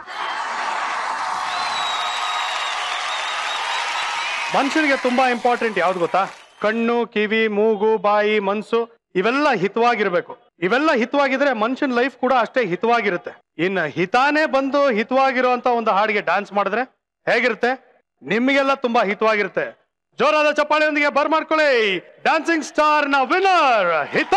ಮನುಷ್ಯನಿಗೆ ತುಂಬಾ ಇಂಪಾರ್ಟೆಂಟ್ ಯಾವ್ದು ಗೊತ್ತಾ ಕಣ್ಣು ಕಿವಿ ಮೂಗು ಬಾಯಿ ಮನ್ಸು ಇವೆಲ್ಲ ಹಿತವಾಗಿರ್ಬೇಕು ಇವೆಲ್ಲ ಹಿತವಾಗಿದ್ರೆ ಮನುಷ್ಯನ ಲೈಫ್ ಕೂಡ ಅಷ್ಟೇ ಹಿತವಾಗಿರುತ್ತೆ ಇನ್ನು ಹಿತಾನೇ ಬಂದು ಹಿತವಾಗಿರುವಂತ ಒಂದು ಹಾಡಿಗೆ ಡ್ಯಾನ್ಸ್ ಮಾಡಿದ್ರೆ ಹೇಗಿರುತ್ತೆ ನಿಮಗೆಲ್ಲ ತುಂಬಾ ಹಿತವಾಗಿರುತ್ತೆ ಜೋರಾದ ಚಪ್ಪಾಳೆಯೊಂದಿಗೆ ಬರ್ ಮಾಡ್ಕೊಳ್ಳಿ ಡ್ಯಾನ್ಸಿಂಗ್ ಸ್ಟಾರ್ ನ ವಿನ್ನರ್ ಹಿತ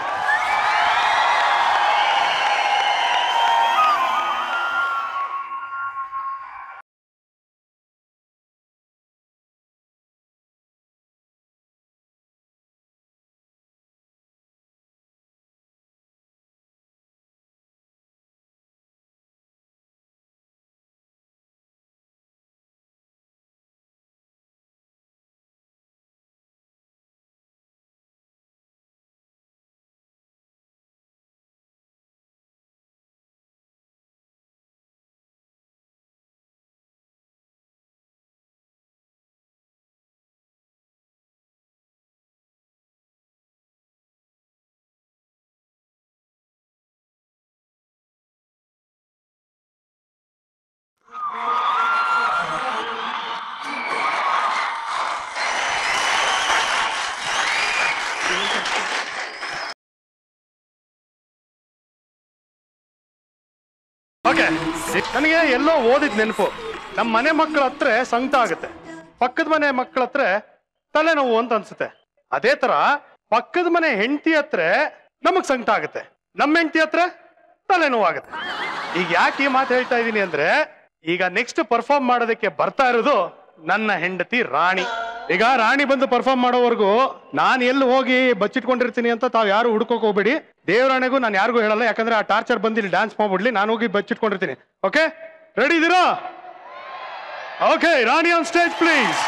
ಓಕೆ ನನಗೆ ಎಲ್ಲೋ ಓದಿದ್ ನೆನಪು ನಮ್ಮ ಮನೆ ಮಕ್ಕಳ ಹತ್ರ ಸಂಕಟ ಆಗುತ್ತೆ ಪಕ್ಕದ ಮನೆ ಮಕ್ಕಳ ಹತ್ರ ತಲೆನೋವು ಅಂತ ಅನ್ಸುತ್ತೆ ಅದೇ ತರ ಪಕ್ಕದ ಮನೆ ಹೆಂಡತಿ ಹತ್ರ ನಮಗ್ ಸಂಕಟ ಆಗುತ್ತೆ ನಮ್ಮ ಹೆಂಡತಿ ಹತ್ರ ತಲೆನೋವು ಆಗುತ್ತೆ ಈಗ ಯಾಕೆ ಈ ಮಾತು ಹೇಳ್ತಾ ಇದೀನಿ ಅಂದ್ರೆ ಈಗ ನೆಕ್ಸ್ಟ್ ಪರ್ಫಾರ್ಮ್ ಮಾಡೋದಕ್ಕೆ ಬರ್ತಾ ಇರೋದು ನನ್ನ ಹೆಂಡತಿ ರಾಣಿ ಈಗ ರಾಣಿ ಬಂದು ಪರ್ಫಾರ್ಮ್ ಮಾಡೋವರೆಗೂ ನಾನು ಎಲ್ಲಿ ಹೋಗಿ ಬಚ್ಚಿಟ್ಕೊಂಡಿರ್ತೀನಿ ಅಂತ ತಾವ್ ಯಾರು ಹುಡ್ಕೋಕ್ ಹೋಗ್ಬೇಡಿ ದೇವರಾಣೆಗೂ ನಾನು ಯಾರಿಗೂ ಹೇಳಲ್ಲ ಯಾಕಂದ್ರೆ ಆ ಟಾರ್ಚರ್ ಬಂದು ಇಲ್ಲಿ ಡ್ಯಾನ್ಸ್ ಮಾಡ್ಬಿಡ್ಲಿ ನಾನು ಹೋಗಿ ಬಚ್ಚಿಟ್ಕೊಂಡಿರ್ತೀನಿ ಓಕೆ ರೆಡಿ ಇದೀರಾ okay Rani on stage please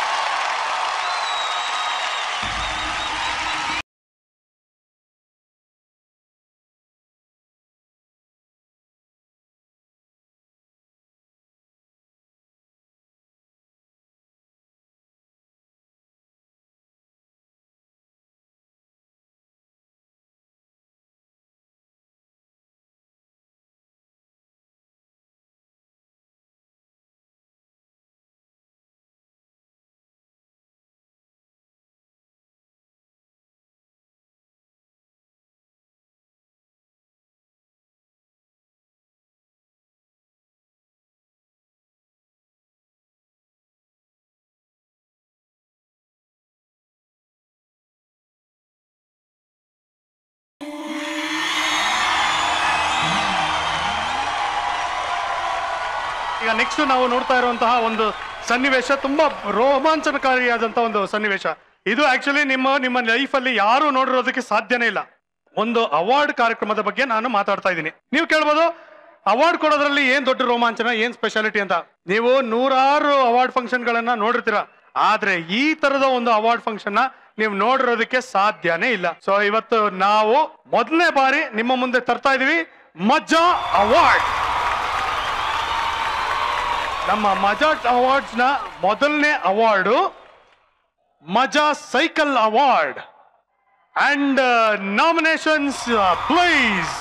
ಈಗ ನೆಕ್ಸ್ಟ್ ನಾವು ನೋಡ್ತಾ ಇರುವಂತಹ ಒಂದು ಸನ್ನಿವೇಶ ತುಂಬಾ ರೋಮಾಂಚನಕಾರಿಯಾದಂತಹ ಒಂದು ಸನ್ನಿವೇಶ ಇದು ಆಕ್ಚುಲಿ ನಿಮ್ಮ ನಿಮ್ಮ ಲೈಫ್ ಅಲ್ಲಿ ಯಾರು ನೋಡಿರೋದಕ್ಕೆ ಸಾಧ್ಯನೇ ಇಲ್ಲ ಒಂದು ಅವಾರ್ಡ್ ಕಾರ್ಯಕ್ರಮದ ಬಗ್ಗೆ ನಾನು ಮಾತಾಡ್ತಾ ಇದ್ದೀನಿ ನೀವು ಕೇಳ್ಬೋದು ಅವಾರ್ಡ್ ಕೊಡೋದ್ರಲ್ಲಿ ಏನ್ ದೊಡ್ಡ ರೋಮಾಂಚನ ಏನ್ ಸ್ಪೆಷಾಲಿಟಿ ಅಂತ ನೀವು ನೂರಾರು ಅವಾರ್ಡ್ ಫಂಕ್ಷನ್ ಗಳನ್ನ ನೋಡಿರ್ತೀರ ಆದ್ರೆ ಈ ತರದ ಒಂದು ಅವಾರ್ಡ್ ಫಂಕ್ಷನ್ ನ ನೀವು ನೋಡಿರೋದಕ್ಕೆ ಸಾಧ್ಯನೇ ಇಲ್ಲ ಸೊ ಇವತ್ತು ನಾವು ಮೊದಲನೇ ಬಾರಿ ನಿಮ್ಮ ಮುಂದೆ ತರ್ತಾ ಇದೀವಿ ಮಜ್ಜಾ ಅವಾರ್ಡ್ ನಮ್ಮ ಮಜಾ ಅವಾರ್ಡ್ಸ್ ನ ಮೊದಲನೇ award Maja cycle award and nominations please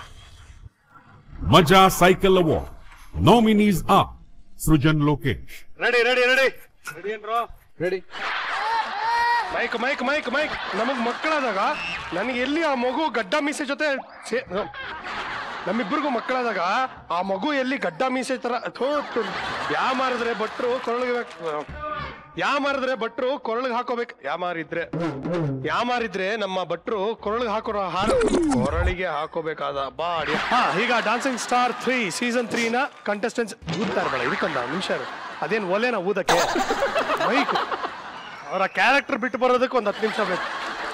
Maja cycle award nominees are Srujan Lokesh ready ready ready ready ಏನ್ರೋ ready mic mic mic mic ನಮಗ್ ಮಕ್ಕಳಾದಾಗ ನನಗೆ ಎಲ್ಲಿ ಆ ಮಗು ಗಡ್ಡ ಮೀಸೆ ಜೊತೆ ಸೇ- ನಮ್ಮಿಬ್ಬರಿಗೂ ಮಕ್ಕಳಾದಾಗ ಆ ಮಗು ಎಲ್ಲಿ ಗಡ್ಡ ಮೀಸೆ ತರ ಥೋ, ಥು, ಯಾ ಮಾರಿದ್ರೆ ಭಟ್ರು ಕೊರಳಿಗೆ ಯಾ ಮಾರಿದ್ರೆ ಭಟ್ರು ಕೊರಳಿಗೆ ಹಾಕೋಬೇಕು ಯಾ ಮಾರಿದ್ರೆ ಯಾ ಮಾರಿದ್ರೆ ನಮ್ಮ ಭಟ್ರು ಕೊರಳಿಗೆ ಹಾಕೋ ಹಾರ ಕೊರಳಿಗೆ ಹಾಕೋಬೇಕಾದ ಬಾಡಿ ಹಾ ಈಗ dancing star three season three ನ ಕಂಟೆಸ್ಟೆಂಟ್ಸ್ ಊದ್ತಾ ಇರ್ಬೇಡ ಇದಕ್ಕೊಂದ ನಿಮಿಷ ಇರು. ಅದೇನ್ ಒಲೆನ ಊದಕ್ಕೆ ಮೈಕ್ ಅವರ ಕ್ಯಾರೆಕ್ಟರ್ ಬಿಟ್ಟು ಬರೋದಕ್ಕೆ ಒಂದು ಹತ್ತು ನಿಮಿಷ ಬೇಕು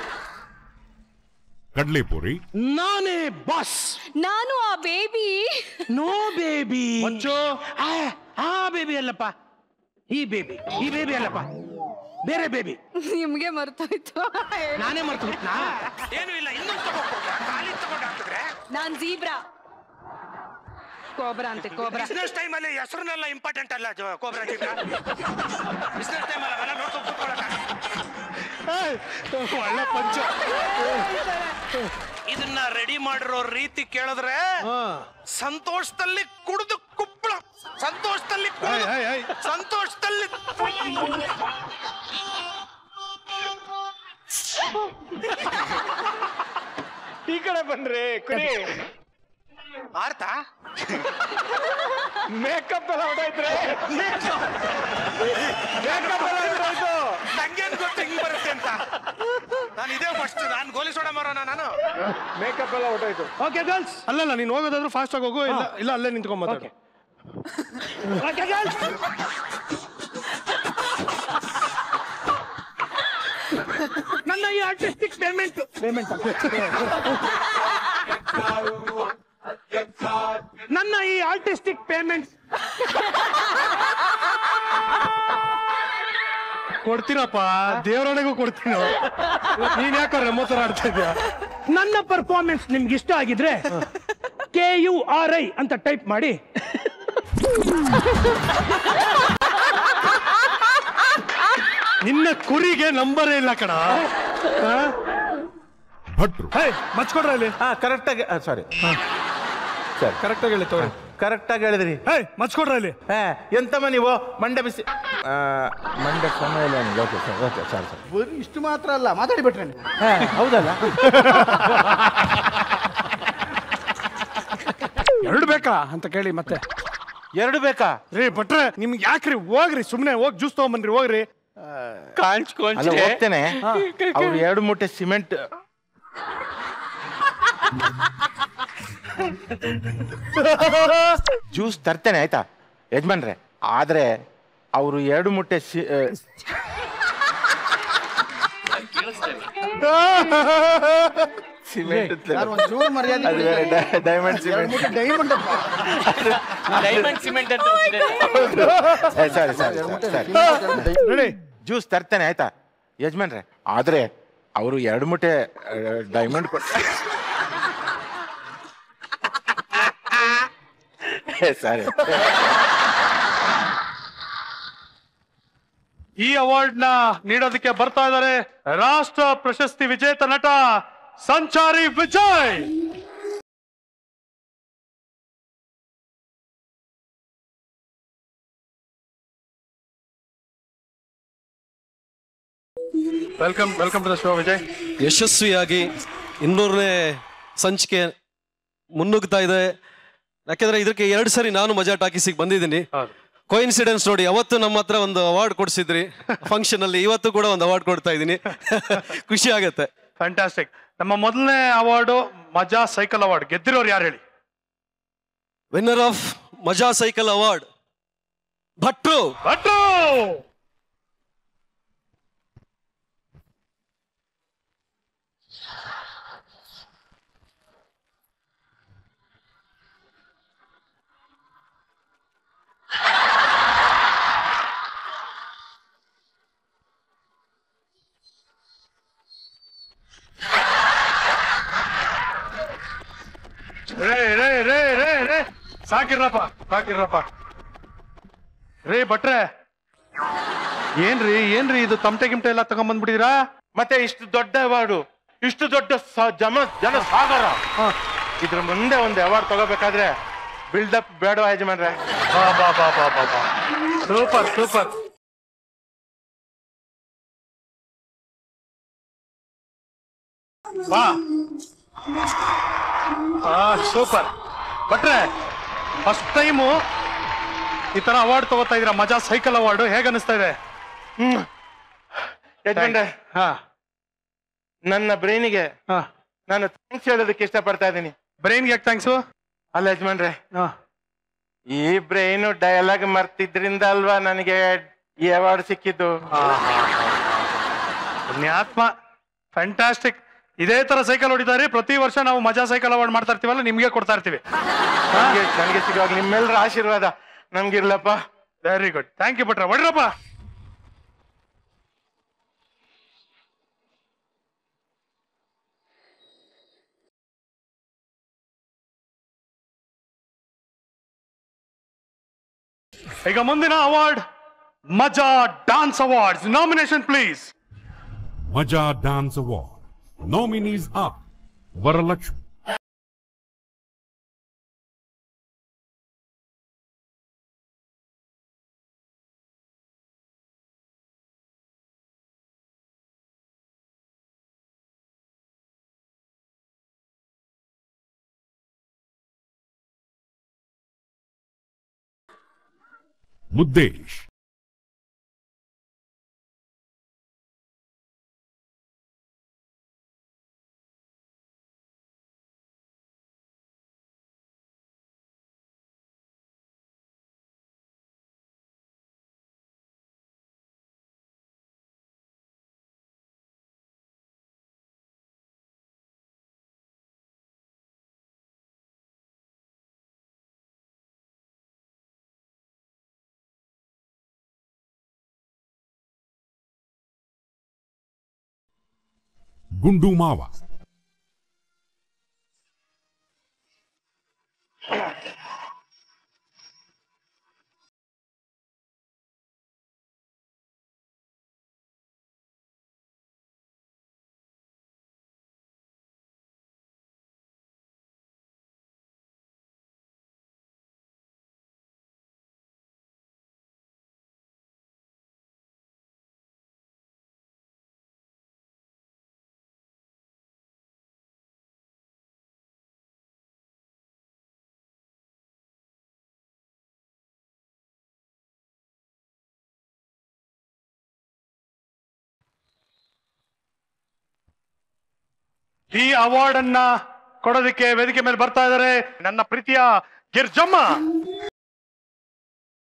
ಕಡ್ಲೆಪುರಿ ನಾನೇ ಬಾಸ್ ನಾನು ಆ ಬೇಬಿ ನೋ ಬೇಬಿ ಆ ಬೇಬಿ ಅಲ್ಲಪ್ಪ ಈ ಬೇಬಿ ಈ ಬೇಬಿ ಅಲ್ಲಪ್ಪ ಬೇರೆ ಬೇಬಿ ನಿಮ್ಗೆ ಮರ್ತೋಯ್ತು ನಾನೇ ಮರ್ತು ಬಿಟ್ನಾ? ಏನು ಇಲ್ಲ ಇನ್ನೊಂದು ತಗೋಬೋದ ಖಾಲಿ ತಗೊಂಡು ಹಾಕಿದ್ರೆ ನಾನ್ ಜೀಬ್ರಾ ಕೋಬ್ರಾ ಅಂತೆ ಕೋಬ್ರಾ ಬಿಸ್ನೆಸ್ ಟೈಮ್ ಅಲ್ಲಿ ಹೆಸರನ್ನೆಲ್ಲ ಇಂಪಾರ್ಟೆಂಟ್ ಅಲ್ಲ ಜೋ ಕೋಬ್ರಾ ಬಿಸ್ನೆಸ್ ಟೈಮ್ ಅಲ್ಲ ಅವೆಲ್ಲ ನೋಡ್ಕೊಂಡು ಕೂತ್ಕೊಳ್ಳೋಣ ಒಳ್ಳೆ ಪಂಚ ಇದನ್ನ ರೆಡಿ ಮಾಡಿರೋ ರೀತಿ ಕೇಳಿದ್ರೆ ಸಂತೋಷದಲ್ಲಿ ಕುಡಿದು ಕುಪ್ಪಳ ಸಂತೋಷದಲ್ಲಿ ಕುಡ್ದು- ಏಯ್, ಏಯ್, ಏಯ್. ಸಂತೋಷದಲ್ಲಿ ಈ ಕಡೆ ಬನ್ರಿ ಕುರಿ ಆರ್ತ ಮೇಕಪ್ ಎಲ್ಲ ಹೊಡೈತ್ರೆ ಮೇಕಪ್ ಎಲ್ಲ ಹೊಡೋಯ್ತು ನಂಗೇನ್ ಗೊತ್ತು ಹಿಂಗ್ ಬರುತ್ತೆ ಅಂತ ನಾನು ಇದೇ ಫಸ್ಟ್ ನಾನು ಗೋಲಿ ಸೋಡ ಮಾರೋಣ ನಾನು ಮೇಕಪ್ ಎಲ್ಲ ಹೊಡೋಯ್ತು ಓಕೆ ಗರ್ಲ್ಸ್ ಅಲ್ಲಲ್ಲ ನೀನು ಹೋಗೋದಾದ್ರೂ ಫಾಸ್ಟ್ ಆಗಿ ಹೋಗು ಇಲ್ಲ ಇಲ್ಲ ಅಲ್ಲೇ ನಿಂತ್ಕೊಂಡ್ ಮಾತಾಡು ನನ್ನ ಈ ಆರ್ಟಿಸ್ಟಿಕ್ ಪೇಮೆಂಟ್ ಪೇಮೆಂಟ್ ನನ್ನ ಈ ಆರ್ಟಿಸ್ಟಿಕ್ ಪೇಮೆಂಟ್ ಕೊಡ್ತೀನಪ್ಪ ದೇವರೊಳಗೂ ಕೊಡ್ತೀನಿ ನೀನ್ ಯಾಕೋ ರೆಮೋ ತರ ಆಡ್ತಾ ಇದ್ಯಾ ನನ್ನ ಪರ್ಫಾರ್ಮೆನ್ಸ್ ನಿಮ್ಗೆ ಇಷ್ಟ ಆಗಿದ್ರೆ ಕೆ ಯು ಆರ್ ಐ ಅಂತ ಟೈಪ್ ಮಾಡಿ ನಿನ್ನ ಕುರಿಗೆ ನಂಬರೇ ಇಲ್ಲ ಕಣ ಭಟ್ರು ಮಚ್ಕೊಡ್ರ ಇಲ್ಲಿ ಹಾ ಕರೆಕ್ಟ್ ಆಗಿ ಸಾರಿ ಸರ್ ಕರೆಕ್ಟ್ ಆಗಿ ಹೇಳಿ ತೋರಿ ಕರೆಕ್ಟ್ ಆಗಿ ಹೇಳಿದ್ರಿ ಮಚ್ಕೊಡ್ರ ಇಲ್ಲಿ ಹಾ ಎಂತಮ್ಮ ನೀವು ಮಂಡೆ ಬಿಸಿ ಆ, ಮಂಡೆ ಸಮಯ ಇಲ್ಲ ನನಗೆ okay sir okay sir sir ಬರೀ ಇಷ್ಟು ಮಾತ್ರ ಅಲ್ಲ ಮಾತಾಡಿ ಬಿಟ್ರೆ ಹಾ ಹೌದಲ್ಲ ಎರಡು ಬೇಕಾ ಅಂತ ಕೇಳಿ ಮತ್ತೆ ಎರಡು ಬೇಕಾ ರೀ ಭಟ್ರೆ ನಿಮ್ಗೆ ಯಾಕ್ರಿ ಹೋಗ್ರಿ ಸುಮ್ನೆ ಹೋಗಿ ಜ್ಯೂಸ್ ತಗೊಂಬನ್ರಿ ಹೋಗ್ರಿ ಅಲ್ಲ ಹೋಗ್ತೇನೆ ಅವ್ರು ಎರಡು ಮೂಟೆ ಸಿಮೆಂಟ್ ಜ್ಯೂಸ್ ತರ್ತೇನೆ ಆಯ್ತಾ ಯಜಮಾನ್ರೆ ಆದ್ರೆ ಅವರು ಎರಡು ಮುಟ್ಟೆ ಸಿ- ಆ, ಸಿಮೆಂಟ್ ಅಂತ- ಯಾರು ಒಂಚೂರು ಮರ್ಯಾದೆ ಅದು ಬೇರೆ ಕೊಡಿ. ಡೈ- ಡೈಮಂಡ್ ಎರಡು ಸಿಮೆಂಟ್ ಮುಟ್ಟೆ ಡೈಮಂಡ್ ಅಪ್ಪ. ಡೈಮಂಡ್ ಸಿಮೆಂಟ್ ಅಂತ ಸಾರಿ ಸಾರಿ ನೋಡಿ ಜ್ಯೂಸ್ ತರ್ತೇನೆ ಆಯ್ತಾ ಯಜಮಾನ್ರೆ ಆದ್ರೆ ಅವರು ಎರಡು ಮುಟ್ಟೆ ಡೈಮಂಡ್ ಕೊಟ್ಟ ಸಾರಿ ಈ ಅವಾರ್ಡ್ ನ ನೀಡೋದಕ್ಕೆ ಬರ್ತಾ ಇದ್ದಾರೆ ರಾಷ್ಟ್ರ ಪ್ರಶಸ್ತಿ ವಿಜೇತ ನಟ Sanchari Vijay welcome welcome to the show Vijay ಯಶಸ್ವಿಯಾಗಿ ಇನ್ನೂರನೇ ಸಂಚಿಕೆ ಮುನ್ನುಗ್ತಾ ಇದೆ ಯಾಕೆಂದ್ರೆ ಇದಕ್ಕೆ ಎರಡು ಸರಿ ನಾನು ಮಜಾ ಟಾಕೀಸಿಗೆ ಬಂದಿದ್ದೀನಿ ಕೋಇನ್ಸಿಡೆನ್ಸ್ ನೋಡಿ ಅವತ್ತು ನಮ್ಮ ಹತ್ರ ಒಂದು ಅವಾರ್ಡ್ ಕೊಡಿಸಿದ್ರಿ ಫಂಕ್ಷನ್ ಅಲ್ಲಿ ಇವತ್ತು ಕೂಡ ಒಂದು ಅವಾರ್ಡ್ ಕೊಡ್ತಾ ಇದ್ದೀನಿ ಖುಷಿ ಆಗತ್ತೆ ಫ್ಯಾಂಟಾಸ್ಟಿಕ್ ನಮ್ಮ ಮೊದಲನೇ ಅವಾರ್ಡು ಮಜಾ ಸೈಕಲ್ ಅವಾರ್ಡ್ ಗೆದ್ದಿರೋರು ಯಾರು ಹೇಳಿ winner of Maja cycle award ಭಟ್ರು ಭಟ್ರು ರೇ ರೇ ರೇ ರೇ ರೇ ಸಾಕಿರ್ರಪ್ಪ ಸಾಕಿರ್ರಪ್ಪ ರೇ ಭಟ್ರೆ ಏನ್ರಿ ಏನ್ರಿ ಇದು ತಮಟೆ ಗಿಮಟೆ ಎಲ್ಲ ತಗೊಂಡ್ಬಂದ್ಬಿಟ್ಟಿರಾ ಮತ್ತೆ ಇಷ್ಟು ದೊಡ್ಡ ಅವಾರ್ಡು ಇಷ್ಟು ದೊಡ್ಡ ಸ- ಜನ ಜನ ಸಾಗರ ಇದ್ರ ಮುಂದೆ ಒಂದು ಅವಾರ್ಡ್ ತಗೋಬೇಕಾದ್ರೆ ಬಿಲ್ಡಪ್ ಬೇಡ ಯಜಮಾನ್ರೆ ಬಾ ಬಾ ಬಾ ಬಾ ಬಾ ಬಾ ಸೂಪರ್ ಸೂಪರ್ ಬಾ ಸೂಪರ್ ಭಟ್ರೆ ಫಸ್ಟ್ ಟೈಮು ಈ ತರ ಅವಾರ್ಡ್ ತಗೋತಾ ಇದೀರ ಮಜಾ ಸೈಕಲ್ ಅವಾರ್ಡ್ ಹೇಗ ಅನಿಸ್ತಾ ಇದೆ ಹ್ಮ್ ಯಜಮಾನ್ರೆ ಹಾ ನನ್ನ ಬ್ರೈನಿಗೆ ನಾನು ಥ್ಯಾಂಕ್ಸ್ ಹೇಳೋದಕ್ಕೆ ಇಷ್ಟಪಡ್ತಾ ಇದ್ದೀನಿ ಬ್ರೈನ್ಗೆ ಯಾಕೆ ಥ್ಯಾಂಕ್ಸು ಅಲ್ಲ ಯಜಮಾನ್ರೆ ಹಾ ಈ ಬ್ರೈನು ಡಯಲಾಗ್ ಮರ್ತಿದ್ರಿಂದ ಅಲ್ವಾ ನನಗೆ ಈ ಅವಾರ್ಡ್ ಸಿಕ್ಕಿದ್ದು ಪುಣ್ಯಾತ್ಮ ಫ್ಯಾಂಟಾಸ್ಟಿಕ್ ಇದೇ ತರ ಸೈಕಲ್ ಹೊಡಿತಾರೆ ಪ್ರತಿ ವರ್ಷ ನಾವು ಮಜಾ ಸೈಕಲ್ ಅವಾರ್ಡ್ ಮಾಡ್ತಾ ಇರ್ತೀವಲ್ಲ ನಿಮ್ಗೆ ಕೊಡ್ತಾ ಇರ್ತೀವಿ ನನಗೆ ನನಗೆ ಸಿಗುವಾಗ ನಿಮ್ಮೆಲ್ಲರ ಆಶೀರ್ವಾದ ನಮ್ಗಿರ್ಲಪ್ಪ ವೆರಿ ಗುಡ್ ಥ್ಯಾಂಕ್ ಯು ಭಟ್ರೆ ಹೊಡ್ರಪ್ಪ ಈಗ ಮುಂದಿನ award Maja dance awards nomination please Maja Dance Award. Nominees are Varalakshmi, Muddesh, Gundu Mawa, ಈ ಅವಾರ್ಡ್ ಅನ್ನ ಕೊಡೋದಕ್ಕೆ ವೇದಿಕೆ ಮೇಲೆ ಬರ್ತಾ ಇದ್ದಾರೆ ನನ್ನ ಪ್ರೀತಿಯ ಗಿರ್ಜಮ್ಮ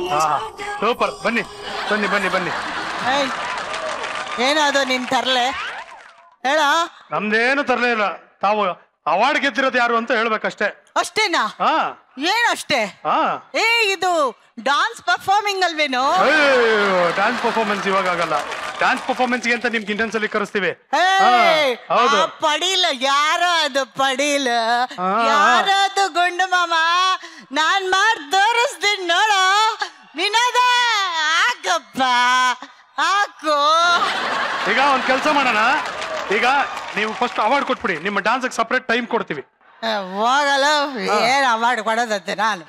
ಸೂಪರ್ ಬನ್ನಿ ಬನ್ನಿ ಬನ್ನಿ ಬನ್ನಿ ಏಯ್, ಏನದು ನಿನ್ ತರ್ಲೆ ಹೇಳ ನಮ್ದೇನು ತರಲೇ ಇಲ್ಲ ತಾವು ಅವಾರ್ಡ್ ಗೆದ್ದಿರೋದು ಯಾರು ಅಂತ ಹೇಳ್ಬೇಕಷ್ಟೇ ಅಷ್ಟೇನಾ ಹಾ ಏನಷ್ಟೇ ಹಾ ಏ ಇದು ಡಾನ್ಸ್ ಪರ್ಫಾರ್ಮಿಂಗ್ ಅಲ್ವೇನೋ ಡ್ಯಾನ್ಸ್ ಪರ್ಫಾರ್ಮೆನ್ಸ್ ಇವಾಗ ಆಗಲ್ಲ ಡ್ಯಾನ್ಸ್ ಪರ್ಫಾರ್ಮೆನ್ಸ್ಗೆ ಅಂತ ನಿಮ್ಗೆ ಇನ್ನೊಂದ್ಸಲಿ ಕರೆಸ್ತೀವಿ ಏಯ್, ಹಾ, ಹೌದು. ಆ ಪಡೀಲ ಯಾರ ಅದು ಪಡೀಲ ಹಾ. ಯಾರದು ಗುಂಡು ಮಾಮ ನಾನ್ ಮಾಡ್ ತೋರಿಸ್ತೀನಿ ನೋಡ ನಿನದ ಹಾಕಪ್ಪ ಹಾಕು ಈಗ ಒಂದ್ ಕೆಲಸ ಮಾಡೋಣ ಈಗ ನೀವು ಫಸ್ಟ್ ಅವಾರ್ಡ್ ಕೊಟ್ಬಿಡಿ ನಿಮ್ಮ ಡ್ಯಾನ್ಸ್ ಸಪ್ರೇಟ್ ಟೈಮ್ ಕೊಡ್ತೀವಿ ಏ, ಹೋಗಲ್ಲ ಏನ್ ಅವಾರ್ಡ್ ಕೊಡೋದತ್ತೆ ನಾನು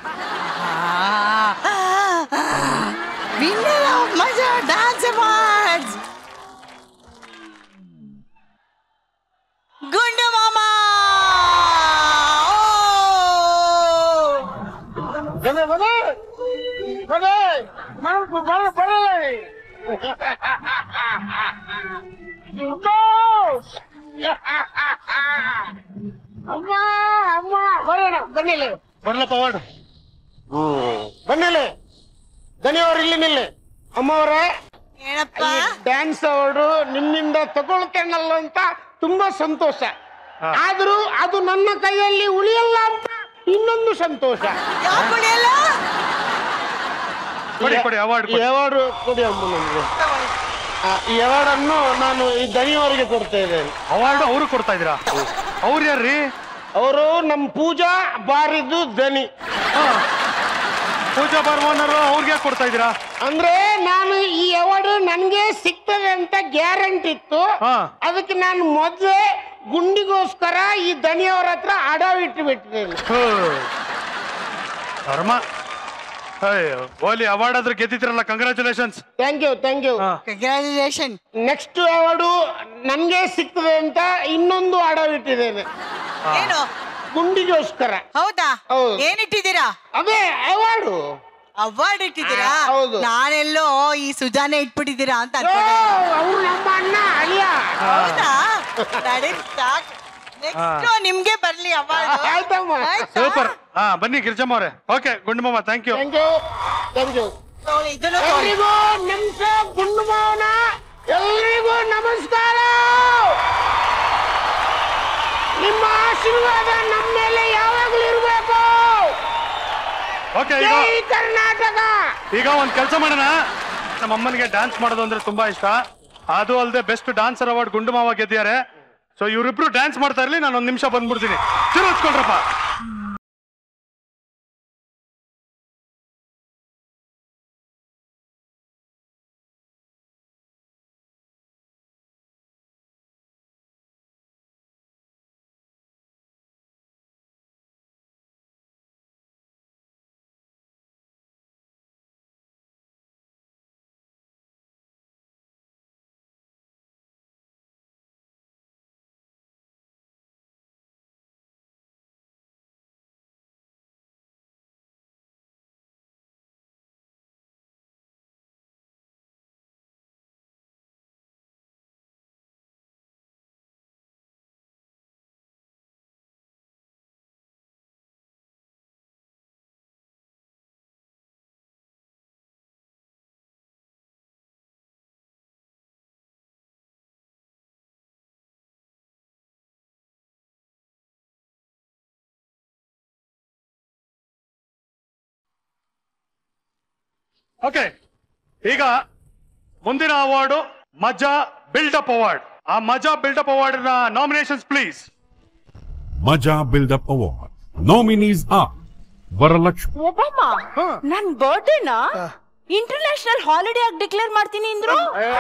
winner of Maja dance awards Gundu Mama ಅಮ್ಮ ಅಮ್ಮ ಬರೋಣ ಬನ್ನಿಲ್ಲ ಬರ್ಲಪ್ಪ ಅವಾರ್ಡ್ ಬನ್ನಿಲ್ಲ ದನಿಯವ್ರು ಇಲ್ಲಿ ನಿಲ್ಲಿ ಅಮ್ಮ ಅವರೇ ಏನಪ್ಪ ಡ್ಯಾನ್ಸ್ ಅವಾರ್ಡು ನಿಮ್ಮಿಂದ ತಗೊಳ್ತೇನಲ್ಲ ಅಂತ ತುಂಬಾ ಸಂತೋಷ ಆದ್ರೂ ಅದು ನನ್ನ ಕೈಯಲ್ಲಿ ಉಳಿಯಲ್ಲ ಅಂತ ಇನ್ನೊಂದು ಸಂತೋಷ ಕೊಡಿ ಕೊಡಿ ಅವಾರ್ಡ್ ಈ ಅವಾರ್ಡ್ ಕೊಡಿ ಅಮ್ಮ ನನಗೆ ಆ, ಈ ಅವಾರ್ಡ್ ಅನ್ನು ನಾನು ಈ ದನಿಯವರಿಗೆ ಕೊಡ್ತಾ ಇದ್ದೇನೆ ಅವಾರ್ಡ್ ಅವರು ಕೊಡ್ತಾ ಇದ್ದೀರಾ ಅವ್ರು ಯಾರ್ರಿ ಅವರು ನಮ್ಮ ಪೂಜಾ ಬಾರಿದ್ದು ದನಿ ಪೂಜಾ ಬರ್ಮೋನರು ಅವ್ರಿಗೆ ಕೊಡ್ತಾ ಇದ್ದೀರಾ ಅಂದ್ರೆ ನಾನು ಈ ಅವಾರ್ಡ್ ನನ್ಗೆ ಸಿಗ್ತದೆ ಅಂತ ಗ್ಯಾರಂಟಿ ಇತ್ತು ಅದಕ್ಕೆ ನಾನು ಮೊದ್ಲೇ ಗುಂಡಿಗೋಸ್ಕರ ಈ ದನಿಯವರ ಹತ್ರ ಅಡ ಇಟ್ಟು ಬಿಟ್ಟಿದ್ದೇನೆ ಧರ್ಮ ಅಯ್ಯೋ ಓಲಿ ಅವಾರ್ಡ್ ಆದ್ರೂ ಗೆದ್ದಿದ್ರಲ್ಲ congratulations thank you thank you congratulation next award ನನ್ಗೆ ಸಿಗ್ತದೆ ಅಂತ ಇನ್ನೊಂದು ಅಡ ಇಟ್ಟಿದ್ದೇನೆ ಏನು ಗುಂಡಿಗೋಸ್ಕರ ಹೌದಾ ಹೌದು. ಏನಿಟ್ಟಿದ್ದೀರಾ ಅದೇ ಅವಾರ್ಡು ಅವಾರ್ಡ್ ಇಟ್ಟಿದ್ದೀರಾ ಆ, ಹೌದು. ನಾನೆಲ್ಲೋ ಈ ಸುಜಾನೆ ಇಟ್ಬಿಟ್ಟಿದ್ದೀರಾ ಅಂತ ಅವ್ರು ನಮ್ಮ ಅಣ್ಣ ಅಳಿಯ ಹೌದಾ ನಡಿ ಸಾಕು ನೆಕ್ಸ್ಟ್ ನಿಮ್ಗೆ ಬರ್ಲಿ ಅವಾರ್ಡ್ ಆಯ್ತಮ್ಮ ಸೂಪರ್ ಹಾ ಬನ್ನಿ ಗಿರ್ಜಮ್ಮ ಅವರೇ okay Gundumamma thank you thank you thank you ಇದನ್ನು ಎಲ್ರಿಗೂ ನಮಸ್ಕಾರ ಗುಂಡು ಮಾವನ ಎಲ್ರಿಗೂ ನಮಸ್ಕಾರ ನಿಮ್ಮ ಆಶೀರ್ವಾದ ನಮ್ಮ ಮೇಲೆ ಯಾವಾಗಲೂ ಇರಬೇಕು ಓಕೆ ಈಗ ಜೈ ಕರ್ನಾಟಕ ಈಗ ಒಂದ್ ಕೆಲಸ ಮಾಡೋಣ ನಮ್ಮ ಅಮ್ಮನಿಗೆ ಡ್ಯಾನ್ಸ್ ಮಾಡೋದು ಅಂದ್ರೆ ತುಂಬಾ ಇಷ್ಟ ಅದು ಅಲ್ಲದೆ ಬೆಸ್ಟ್ ಡಾನ್ಸರ್ ಅವಾರ್ಡ್ ಗುಂಡು ಮಾವ ಗೆದ್ದಿದ್ದಾರೆ ಸೊ ಇವರಿಬ್ರು ಡ್ಯಾನ್ಸ್ ಮಾಡ್ತಾ ಇರ್ಲಿ ನಾನು ಒಂದ್ ನಿಮಿಷ ಬಂದ್ಬಿಡ್ತೀನಿ ಶುರು ಹಚ್ಕೊಳ್ರಪ್ಪ ಓಕೆ ಈಗ ಮುಂದಿನ ಅವಾರ್ಡು ಮಜಾ ಬಿಲ್ಡಪ್ ಅವಾರ್ಡ್ ಆ ಮಜಾ ಬಿಲ್ಡಪ್ ಅವಾರ್ಡ್ ನ nominations please Maja Build-Up Award. Nominees are Varalakshmi, ಒಬ್ಬಮ್ಮ ನನ್ ಬರ್ಡೇನಾ ಇಂಟರ್ನ್ಯಾಷನಲ್ ಹಾಲಿಡೇ ಆಗಿ ಡಿಕ್ಲೇರ್ ಮಾಡ್ತೀನಿ ಅಂದ್ರು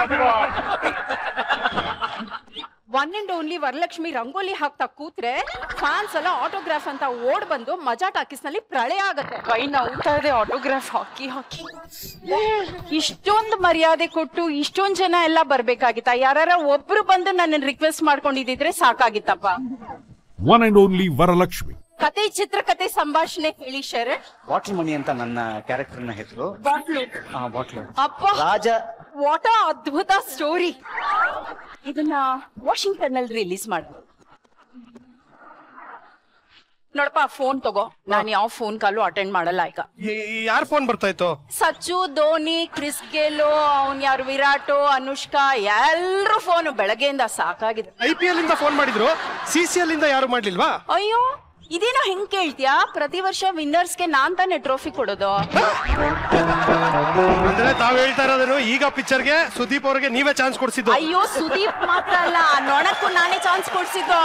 one and only Varalakshmi rangoli ಹಾಕ್ತಾ ಕೂತ್ರೆ ಫ್ಯಾನ್ಸ್ ಎಲ್ಲ ಆಟೋಗ್ರಾಫ್ ಅಂತ ಓಡ್ ಬಂದು ಮಜಾ ಟಾಕೀಸ್ ನಲ್ಲಿ ಪ್ರಳಯ ಆಗತ್ತೆ ಕೈ ನೋವ್ತಾ ಇದೆ ಆಟೋಗ್ರಾಫ್ ಹಾಕಿ ಹಾಕಿ ಇಷ್ಟೊಂದು ಮರ್ಯಾದೆ ಕೊಟ್ಟು ಇಷ್ಟೊಂದ್ ಜನ ಎಲ್ಲ ಬರ್ಬೇಕಾಗಿತ್ತ ಯಾರ ಒಬ್ರು ಬಂದು ನನ್ನ ರಿಕ್ವೆಸ್ಟ್ ಮಾಡ್ಕೊಂಡಿದ್ರೆ ಸಾಕಾಗಿತ್ತಪ್ಪ one and only Varalakshmi. ಕತೆ ಚಿತ್ರಕತೆ ಸಂಭಾಷಣೆ ಹೇಳಿ ಶರಣ್ ವಾಟರ್ ಮಣಿ ಅಂತ ನನ್ನ ಕ್ಯಾರೆಕ್ಟರ್ನ ಹೆಸರು ಬಾಟ್ಲು ಬಾಟ್ಲು ಅಪ್ಪ ರಾಜ ವಾಟ ಅದ್ಭುತ ಸ್ಟೋರಿ ಇದನ್ನ ವಾಷಿಂಗ್ಟನ್ ಅಲ್ಲಿ ರಿಲೀಸ್ ಮಾಡ ನೋಡಪ್ಪ ಫೋನ್ ತಗೋ ನಾನು ಯಾವ ಫೋನ್ ಕಾಲು ಅಟೆಂಡ್ ಮಾಡಲ್ಲ ಈಗ ಯಾರ್ ಫೋನ್ ಬರ್ತಾಯ್ತು ಸಚ್ಚು ಧೋನಿ ಕ್ರಿಸ್ ಗೇಲು ಅವ್ನ್ ಯಾರು ವಿರಾಟು ಅನುಷ್ಕಾ ಎಲ್ರು ಫೋನ್ ಬೆಳಗ್ಗೆಯಿಂದ ಸಾಕಾಗಿದೆ ಐ ಪಿ ಎಲ್ ಇಂದ ಫೋನ್ ಮಾಡಿದ್ರು ಸಿ ಸಿ ಎಲ್ ಇಂದ ಯಾರು ಮಾಡ್ಲಿಲ್ವಾ ಅಯ್ಯೋ ಇದೇನೋ ಹೆಂಗ್ ಕೇಳ್ತ್ಯಾ ಪ್ರತಿ ವರ್ಷ ವಿನ್ನರ್ಸ್ಗೆ ನಾನ್ ತಾನೇ ಟ್ರೋಫಿ ಕೊಡೋದು ಅಂದ್ರೆ ತಾವ್ ಹೇಳ್ತಾ ಇರೋದೇನು ಈಗ ಪಿಕ್ಚರ್ಗೆ ಸುದೀಪ್ ಅವ್ರಿಗೆ ನೀವೇ ಚಾನ್ಸ್ ಕೊಡ್ಸಿದ್ದು ಅಯ್ಯೋ ಸುದೀಪ್ ಮಾತ್ರ ಅಲ್ಲ ನೊಣಕ್ಕೂ ನಾನೇ ಚಾನ್ಸ್ ಕೊಡ್ಸಿದ್ದು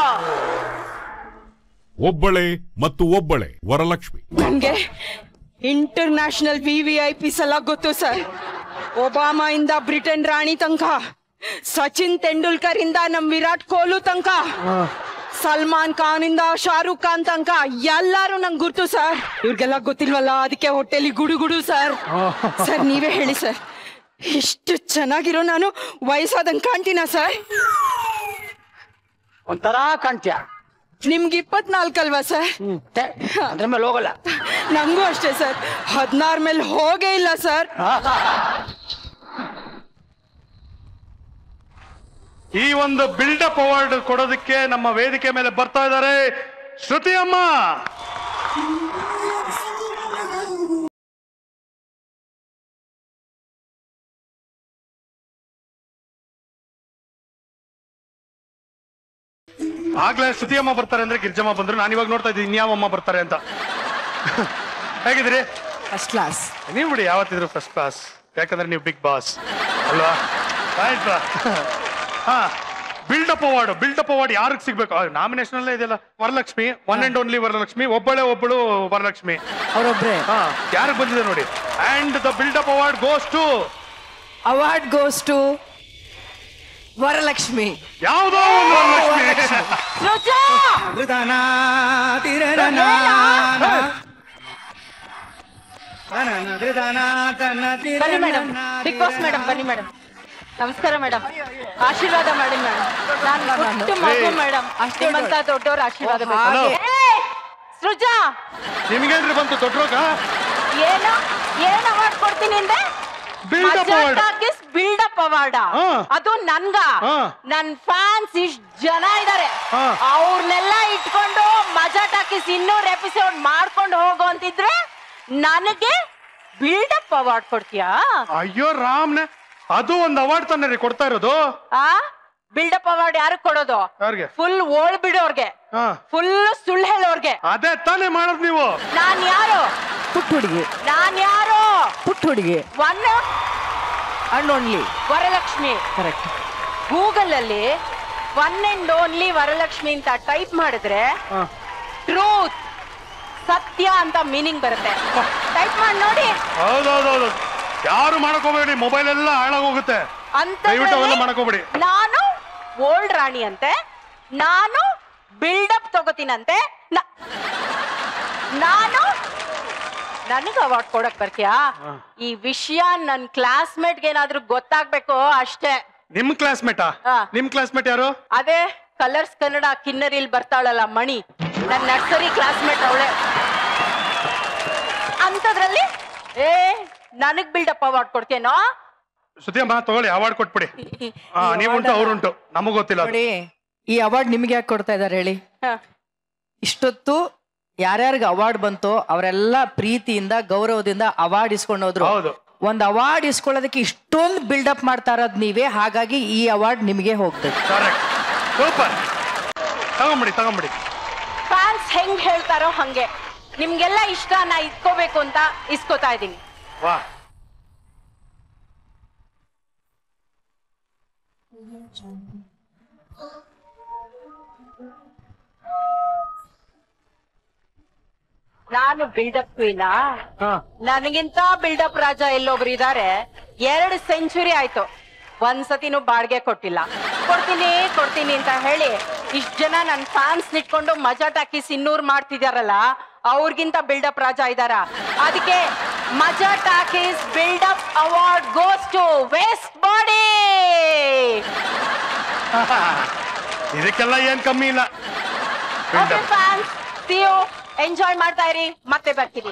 ಒಬ್ಬಳೆ ಮತ್ತು ಒಬ್ಬಳೆ ವರಲಕ್ಷ್ಮಿ ನನ್ಗೆ international V V I Ps ಎಲ್ಲ ಗೊತ್ತು ಸರ್ ಒಬಾಮಾ ಇಂದ ಬ್ರಿಟನ್ ರಾಣಿ ತನಕ ಸಚಿನ್ ತೆಂಡೂಲ್ಕರ್ ಇಂದ ನಮ್ ವಿರಾಟ್ ಕೊಹ್ಲು ತನಕ ಸಲ್ಮಾನ್ ಖಾನ್ ಇಂದ ಶಾರುಖ್ ಖಾನ್ ತನಕ ಎಲ್ಲಾರು ನಂಗೆ ಗುರ್ತು ಸರ್ ಇವ್ರಿಗೆಲ್ಲ ಗೊತ್ತಿಲ್ವಲ್ಲ ಅದಕ್ಕೆ ಹೊಟ್ಟೆಲಿ ಗುಡು ಗುಡು ಸರ್ ಸರ್ ನೀವೇ ಹೇಳಿ ಸರ್ ಎಷ್ಟು ಚೆನ್ನಾಗಿರೋ ನಾನು ವಯಸ್ಸಾದಂಗ್ ಕಾಣ್ತೀನ ಸರ್ ಒಂಥರ ಕಾಣ್ತೀಯ ನಿಮ್ಗೆ ಇಪ್ಪತ್ನಾಲ್ಕಲ್ವಾ ಸರ್ ಅದ್ರ ಮೇಲೆ ಹೋಗಲ್ಲ ನಂಗೂ ಅಷ್ಟೇ ಸರ್ ಹದಿನಾರು ಮೇಲೆ ಹೋಗೇ ಇಲ್ಲ ಸರ್ ಈ ಒಂದು ಬಿಲ್ಡಪ್ ಅವಾರ್ಡ್ ಕೊಡೋದಕ್ಕೆ ನಮ್ಮ ವೇದಿಕೆ ಮೇಲೆ ಬರ್ತಾ ಇದ್ದಾರೆ ಶ್ರುತಿ ಅಮ್ಮ ಆಗ್ಲೇ ಶ್ರುತಿ ಅಮ್ಮ ಬರ್ತಾರೆ ಅಂದ್ರೆ ಗಿರ್ಜಮ್ಮ ಬಂದ್ರು ನಾನು ಇವಾಗ ನೋಡ್ತಾ ಇದ್ದೀನಿ ಇನ್ಯಾವ ಅಮ್ಮ ಬರ್ತಾರೆ ಅಂತ ಹೇಗಿದ್ರಿ ಫಸ್ಟ್ ಕ್ಲಾಸ್ ನೀವು ಬಿಡಿ ಯಾವತ್ತಿದ್ರು ಫಸ್ಟ್ ಕ್ಲಾಸ್ ಯಾಕಂದ್ರೆ ನೀವು ಬಿಗ್ ಬಾಸ್ ಅಲ್ವಾ ಆಯ್ತಾ ಹಾ ಬಿಲ್ಡಪ್ ಅವಾರ್ಡ್ ಬಿಲ್ಡಪ್ ಅವಾರ್ಡ್ ಯಾರಿಗೆ ಸಿಗ್ಬೇಕು ನಾಮಿನೇಷನ್ ಅಲ್ಲೇ ಇದೆಯಲ್ಲ Varalakshmi one and only Varalakshmi ಒಬ್ಬಳೆ ಒಬ್ಬಳು ವರಲಕ್ಷ್ಮಿ ಅವರೊಬ್ರೆ ಹಾ ಯಾರಿಗೆ ಬಂದಿದೆ ನೋಡಿ and the buildup award goes to award goes to Varalakshmi ಯಾವುದೋ ಒಂದು ವರಲಕ್ಷ್ಮಿ ಬನ್ನಿ ಮೇಡಮ್ ಬಿಗ್ ಬಾಸ್ ಮೇಡಮ್ ಬನ್ನಿ ಮೇಡಮ್ ನಮಸ್ಕಾರ ಮೇಡಮ್ ಆಶೀರ್ವಾದ ಮಾಡಿ ಮೇಡಮ್ ನಾನು ಪುಟ್ಟ ಮಗು ಮೇಡಮ್ ನಿಮ್ಮಂತ ದೊಡ್ಡವ್ರ ಆಶೀರ್ವಾದ ಬೇಕು. Hello. ಏ, ಸೃಜಾ ನಿಮ್ಗೇನ್ರಿ ಬಂತು ದೊಡ್ಡ ರೋಗ ಏನು ಏನ್ ಅವಾರ್ಡ್ ಕೊಡ್ತೀನಿ ಅಂದೆ Build-up award. ಬಿಲ್ಡಪ್ ಅವಾರ್ಡ್ ಹಾ. ಅದು ನನ್ಗ ಹಾ. ನನ್ ಫ್ಯಾನ್ಸ್ ಇಷ್ಟ್ ಜನ ಇದಾರೆ ಹಾ. ಅವ್ರನ್ನೆಲ್ಲ ಇಟ್ಕೊಂಡು ಮಜಾ ಟಾಕಿಸ್ ಇನ್ನೂರ್ ಎಪಿಸೋಡ್ ಮಾಡ್ಕೊಂಡು ಹೋಗು ಅಂತಿದ್ರೆ ನನಗೆ ಬಿಲ್ಡಪ್ ಅವಾರ್ಡ್ ಕೊಡ್ತೀಯಾ ಅಯ್ಯೋ ರಾಮ್ನೆ ಅದು ಒಂದು ಅವಾರ್ಡ್ ತಾನೇ ರೀ ಕೊಡ್ತಾ ಇರೋದು ಆ ಬಿಲ್ಡಪ್ ಅವಾರ್ಡ್ ಯಾರು ಕೊಡೋದು ಯಾರಿಗೆ ಫುಲ್ ಓಳ್ ಬಿಡೋರ್ಗೆ ಹಾ ಫುಲ್ ಸುಳ್ಳು ಹೇಳೋರ್ಗೆ ಅದೇ ತಾನೇ ಮಾಡೋದು ನೀವು ನಾನ್ ಯಾರು ಪುಟ್ಟ ಹುಡುಗಿ ನಾನ್ ಯಾರು ಪುಟ್ಟ ಹುಡುಗಿ one and only Varalakshmi correct Google ಅಲ್ಲಿ ಒನ್ ಅಂಡ್ ಓನ್ಲಿ ವರಲಕ್ಷ್ಮಿ ಅಂತ ಟೈಪ್ ಮಾಡಿದ್ರೆ ಟ್ರೂತ್ ಸತ್ಯ ಅಂತ ಮೀನಿಂಗ್ ಬರುತ್ತೆ ಟೈಪ್ ಮಾಡಿ ನೋಡಿ ಹೌದೌದೌದು ಯಾರು ಮಾಡಕ್ ಹೋಗ್ಬೇಡಿ ಮೊಬೈಲ್ ಎಲ್ಲ ಹಾಳಾಗೋಗುತ್ತೆ ದಯವಿಟ್ಟು ಅವೆಲ್ಲ ಮಾಡಕ್ ಹೋಗ್ಬೇಡಿ ನಾನು ಓಲ್ಡ್ ರಾಣಿ ಅಂತೆ ನಾನು ಬಿಲ್ಡಪ್ ತಗೋತೀನಂತೆ ನ- ನಾನು ನನಗೆ ಅವಾರ್ಡ್ ಕೊಡಕ್ ಬರ್ತೀಯಾ ಈ ವಿಷಯ ನನ್ ಕ್ಲಾಸ್ಮೇಟ್ಗೆ ಏನಾದ್ರೂ ಗೊತ್ತಾಗ್ಬೇಕು ಅಷ್ಟೇ ನಿಮ್ ಕ್ಲಾಸ್ಮೇಟಾ ಹಾ. ನಿಮ್ ಕ್ಲಾಸ್ಮೇಟ್ ಯಾರು ಅದೇ ಕಲರ್ಸ್ ಕನ್ನಡ ಕಿನ್ನರಿಲ್ ಬರ್ತಾಳಲ್ಲ ಮಣಿ ನನ್ನ ನರ್ಸರಿ ಕ್ಲಾಸ್ಮೇಟ್ ಅವಳೆ ಅಂತದ್ರಲ್ಲಿ ಏ ನನಗ್ ಬಿಲ್ಡಪ್ ಅವಾರ್ಡ್ ಕೊಡ್ತೇನೋ ಶ್ರುತಿ ಅಮ್ಮ ತಗೊಳ್ಳಿ ಅವಾರ್ಡ್ ಕೊಟ್ಬಿಡಿ ಹಾ ನೀವುಂಟು ಅವ್ರುಂಟು ನಮಗ್ ಗೊತ್ತಿಲ್ಲ ಅದು. ನೋಡಿ ಈ ಅವಾರ್ಡ್ ನಿಮ್ಗೆ ಯಾಕೆ ಕೊಡ್ತಾ ಇದಾರೆ ಹೇಳಿ ಇಷ್ಟೊತ್ತು ಯಾರ್ಯಾರಿಗೆ ಅವಾರ್ಡ್ ಬಂತೋ ಅವರೆಲ್ಲ ಪ್ರೀತಿಯಿಂದ ಗೌರವದಿಂದ ಅವಾರ್ಡ್ ಇಸ್ಕೊಂಡು ಹೋದ್ರು ಒಂದ್ ಅವಾರ್ಡ್ ಇಸ್ಕೊಳ್ಳೋದಕ್ಕೆ ಇಷ್ಟೊಂದು ಬಿಲ್ಡಪ್ ಮಾಡ್ತಾ ಇರೋದ್ ನೀವೇ ಹಾಗಾಗಿ ಈ ಅವಾರ್ಡ್ ನಿಮಗೆ ಹೋಗ್ಬೇಕು ಸೂಪರ್ ತಗೊಂಬಿಡಿ ತಗೊಂಬಿಡಿ ಫ್ಯಾನ್ಸ್ ಹೆಂಗ್ ಹೇಳ್ತಾರೋ ಹಂಗೆ ನಿಮ್ಗೆಲ್ಲ ಇಷ್ಟ ನಾ ಇಸ್ಕೋಬೇಕು ಅಂತ ಇಸ್ಕೋತಾ ಇದೀನಿ ವಾ ನಾನು ಬಿಲ್ಡಪ್ ಕ್ವೀನಾ ನನಗಿಂತ ಬಿಲ್ಡಪ್ ರಾಜ ಎಲ್ಲೊಬ್ರು ಇದಾರೆ ಎರಡು ಸೆಂಚುರಿ ಆಯ್ತು ಒಂದ್ಸತಿನೂ ಬಾಡ್ಗೆ ಕೊಟ್ಟಿಲ್ಲ ಕೊಡ್ತೀನಿ ಕೊಡ್ತೀನಿ ಅಂತ ಹೇಳಿ ಇಷ್ಟ್ ಜನ ನನ್ ಫ್ಯಾನ್ಸ್ ನಿಟ್ಕೊಂಡು ಮಜಾ ಟಾಕಿಸ್ ಇನ್ನೂರ್ ಮಾಡ್ತಿದಾರಲ್ಲ ಅವ್ರಿಗಿಂತ ಬಿಲ್ಡಪ್ ರಾಜ ಇದಾರ ಅದಕ್ಕೆ Maja Talkies buildup award goes to waste body ಇದಕ್ಕೆಲ್ಲ ಏನ್ ಕಮ್ಮಿ ಇಲ್ಲ okay fans see you enjoy ಮಾಡ್ತಾ ಇರಿ ಮತ್ತೆ ಬರ್ತೀನಿ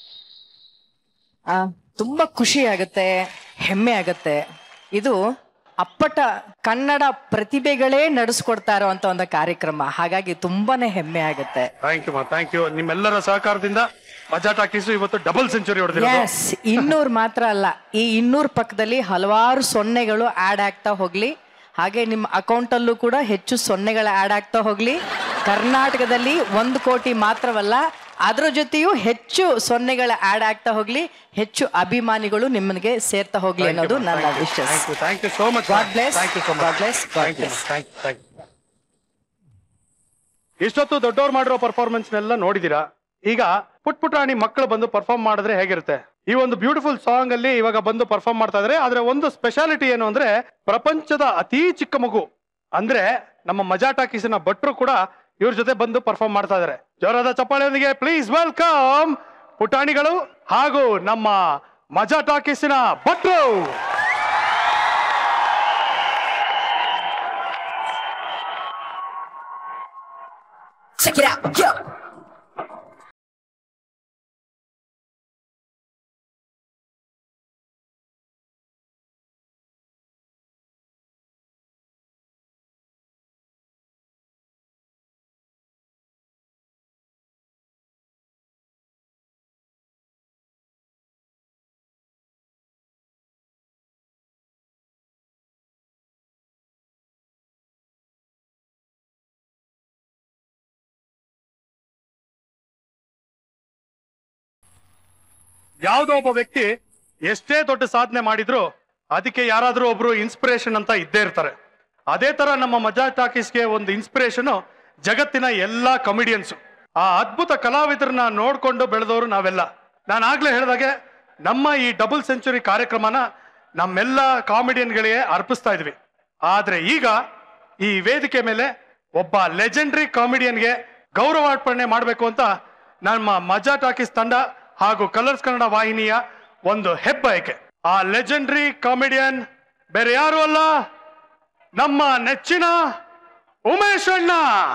ಆ, ತುಂಬಾ ಖುಷಿ ಆಗತ್ತೆ ಹೆಮ್ಮೆ ಆಗತ್ತೆ ಇದು ಅಪ್ಪಟ ಕನ್ನಡ ಪ್ರತಿಭೆಗಳೇ ನಡೆಸ್ಕೊಡ್ತಾ ಇರೋಂಥ ಒಂದು ಕಾರ್ಯಕ್ರಮ ಹಾಗಾಗಿ ತುಂಬಾನೇ ಹೆಮ್ಮೆ ಆಗುತ್ತೆ ಥ್ಯಾಂಕ್ ಯು ಮಾ ಥ್ಯಾಂಕ್ ಯು ನಿಮ್ಮೆಲ್ಲರ ಸಹಕಾರದಿಂದ ಮಜಾ ಟಾಕೀಸು ಇವತ್ತು ಡಬಲ್ ಸೆಂಚುರಿ ಹೊಡೆದಿರೋದು ಎಸ್ ಇನ್ನೂರ್ ಮಾತ್ರ ಅಲ್ಲ ಈ ಇನ್ನೂರ್ ಪಕ್ಕದಲ್ಲಿ ಹಲವಾರು ಸೊನ್ನೆಗಳು ಆಡ್ ಆಗ್ತಾ ಹೋಗ್ಲಿ ಹಾಗೆ ನಿಮ್ಮ ಅಕೌಂಟಲ್ಲೂ ಕೂಡ ಹೆಚ್ಚು ಸೊನ್ನೆಗಳು ಆಡ್ ಆಗ್ತಾ ಹೋಗ್ಲಿ ಕರ್ನಾಟಕದಲ್ಲಿ ಒಂದು ಕೋಟಿ ಮಾತ್ರವಲ್ಲ ಅದ್ರ ಜೊತೆಯೂ ಹೆಚ್ಚು ಸೊನ್ನೆಗಳ ಆಡ್ ಆಗ್ತಾ ಹೋಗ್ಲಿ ಹೆಚ್ಚು ಅಭಿಮಾನಿಗಳು ನಿಮ್ಮನಿಗೆ ಸೇರ್ತಾ ಹೋಗ್ಲಿ ಅನ್ನೋದು ನನ್ನ ವಿಶ್ವಾಸ thank you thank you so much God bless. Thank you so God much bless. God thank you bless. Thank you thank you ಇಷ್ಟೊತ್ತು ದೊಡ್ಡವ್ರು ಮಾಡಿರೋ ಪರ್ಫಾರ್ಮೆನ್ಸ್ನೆಲ್ಲ ನೋಡಿದೀರಾ ಈಗ ಪುಟ್ ಪುಟಾಣಿ ಮಕ್ಕಳು ಬಂದು ಪರ್ಫಾರ್ಮ್ ಮಾಡಿದ್ರೆ ಹೇಗಿರುತ್ತೆ ಈ ಒಂದು ಬ್ಯೂಟಿಫುಲ್ ಸಾಂಗ್ ಅಲ್ಲಿ ಇವಾಗ ಬಂದು ಪರ್ಫಾರ್ಮ್ ಮಾಡ್ತಾ ಇದ್ರೆ ಆದ್ರೆ ಒಂದು ಸ್ಪೆಷಾಲಿಟಿ ಏನು ಅಂದ್ರೆ ಪ್ರಪಂಚದ ಅತಿ ಚಿಕ್ಕ ಮಗು ಅಂದ್ರೆ ನಮ್ಮ ಮಜಾ ಟಾಕೀಸಿನ ಭಟ್ರು ಕೂಡ ಇವ್ರ ಜೊತೆ ಬಂದು ಪರ್ಫಾರ್ಮ್ ಮಾಡ್ತಾ ಇದಾರೆ ಜೋರಾದ ಚಪ್ಪಾಳೆಯೊಂದಿಗೆ ಪ್ಲೀಸ್ ವೆಲ್ಕಮ್ ಪುಟಾಣಿಗಳು ಹಾಗೂ ನಮ್ಮ ಮಜಾ ಟಾಕೀಸಿನ ಭಟ್ರು Check it out, yo. ಯಾವುದೋ ಒಬ್ಬ ವ್ಯಕ್ತಿ ಎಷ್ಟೇ ದೊಡ್ಡ ಸಾಧನೆ ಮಾಡಿದ್ರು ಅದಕ್ಕೆ ಯಾರಾದ್ರೂ ಒಬ್ರು ಇನ್ಸ್ಪಿರೇಷನ್ ಅಂತ ಇದ್ದೇ ಇರ್ತಾರೆ ಅದೇ ತರ ನಮ್ಮ ಮಜಾ ಟಾಕೀಸ್ಗೆ ಒಂದು ಇನ್ಸ್ಪಿರೇಷನ್ ಜಗತ್ತಿನ ಎಲ್ಲಾ ಕಮಿಡಿಯನ್ಸ್ ಆ ಅದ್ಭುತ ಕಲಾವಿದರನ್ನ ನೋಡ್ಕೊಂಡು ಬೆಳೆದವರು ನಾವೆಲ್ಲ ನಾನು ಆಗ್ಲೇ ಹೇಳಿದಾಗೆ ನಮ್ಮ ಈ ಡಬಲ್ ಸೆಂಚುರಿ ಕಾರ್ಯಕ್ರಮನ ನಮ್ಮೆಲ್ಲ ಕಾಮಿಡಿಯನ್ಗಳಿಗೆ ಅರ್ಪಿಸ್ತಾ ಇದ್ವಿ ಆದ್ರೆ ಈಗ ಈ ವೇದಿಕೆ ಮೇಲೆ ಒಬ್ಬ ಲೆಜೆಂಡ್ರಿ ಕಾಮಿಡಿಯನ್ಗೆ ಗೌರವಾರ್ಪಣೆ ಮಾಡಬೇಕು ಅಂತ ನಮ್ಮ ಮಜಾ ಟಾಕೀಸ್ ತಂಡ ಹಾಗೂ ಕಲರ್ಸ್ ಕನ್ನಡ ವಾಹಿನಿಯ ಒಂದು ಹೆಬ್ಬಯಕೆ ಆ ಲೆಜೆಂಡ್ರಿ ಕಾಮಿಡಿಯನ್ ಬೇರೆ ಯಾರು ಅಲ್ಲ ನಮ್ಮ ನೆಚ್ಚಿನ ಉಮೇಶ್ ಅಣ್ಣ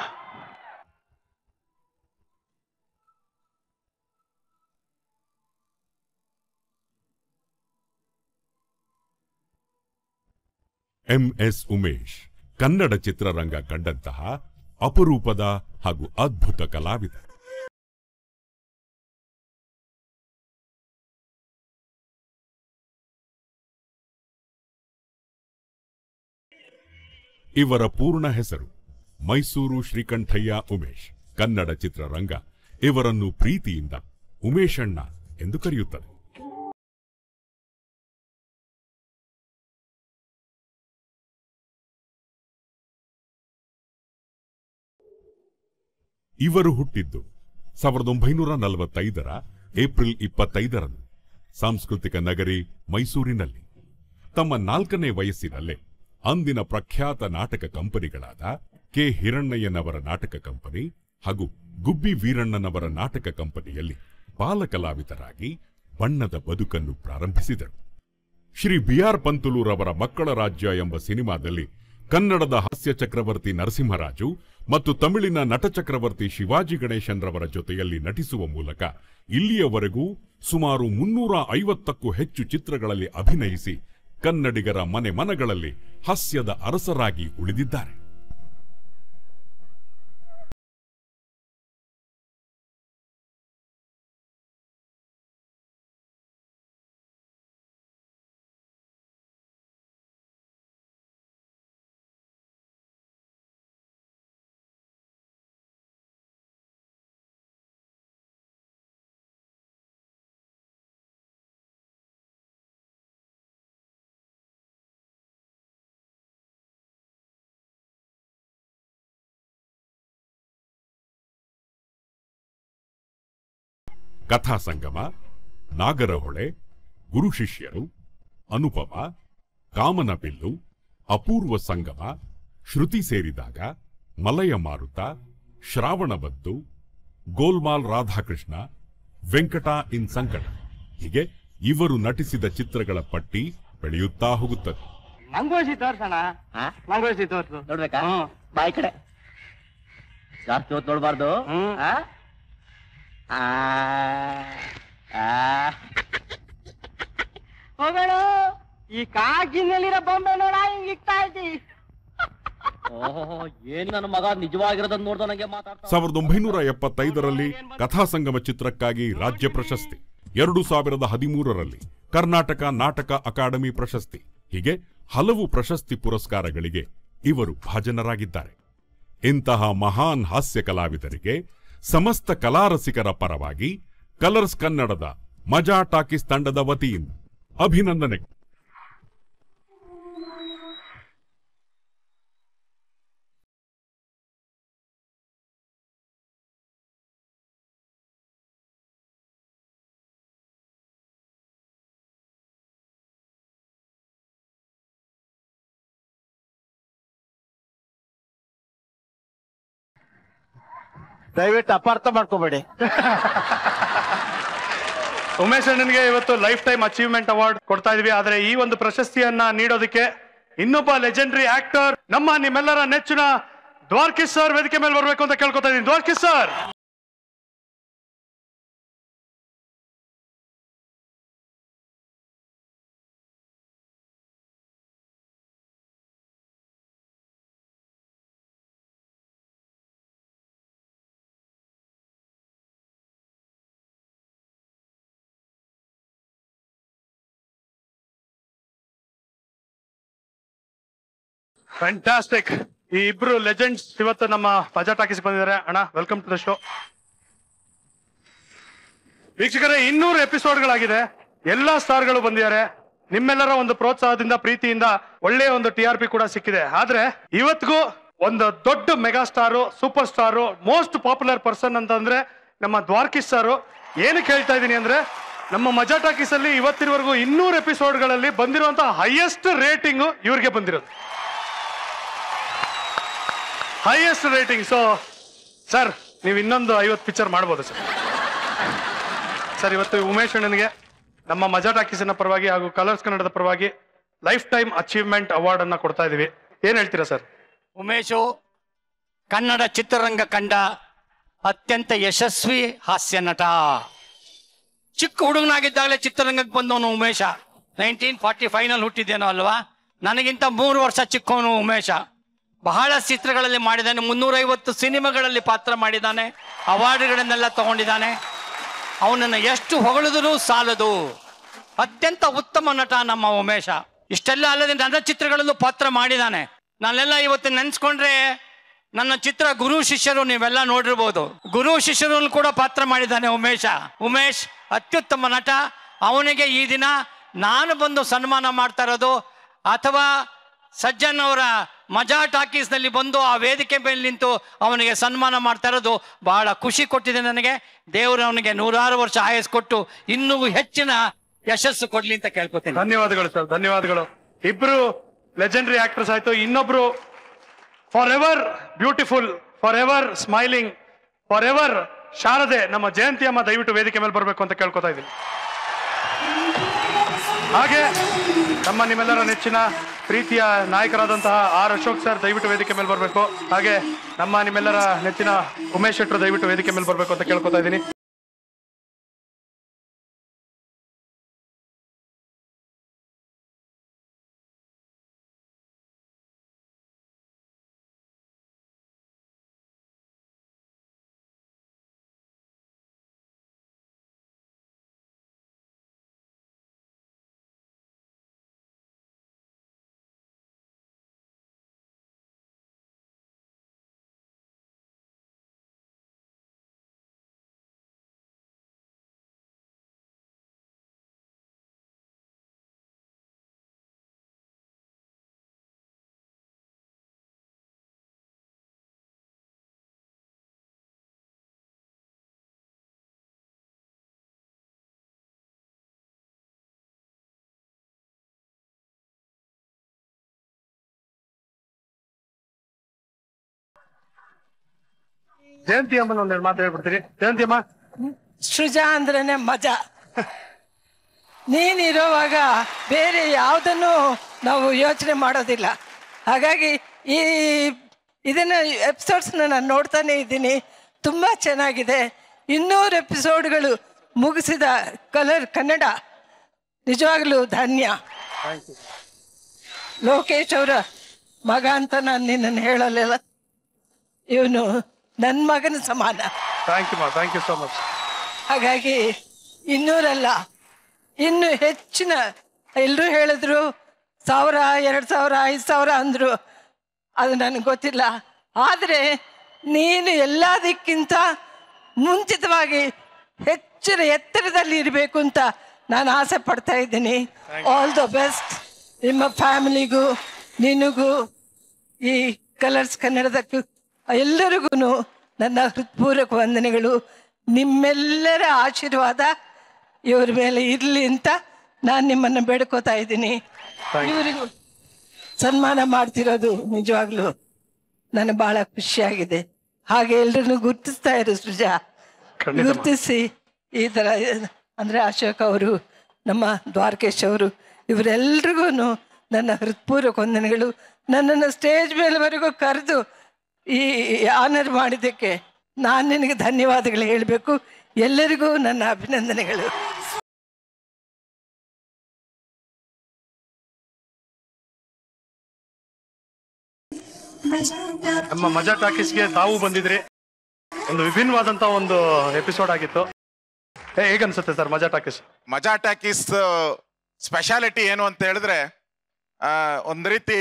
ಎಂಎಸ್ ಉಮೇಶ್ ಕನ್ನಡ ಚಿತ್ರರಂಗ ಕಂಡಂತಹ ಅಪರೂಪದ ಹಾಗೂ ಅದ್ಭುತ ಕಲಾವಿದ ಇವರ ಪೂರ್ಣ ಹೆಸರು ಮೈಸೂರು ಶ್ರೀಕಂಠಯ್ಯ ಉಮೇಶ್ ಕನ್ನಡ ಚಿತ್ರರಂಗ ಇವರನ್ನು ಪ್ರೀತಿಯಿಂದ ಉಮೇಶಣ್ಣ ಎಂದು ಕರೆಯುತ್ತದೆ ಇವರು ಹುಟ್ಟಿದ್ದು ಸಾವಿರದ ಒಂಬೈನೂರ ನಲವತ್ತೈದರ ಏಪ್ರಿಲ್ ಇಪ್ಪತ್ತೈದರಂದು ಸಾಂಸ್ಕೃತಿಕ ನಗರಿ ಮೈಸೂರಿನಲ್ಲಿ ತಮ್ಮ ನಾಲ್ಕನೇ ವಯಸ್ಸಿನಲ್ಲೇ ಅಂದಿನ ಪ್ರಖ್ಯಾತ ನಾಟಕ ಕಂಪನಿಗಳಾದ ಕೆ ಹಿರಣ್ಣಯ್ಯನವರ ನಾಟಕ ಕಂಪನಿ ಹಾಗೂ ಗುಬ್ಬಿ ವೀರಣ್ಣನವರ ನಾಟಕ ಕಂಪನಿಯಲ್ಲಿ ಬಾಲಕಲಾವಿದರಾಗಿ ಬಣ್ಣದ ಬದುಕನ್ನು ಪ್ರಾರಂಭಿಸಿದರು ಶ್ರೀ ಬಿ ಆರ್ ಪಂತುಲೂರವರ ಮಕ್ಕಳ ರಾಜ್ಯ ಎಂಬ ಸಿನಿಮಾದಲ್ಲಿ ಕನ್ನಡದ ಹಾಸ್ಯ ಚಕ್ರವರ್ತಿ ನರಸಿಂಹರಾಜು ಮತ್ತು ತಮಿಳಿನ ನಟ ಚಕ್ರವರ್ತಿ ಶಿವಾಜಿ ಗಣೇಶನ್ ರವರ ಜೊತೆಯಲ್ಲಿ ನಟಿಸುವ ಮೂಲಕ ಇಲ್ಲಿಯವರೆಗೂ ಸುಮಾರು ಮುನ್ನೂರ ಐವತ್ತಕ್ಕೂ ಹೆಚ್ಚು ಚಿತ್ರಗಳಲ್ಲಿ ಅಭಿನಯಿಸಿ ಕನ್ನಡಿಗರ ಮನೆ ಮನಗಳಲ್ಲಿ ಹಾಸ್ಯದ ಅರಸರಾಗಿ ಉಳಿದಿದ್ದಾರೆ ಕಥಾ ಸಂಗಮ ನಾಗರಹೊಳೆ ಗುರು ಶಿಷ್ಯರು ಅನುಪಮ ಕಾಮನ ಬಿಲ್ಲು ಅಪೂರ್ವ ಸಂಗಮ ಶ್ರುತಿ ಸೇರಿದಾಗ ಮಲಯ ಮಾರುತ ಶ್ರಾವಣಬದ್ದು ಗೋಲ್ಮಾಲ್ ರಾಧಾಕೃಷ್ಣ ವೆಂಕಟ ಇನ್ ಸಂಕಟ ಹೀಗೆ ಇವರು ನಟಿಸಿದ ಚಿತ್ರಗಳ ಪಟ್ಟಿ ಬೆಳೆಯುತ್ತಾ ಹೋಗುತ್ತದೆ ಮಂಗೋಸಿ ತೋರ್ಸಣ ಮಂಗೋಸಿ ತೋರ್ಸು ನೋಡ್ಬೇಕಾ ಬಾಯ್ ಕಡೆ ಜಾಸ್ತಿ ಹೊತ್ತು ನೋಡ್ಬಾರ್ದು ಆ? ಆ, ಆ. ಹೋಗೋಣ ಈ ಕಾಗಿನಲ್ಲಿರೋ ಬೊಂಬೆ ನೋಡ ಹಿಂಗ್ ಇಕ್ತಾ ಇದ್ದಿ ಓಹೋ ಏನ್ ನನ್ನ ಮಗ ನಿಜವಾಗಿರೋದನ್ನ ನೋಡ್ದ ನಂಗೆ ಮಾತಾಡ್ತಾ ಸಾವಿರದ ಒಂಬೈನೂರ ಎಪ್ಪತ್ತೈದರಲ್ಲಿ ಕಥಾಸಂಗಮ ಚಿತ್ರಕ್ಕಾಗಿ ರಾಜ್ಯ ಪ್ರಶಸ್ತಿ ಎರಡು ಸಾವಿರದ ಹದಿಮೂರರಲ್ಲಿ ಕರ್ನಾಟಕ ನಾಟಕ ಅಕಾಡೆಮಿ ಪ್ರಶಸ್ತಿ ಹೀಗೆ ಹಲವು ಪ್ರಶಸ್ತಿ ಪುರಸ್ಕಾರಗಳಿಗೆ ಇವರು ಭಾಜನರಾಗಿದ್ದಾರೆ ಇಂತಹ ಮಹಾನ್ ಹಾಸ್ಯ ಕಲಾವಿದರಿಗೆ ಸಮಸ್ತ ಕಲಾರಸಿಕರ ಪರವಾಗಿ ಕಲರ್ಸ್ ಕನ್ನಡದ ಮಜಾ ಟಾಕೀಸ್ ತಂಡದ ವತಿಯಿಂದ ಅಭಿನಂದನೆ ದಯವಿಟ್ಟು ಅಪಾರ್ಥ ಮಾಡ್ಕೋಬೇಡಿ ಉಮೇಶ್ ಅಣ್ಣನ್ಗೆ ಇವತ್ತು ಲೈಫ್ ಟೈಮ್ ಅಚೀವ್ಮೆಂಟ್ ಅವಾರ್ಡ್ ಕೊಡ್ತಾ ಇದೀವಿ ಆದ್ರೆ ಈ ಒಂದು ಪ್ರಶಸ್ತಿಯನ್ನ ನೀಡೋದಕ್ಕೆ ಇನ್ನೊಬ್ಬ ಲೆಜೆಂಡರಿ ಆಕ್ಟರ್ ನಮ್ಮ ನಿಮ್ಮೆಲ್ಲರ ನೆಚ್ಚಿನ ದ್ವಾರ್ಕಿಸ್ ಸರ್ ವೇದಿಕೆ ಮೇಲೆ ಬರಬೇಕು ಅಂತ ಕೇಳ್ಕೊತಾ ಇದೀನಿ ದ್ವಾರ್ಕಿಸ್ ಸರ್ ಫ್ಯಾಂಟಾಸ್ಟಿಕ್ ಈ ಇಬ್ರು ಲೆಜೆಂಡ್ಸ್ ಇವತ್ತು ನಮ್ಮ ಮಜಾ ಟಾಕೀಸ್ ಬಂದಿದ್ದಾರೆ ಅಣ್ಣ ವೆಲ್ಕಮ್ ಟು ದ ಶೋ ವೀಕ್ಷಕರೇ ಇನ್ನೂರು ಎಪಿಸೋಡ್ಗಳಾಗಿದೆ ಎಲ್ಲಾ ಸ್ಟಾರ್ಗಳು ಬಂದಿದ್ದಾರೆ ನಿಮ್ಮೆಲ್ಲರ ಒಂದು ಪ್ರೋತ್ಸಾಹದಿಂದ ಪ್ರೀತಿಯಿಂದ ಒಳ್ಳೆಯ ಒಂದು ಟಿ ಆರ್ ಪಿ ಕೂಡ ಸಿಕ್ಕಿದೆ ಆದ್ರೆ ಇವತ್ತಿಗೂ ಒಂದು ದೊಡ್ಡ mega star super star most popular person ಅಂತಂದ್ರೆ ನಮ್ಮ ದ್ವಾರ್ಕಿಸ್ ಸಾರು ಏನಕ್ಕೆ ಹೇಳ್ತಾ ಇದ್ದೀನಿ ಅಂದ್ರೆ ನಮ್ಮ ಮಜಾ ಟಾಕೀಸ್ ಅಲ್ಲಿ ಇವತ್ತಿನವರೆಗೂ ಇನ್ನೂರು ಎಪಿಸೋಡ್ಗಳಲ್ಲಿ ಬಂದಿರುವಂತಹ ಹೈಯೆಸ್ಟ್ ರೇಟಿಂಗ್ ಇವ್ರಿಗೆ ಬಂದಿರೋದು ಹೈಯೆಸ್ಟ್ ರೇಟಿಂಗ್ ಸೊ ಸರ್ ನೀವು ಇನ್ನೊಂದು ಐವತ್ತು ಪಿಕ್ಚರ್ ಮಾಡ್ಬೋದು ಸರ್ ಸರ್ ಇವತ್ತು ಉಮೇಶ್ ಅಣ್ಣನಿಗೆ ನಮ್ಮ ಮಜಾ ಟಾಕೀಸಿನ ಪರವಾಗಿ ಹಾಗೂ ಕಲರ್ಸ್ ಕನ್ನಡದ ಪರವಾಗಿ ಲೈಫ್ ಟೈಮ್ ಅಚೀವ್ಮೆಂಟ್ ಅವಾರ್ಡ್ ಅನ್ನ ಕೊಡ್ತಾ ಇದೀವಿ ಏನ್ ಹೇಳ್ತೀರಾ ಸರ್ ಉಮೇಶು ಕನ್ನಡ ಚಿತ್ರರಂಗ ಕಂಡ ಅತ್ಯಂತ ಯಶಸ್ವಿ ಹಾಸ್ಯ ನಟ ಚಿಕ್ಕ ಹುಡುಗನಾಗಿದ್ದಾಗಲೇ ಚಿತ್ರರಂಗಕ್ಕೆ ಬಂದವನು ಉಮೇಶ ನೈನ್ಟೀನ್ ಫಾರ್ಟಿ ಫೈವ್ ಹುಟ್ಟಿದ್ದೇನೋ ಅಲ್ವಾ ನನಗಿಂತ ಮೂರು ವರ್ಷ ಚಿಕ್ಕವನು ಉಮೇಶ ಬಹಳ ಚಿತ್ರಗಳಲ್ಲಿ ಮಾಡಿದ್ದಾನೆ ಮುನ್ನೂರೈವತ್ತು ಸಿನಿಮಾಗಳಲ್ಲಿ ಪಾತ್ರ ಮಾಡಿದ್ದಾನೆ ಅವಾರ್ಡ್ಗಳನ್ನೆಲ್ಲ ತಗೊಂಡಿದ್ದಾನೆ ಅವನನ್ನು ಎಷ್ಟು ಹೊಗಳಿದರೂ ಸಾಲದು ಅತ್ಯಂತ ಉತ್ತಮ ನಟ ನಮ್ಮ ಉಮೇಶ ಇಷ್ಟೆಲ್ಲ ಅಲ್ಲದೆ ನನ್ನ ಚಿತ್ರಗಳಲ್ಲೂ ಪಾತ್ರ ಮಾಡಿದ್ದಾನೆ ನಾನೆಲ್ಲ ಇವತ್ತು ನೆನ್ಸ್ಕೊಂಡ್ರೆ ನನ್ನ ಚಿತ್ರ ಗುರು ಶಿಷ್ಯರು ನೀವೆಲ್ಲ ನೋಡಿರ್ಬೋದು ಗುರು ಶಿಷ್ಯರನ್ನು ಕೂಡ ಪಾತ್ರ ಮಾಡಿದ್ದಾನೆ ಉಮೇಶ ಉಮೇಶ್ ಅತ್ಯುತ್ತಮ ನಟ ಅವನಿಗೆ ಈ ದಿನ ನಾನು ಬಂದು ಸನ್ಮಾನ ಮಾಡ್ತಾ ಇರೋದು ಅಥವಾ ಸಜ್ಜನ್ ಅವರ ಮಜಾ ಟಾಕೀಸ್ನಲ್ಲಿ ಬಂದು ಆ ವೇದಿಕೆ ಮೇಲೆ ನಿಂತು ಅವನಿಗೆ ಸನ್ಮಾನ ಮಾಡ್ತಾ ಇರೋದು ಬಹಳ ಖುಷಿ ಕೊಟ್ಟಿದೆ ನನಗೆ ದೇವರು ಅವನಿಗೆ ನೂರಾರು ವರ್ಷ ಆಯಸ್ ಕೊಟ್ಟು ಇನ್ನೂ ಹೆಚ್ಚಿನ ಯಶಸ್ಸು ಕೊಡ್ಲಿ ಅಂತ ಕೇಳ್ಕೊತೀನಿ ಧನ್ಯವಾದಗಳು ಸರ್ ಧನ್ಯವಾದಗಳು ಇಬ್ರು ಲೆಜೆಂಡರಿ ಆಕ್ಟರ್ಸ್ ಆಯ್ತು ಇನ್ನೊಬ್ರು forever beautiful forever smiling forever Sharade ನಮ್ಮ ಜಯಂತಿ ಅಮ್ಮ ದಯವಿಟ್ಟು ವೇದಿಕೆ ಮೇಲೆ ಬರಬೇಕು ಅಂತ ಕೇಳ್ಕೊತಾ ಇದ್ದೀನಿ ಹಾಗೆ ನಮ್ಮ ನಿಮ್ಮೆಲ್ಲರ ನೆಚ್ಚಿನ ಪ್ರೀತಿಯ ನಾಯಕರಾದಂತಹ ಆರ್ ಅಶೋಕ್ ಸರ್ ದಯವಿಟ್ಟು ವೇದಿಕೆ ಮೇಲೆ ಬರಬೇಕು ಹಾಗೆ ನಮ್ಮ ನಿಮ್ಮೆಲ್ಲರ ನೆಚ್ಚಿನ ಉಮೇಶ್ ಶೆಟ್ಟರು ದಯವಿಟ್ಟು ವೇದಿಕೆ ಮೇಲೆ ಬರಬೇಕು ಅಂತ ಕೇಳ್ಕೊತಾ ಇದ್ದೀನಿ ಜಯಂತಿ ಅಮ್ಮನ ಒಂದೆರಡು ಮಾತು ಹೇಳ್ಬಿಡ್ತೀರಿ ಜಯಂತಿ ಅಮ್ಮ ಸೃಜಾ ಅಂದ್ರೇನೆ ಮಜಾ ನೀನಿರುವಾಗ ಬೇರೆ ಯಾವುದನ್ನು ನಾವು ಯೋಚನೆ ಮಾಡೋದಿಲ್ಲ ಹಾಗಾಗಿ ಈ ಇದನ್ನ ಎಪಿಸೋಡ್ಸ್ನ ನಾನು ನೋಡ್ತಾನೆ ಇದ್ದೀನಿ ತುಂಬ ಚೆನ್ನಾಗಿದೆ ಇನ್ನೂರು ಎಪಿಸೋಡ್ಗಳು ಮುಗಿಸಿದ ಕಲರ್ ಕನ್ನಡ ನಿಜವಾಗ್ಲೂ ಧನ್ಯ ಲೋಕೇಶ್ ಅವರ ಮಗ ಅಂತ ನಾನು ನಿನ್ನನ್ನು ಹೇಳಲಿಲ್ಲ ಇವನು ನನ್ನ ಮಗನ ಸಮಾನ ಥ್ಯಾಂಕ್ ಯು ಮಾ ಥ್ಯಾಂಕ್ ಯು ಸೋ ಮಚ್ ಹಾಗಾಗಿ ಇನ್ನೂರಲ್ಲ ಇನ್ನು ಹೆಚ್ಚಿನ ಎಲ್ಲರೂ ಹೇಳಿದ್ರು ಸಾವಿರ ಎರಡು ಸಾವಿರ ಐದು ಸಾವಿರ ಅಂದರು ಅದು ನನಗೆ ಗೊತ್ತಿಲ್ಲ ಆದರೆ ನೀನು ಎಲ್ಲದಕ್ಕಿಂತ ಮುಂಚಿತವಾಗಿ ಹೆಚ್ಚಿನ ಎತ್ತರದಲ್ಲಿ ಇರಬೇಕು ಅಂತ ನಾನು ಆಸೆ ಪಡ್ತಾ ಇದ್ದೀನಿ ಆಲ್ ದ ಬೆಸ್ಟ್ ನಿಮ್ಮ ಫ್ಯಾಮಿಲಿಗೂ ನಿನಗೂ ಈ ಕಲರ್ಸ್ ಕನ್ನಡದಕ್ಕೂ ಎಲ್ಲರಿಗೂ ನನ್ನ ಹೃತ್ಪೂರ್ವಕ ವಂದನೆಗಳು ನಿಮ್ಮೆಲ್ಲರ ಆಶೀರ್ವಾದ ಇವ್ರ ಮೇಲೆ ಇರಲಿ ಅಂತ ನಾನು ನಿಮ್ಮನ್ನು ಬೇಡ್ಕೋತಾ ಇದ್ದೀನಿ ಇವರಿಗೂ ಸನ್ಮಾನ ಮಾಡ್ತಿರೋದು ನಿಜವಾಗ್ಲೂ ನನಗೆ ಬಹಳ ಖುಷಿಯಾಗಿದೆ ಹಾಗೆ ಎಲ್ಲರನ್ನು ಗುರ್ತಿಸ್ತಾ ಇರು ಸೃಜಾ ಖಂಡಿತ. ಗುರ್ತಿಸಿ ಈ ಥರ ಅಂದರೆ ಅಶೋಕ್ ಅವರು ನಮ್ಮ ದ್ವಾರಕೇಶ್ ಅವರು ಇವರೆಲ್ರಿಗೂ ನನ್ನ ಹೃತ್ಪೂರ್ವಕ ವಂದನೆಗಳು ನನ್ನನ್ನು ಸ್ಟೇಜ್ ಮೇಲೆವರೆಗೂ ಕರೆದು ಈ ಆನರ್ ಮಾಡಿದ್ದಕ್ಕೆ ನಾನು ನಿನಗೆ ಧನ್ಯವಾದಗಳು ಹೇಳಬೇಕು ಎಲ್ಲರಿಗೂ ನನ್ನ ಅಭಿನಂದನೆಗಳು ನಮ್ಮ ಮಜಾ ಟಾಕೀಸ್ಗೆ ತಾವು ಬಂದಿದ್ರಿ ಒಂದು ವಿಭಿನ್ನವಾದಂತ ಒಂದು ಎಪಿಸೋಡ್ ಆಗಿತ್ತು ಏ, ಹೇಗನ್ಸುತ್ತೆ sir Maja talkies Maja talkies speciality ಏನು ಅಂತ ಹೇಳಿದ್ರೆ ಆ, ಒಂದ್ ರೀತಿ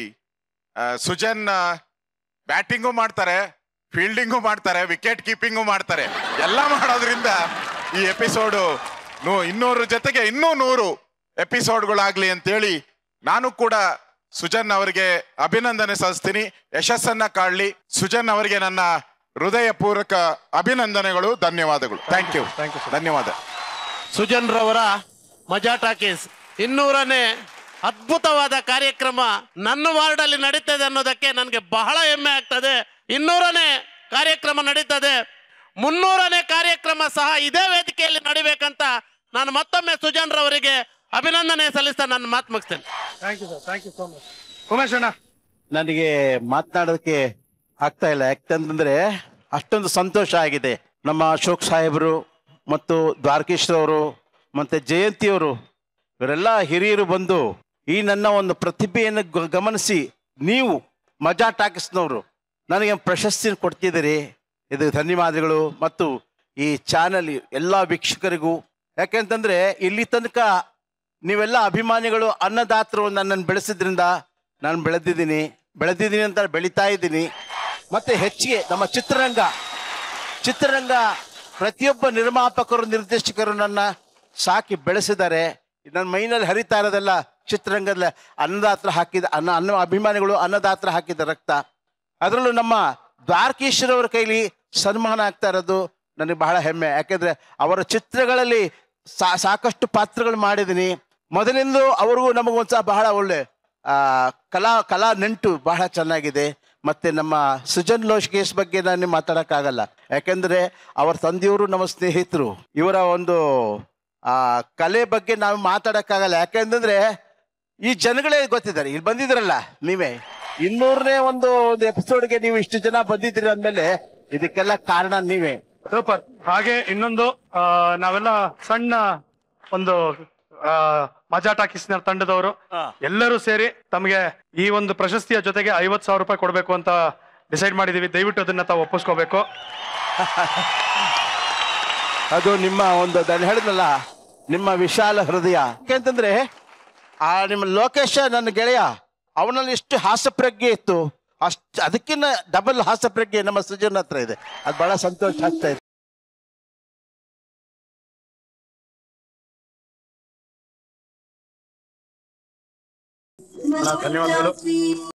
ಆ, ಸುಜನ್ ಬ್ಯಾಟಿಂಗು ಮಾಡ್ತಾರೆ ಫೀಲ್ಡಿಂಗು ಮಾಡ್ತಾರೆ ವಿಕೆಟ್ ಕೀಪಿಂಗು ಮಾಡ್ತಾರೆ ಎಲ್ಲ ಮಾಡೋದ್ರಿಂದ ಈ ಎಪಿಸೋಡು ನೂ ಇನ್ನೂರ ಜೊತೆಗೆ ಇನ್ನೂ ನೂರು ಎಪಿಸೋಡ್ಗಳಾಗ್ಲಿ ಅಂತೇಳಿ ನಾನು ಕೂಡ ಸುಜನ್ ಅವರಿಗೆ ಅಭಿನಂದನೆ ಸಲ್ಲಿಸ್ತೀನಿ ಯಶಸ್ಸನ್ನ ಕಾಡ್ಲಿ ಸುಜನ್ ಅವರಿಗೆ ನನ್ನ ಹೃದಯ ಪೂರ್ವಕ ಅಭಿನಂದನೆಗಳು ಧನ್ಯವಾದಗಳು ಥ್ಯಾಂಕ್ ಯು ಧನ್ಯವಾದ ಸುಜನ್ ರವರ ಮಜಾ ಟಾಕೀಸ್ ಇನ್ನೂರನೇ ಅದ್ಭುತವಾದ ಕಾರ್ಯಕ್ರಮ ನನ್ನ ವಾರ್ಡ್ ಅಲ್ಲಿ ನಡೀತದೆ ಅನ್ನೋದಕ್ಕೆ ನನಗೆ ಬಹಳ ಹೆಮ್ಮೆ ಆಗ್ತದೆ ಇನ್ನೂರನೇ ಕಾರ್ಯಕ್ರಮ ನಡೀತದೆ ಮುನ್ನೂರನೇ ಕಾರ್ಯಕ್ರಮ ಸಹ ಇದೇ ವೇದಿಕೆಯಲ್ಲಿ ನಡಿಬೇಕಂತ ನಾನು ಮತ್ತೊಮ್ಮೆ ಸುಜನ್ ರವರಿಗೆ ಅಭಿನಂದನೆ ಸಲ್ಲಿಸ್ತಾ ನನ್ನ ಮಾತು ಮುಗಿಸ್ತೇನೆ thank you sir thank you so much Umesh ಅಣ್ಣ ನನಗೆ ಮಾತನಾಡೋದಕ್ಕೆ ಆಗ್ತಾ ಇಲ್ಲ ಯಾಕಂತಂದ್ರೆ ಅಷ್ಟೊಂದು ಸಂತೋಷ ಆಗಿದೆ ನಮ್ಮ ಅಶೋಕ್ ಸಾಹೇಬರು ಮತ್ತು ದ್ವಾರಕೀಶ್ರವರು ಮತ್ತೆ ಜಯಂತಿಯವರು ಇವರೆಲ್ಲ ಹಿರಿಯರು ಬಂದು ಈ ನನ್ನ ಒಂದು ಪ್ರತಿಭೆಯನ್ನು ಗ- ಗಮನಿಸಿ ನೀವು ಮಜಾ ಟಾಕಿಸ್ನವರು ನನಗೆ ಪ್ರಶಸ್ತಿ ಕೊಡ್ತಿದ್ದೀರಿ ಇದು ಧನ್ಯವಾದಗಳು ಮತ್ತು ಈ ಚಾನಲ್ ಎಲ್ಲ ವೀಕ್ಷಕರಿಗೂ ಯಾಕೆಂತಂದ್ರೆ ಇಲ್ಲಿ ತನಕ ನೀವೆಲ್ಲ ಅಭಿಮಾನಿಗಳು ಅನ್ನದಾತರು ನನ್ನನ್ನು ಬೆಳೆಸಿದ್ರಿಂದ ನಾನು ಬೆಳೆದಿದ್ದೀನಿ ಬೆಳೆದಿದ್ದೀನಿ ಅಂತ ಬೆಳೀತಾ ಇದ್ದೀನಿ ಮತ್ತೆ ಹೆಚ್ಚಿಗೆ ನಮ್ಮ ಚಿತ್ರರಂಗ ಚಿತ್ರರಂಗ ಪ್ರತಿಯೊಬ್ಬ ನಿರ್ಮಾಪಕರು ನಿರ್ದೇಶಕರು ನನ್ನ ಸಾಕಿ ಬೆಳೆಸಿದ್ದಾರೆ ನನ್ನ ಮೈನಲ್ಲಿ ಹರಿತಾ ಇರೋದೆಲ್ಲ ಚಿತ್ರರಂಗದ ಅನ್ನದಾತ್ರ ಹಾಕಿದ ಅನ್ನ ಅನ್ನ ಅಭಿಮಾನಿಗಳು ಅನ್ನದಾತ್ರ ಹಾಕಿದ ರಕ್ತ ಅದರಲ್ಲೂ ನಮ್ಮ ದ್ವಾರಕೀಶ್ವರವರ ಕೈಲಿ ಸನ್ಮಾನ ಆಗ್ತಾ ಇರೋದು ನನಗೆ ಬಹಳ ಹೆಮ್ಮೆ ಯಾಕೆಂದ್ರೆ ಅವರ ಚಿತ್ರಗಳಲ್ಲಿ ಸಾ ಸಾಕಷ್ಟು ಪಾತ್ರಗಳು ಮಾಡಿದ್ದೀನಿ ಮೊದಲಿಂದ ಅವ್ರಿಗೂ ನಮಗೊಂದ್ಸ ಬಹಳ ಒಳ್ಳೆ ಆ, ಕಲಾ ಕಲಾ ನಂಟು ಬಹಳ ಚೆನ್ನಾಗಿದೆ ಮತ್ತೆ ನಮ್ಮ ಸುಜನ್ ಲೋಷ್ಕೇಶ್ ಬಗ್ಗೆ ನಾನು ಮಾತಾಡೋಕ್ಕಾಗಲ್ಲ ಯಾಕೆಂದ್ರೆ ಅವರ ತಂದೆಯವರು ನಮ್ಮ ಸ್ನೇಹಿತರು ಇವರ ಒಂದು ಆ ಕಲೆ ಬಗ್ಗೆ ನಾವು ಮಾತಾಡೋಕ್ಕಾಗಲ್ಲ ಯಾಕೆಂತಂದ್ರೆ ಈ ಜನಗಳೇ ಗೊತ್ತಿದ್ದಾರೆ ಇಲ್ಲಿ ಬಂದಿದ್ರಲ್ಲ ನೀವೇ ಇನ್ನೂರನೇ ಒಂದು ಒಂದು ಎಪಿಸೋಡ್ಗೆ ನೀವು ಇಷ್ಟು ಜನ ಬಂದಿದ್ದೀರಿ ಅಂದ್ಮೇಲೆ ಇದಕ್ಕೆಲ್ಲ ಕಾರಣ ನೀವೇ ಸೂಪರ್ ಹಾಗೆ ಇನ್ನೊಂದು ಆ, ನಾವೆಲ್ಲ ಸಣ್ಣ ಒಂದು ಆ, ಮಜಾ ಟಾಕೀಸ್ನ ತಂಡದವರು ಎಲ್ಲರೂ ಸೇರಿ ತಮಗೆ ಈ ಒಂದು ಪ್ರಶಸ್ತಿಯ ಜೊತೆಗೆ ಐವತ್ ಸಾವಿರ ರೂಪಾಯಿ ಕೊಡ್ಬೇಕು ಅಂತ ಡಿಸೈಡ್ ಮಾಡಿದೀವಿ ದಯವಿಟ್ಟು ಅದನ್ನ ತಾವು ಒಪ್ಪಿಸ್ಕೋಬೇಕು ಅದು ನಿಮ್ಮ ಒಂದು ನಾನು ಹೇಳಿದ್ನಲ್ಲ ನಿಮ್ಮ ವಿಶಾಲ ಹೃದಯ ಯಾಕೆಂತಂದ್ರೆ ಆ ನಿಮ್ಮ ಲೋಕೇಶ ನನ್ನ ಗೆಳೆಯ ಅವನಲ್ಲಿ ಎಷ್ಟು ಹಾಸ್ಯಪ್ರಜ್ಞೆ ಇತ್ತು ಅಷ್ಟು ಅದಕ್ಕಿಂತ ಡಬಲ್ ಹಾಸ್ಯಪ್ರಜ್ಞೆ ನಮ್ಮ ಸೃಜನ್ ಹತ್ರ ಇದೆ ಅದು ಬಹಳ ಸಂತೋಷ ಆಗ್ತಾ ಇದೆ ಧನ್ಯವಾದಗಳು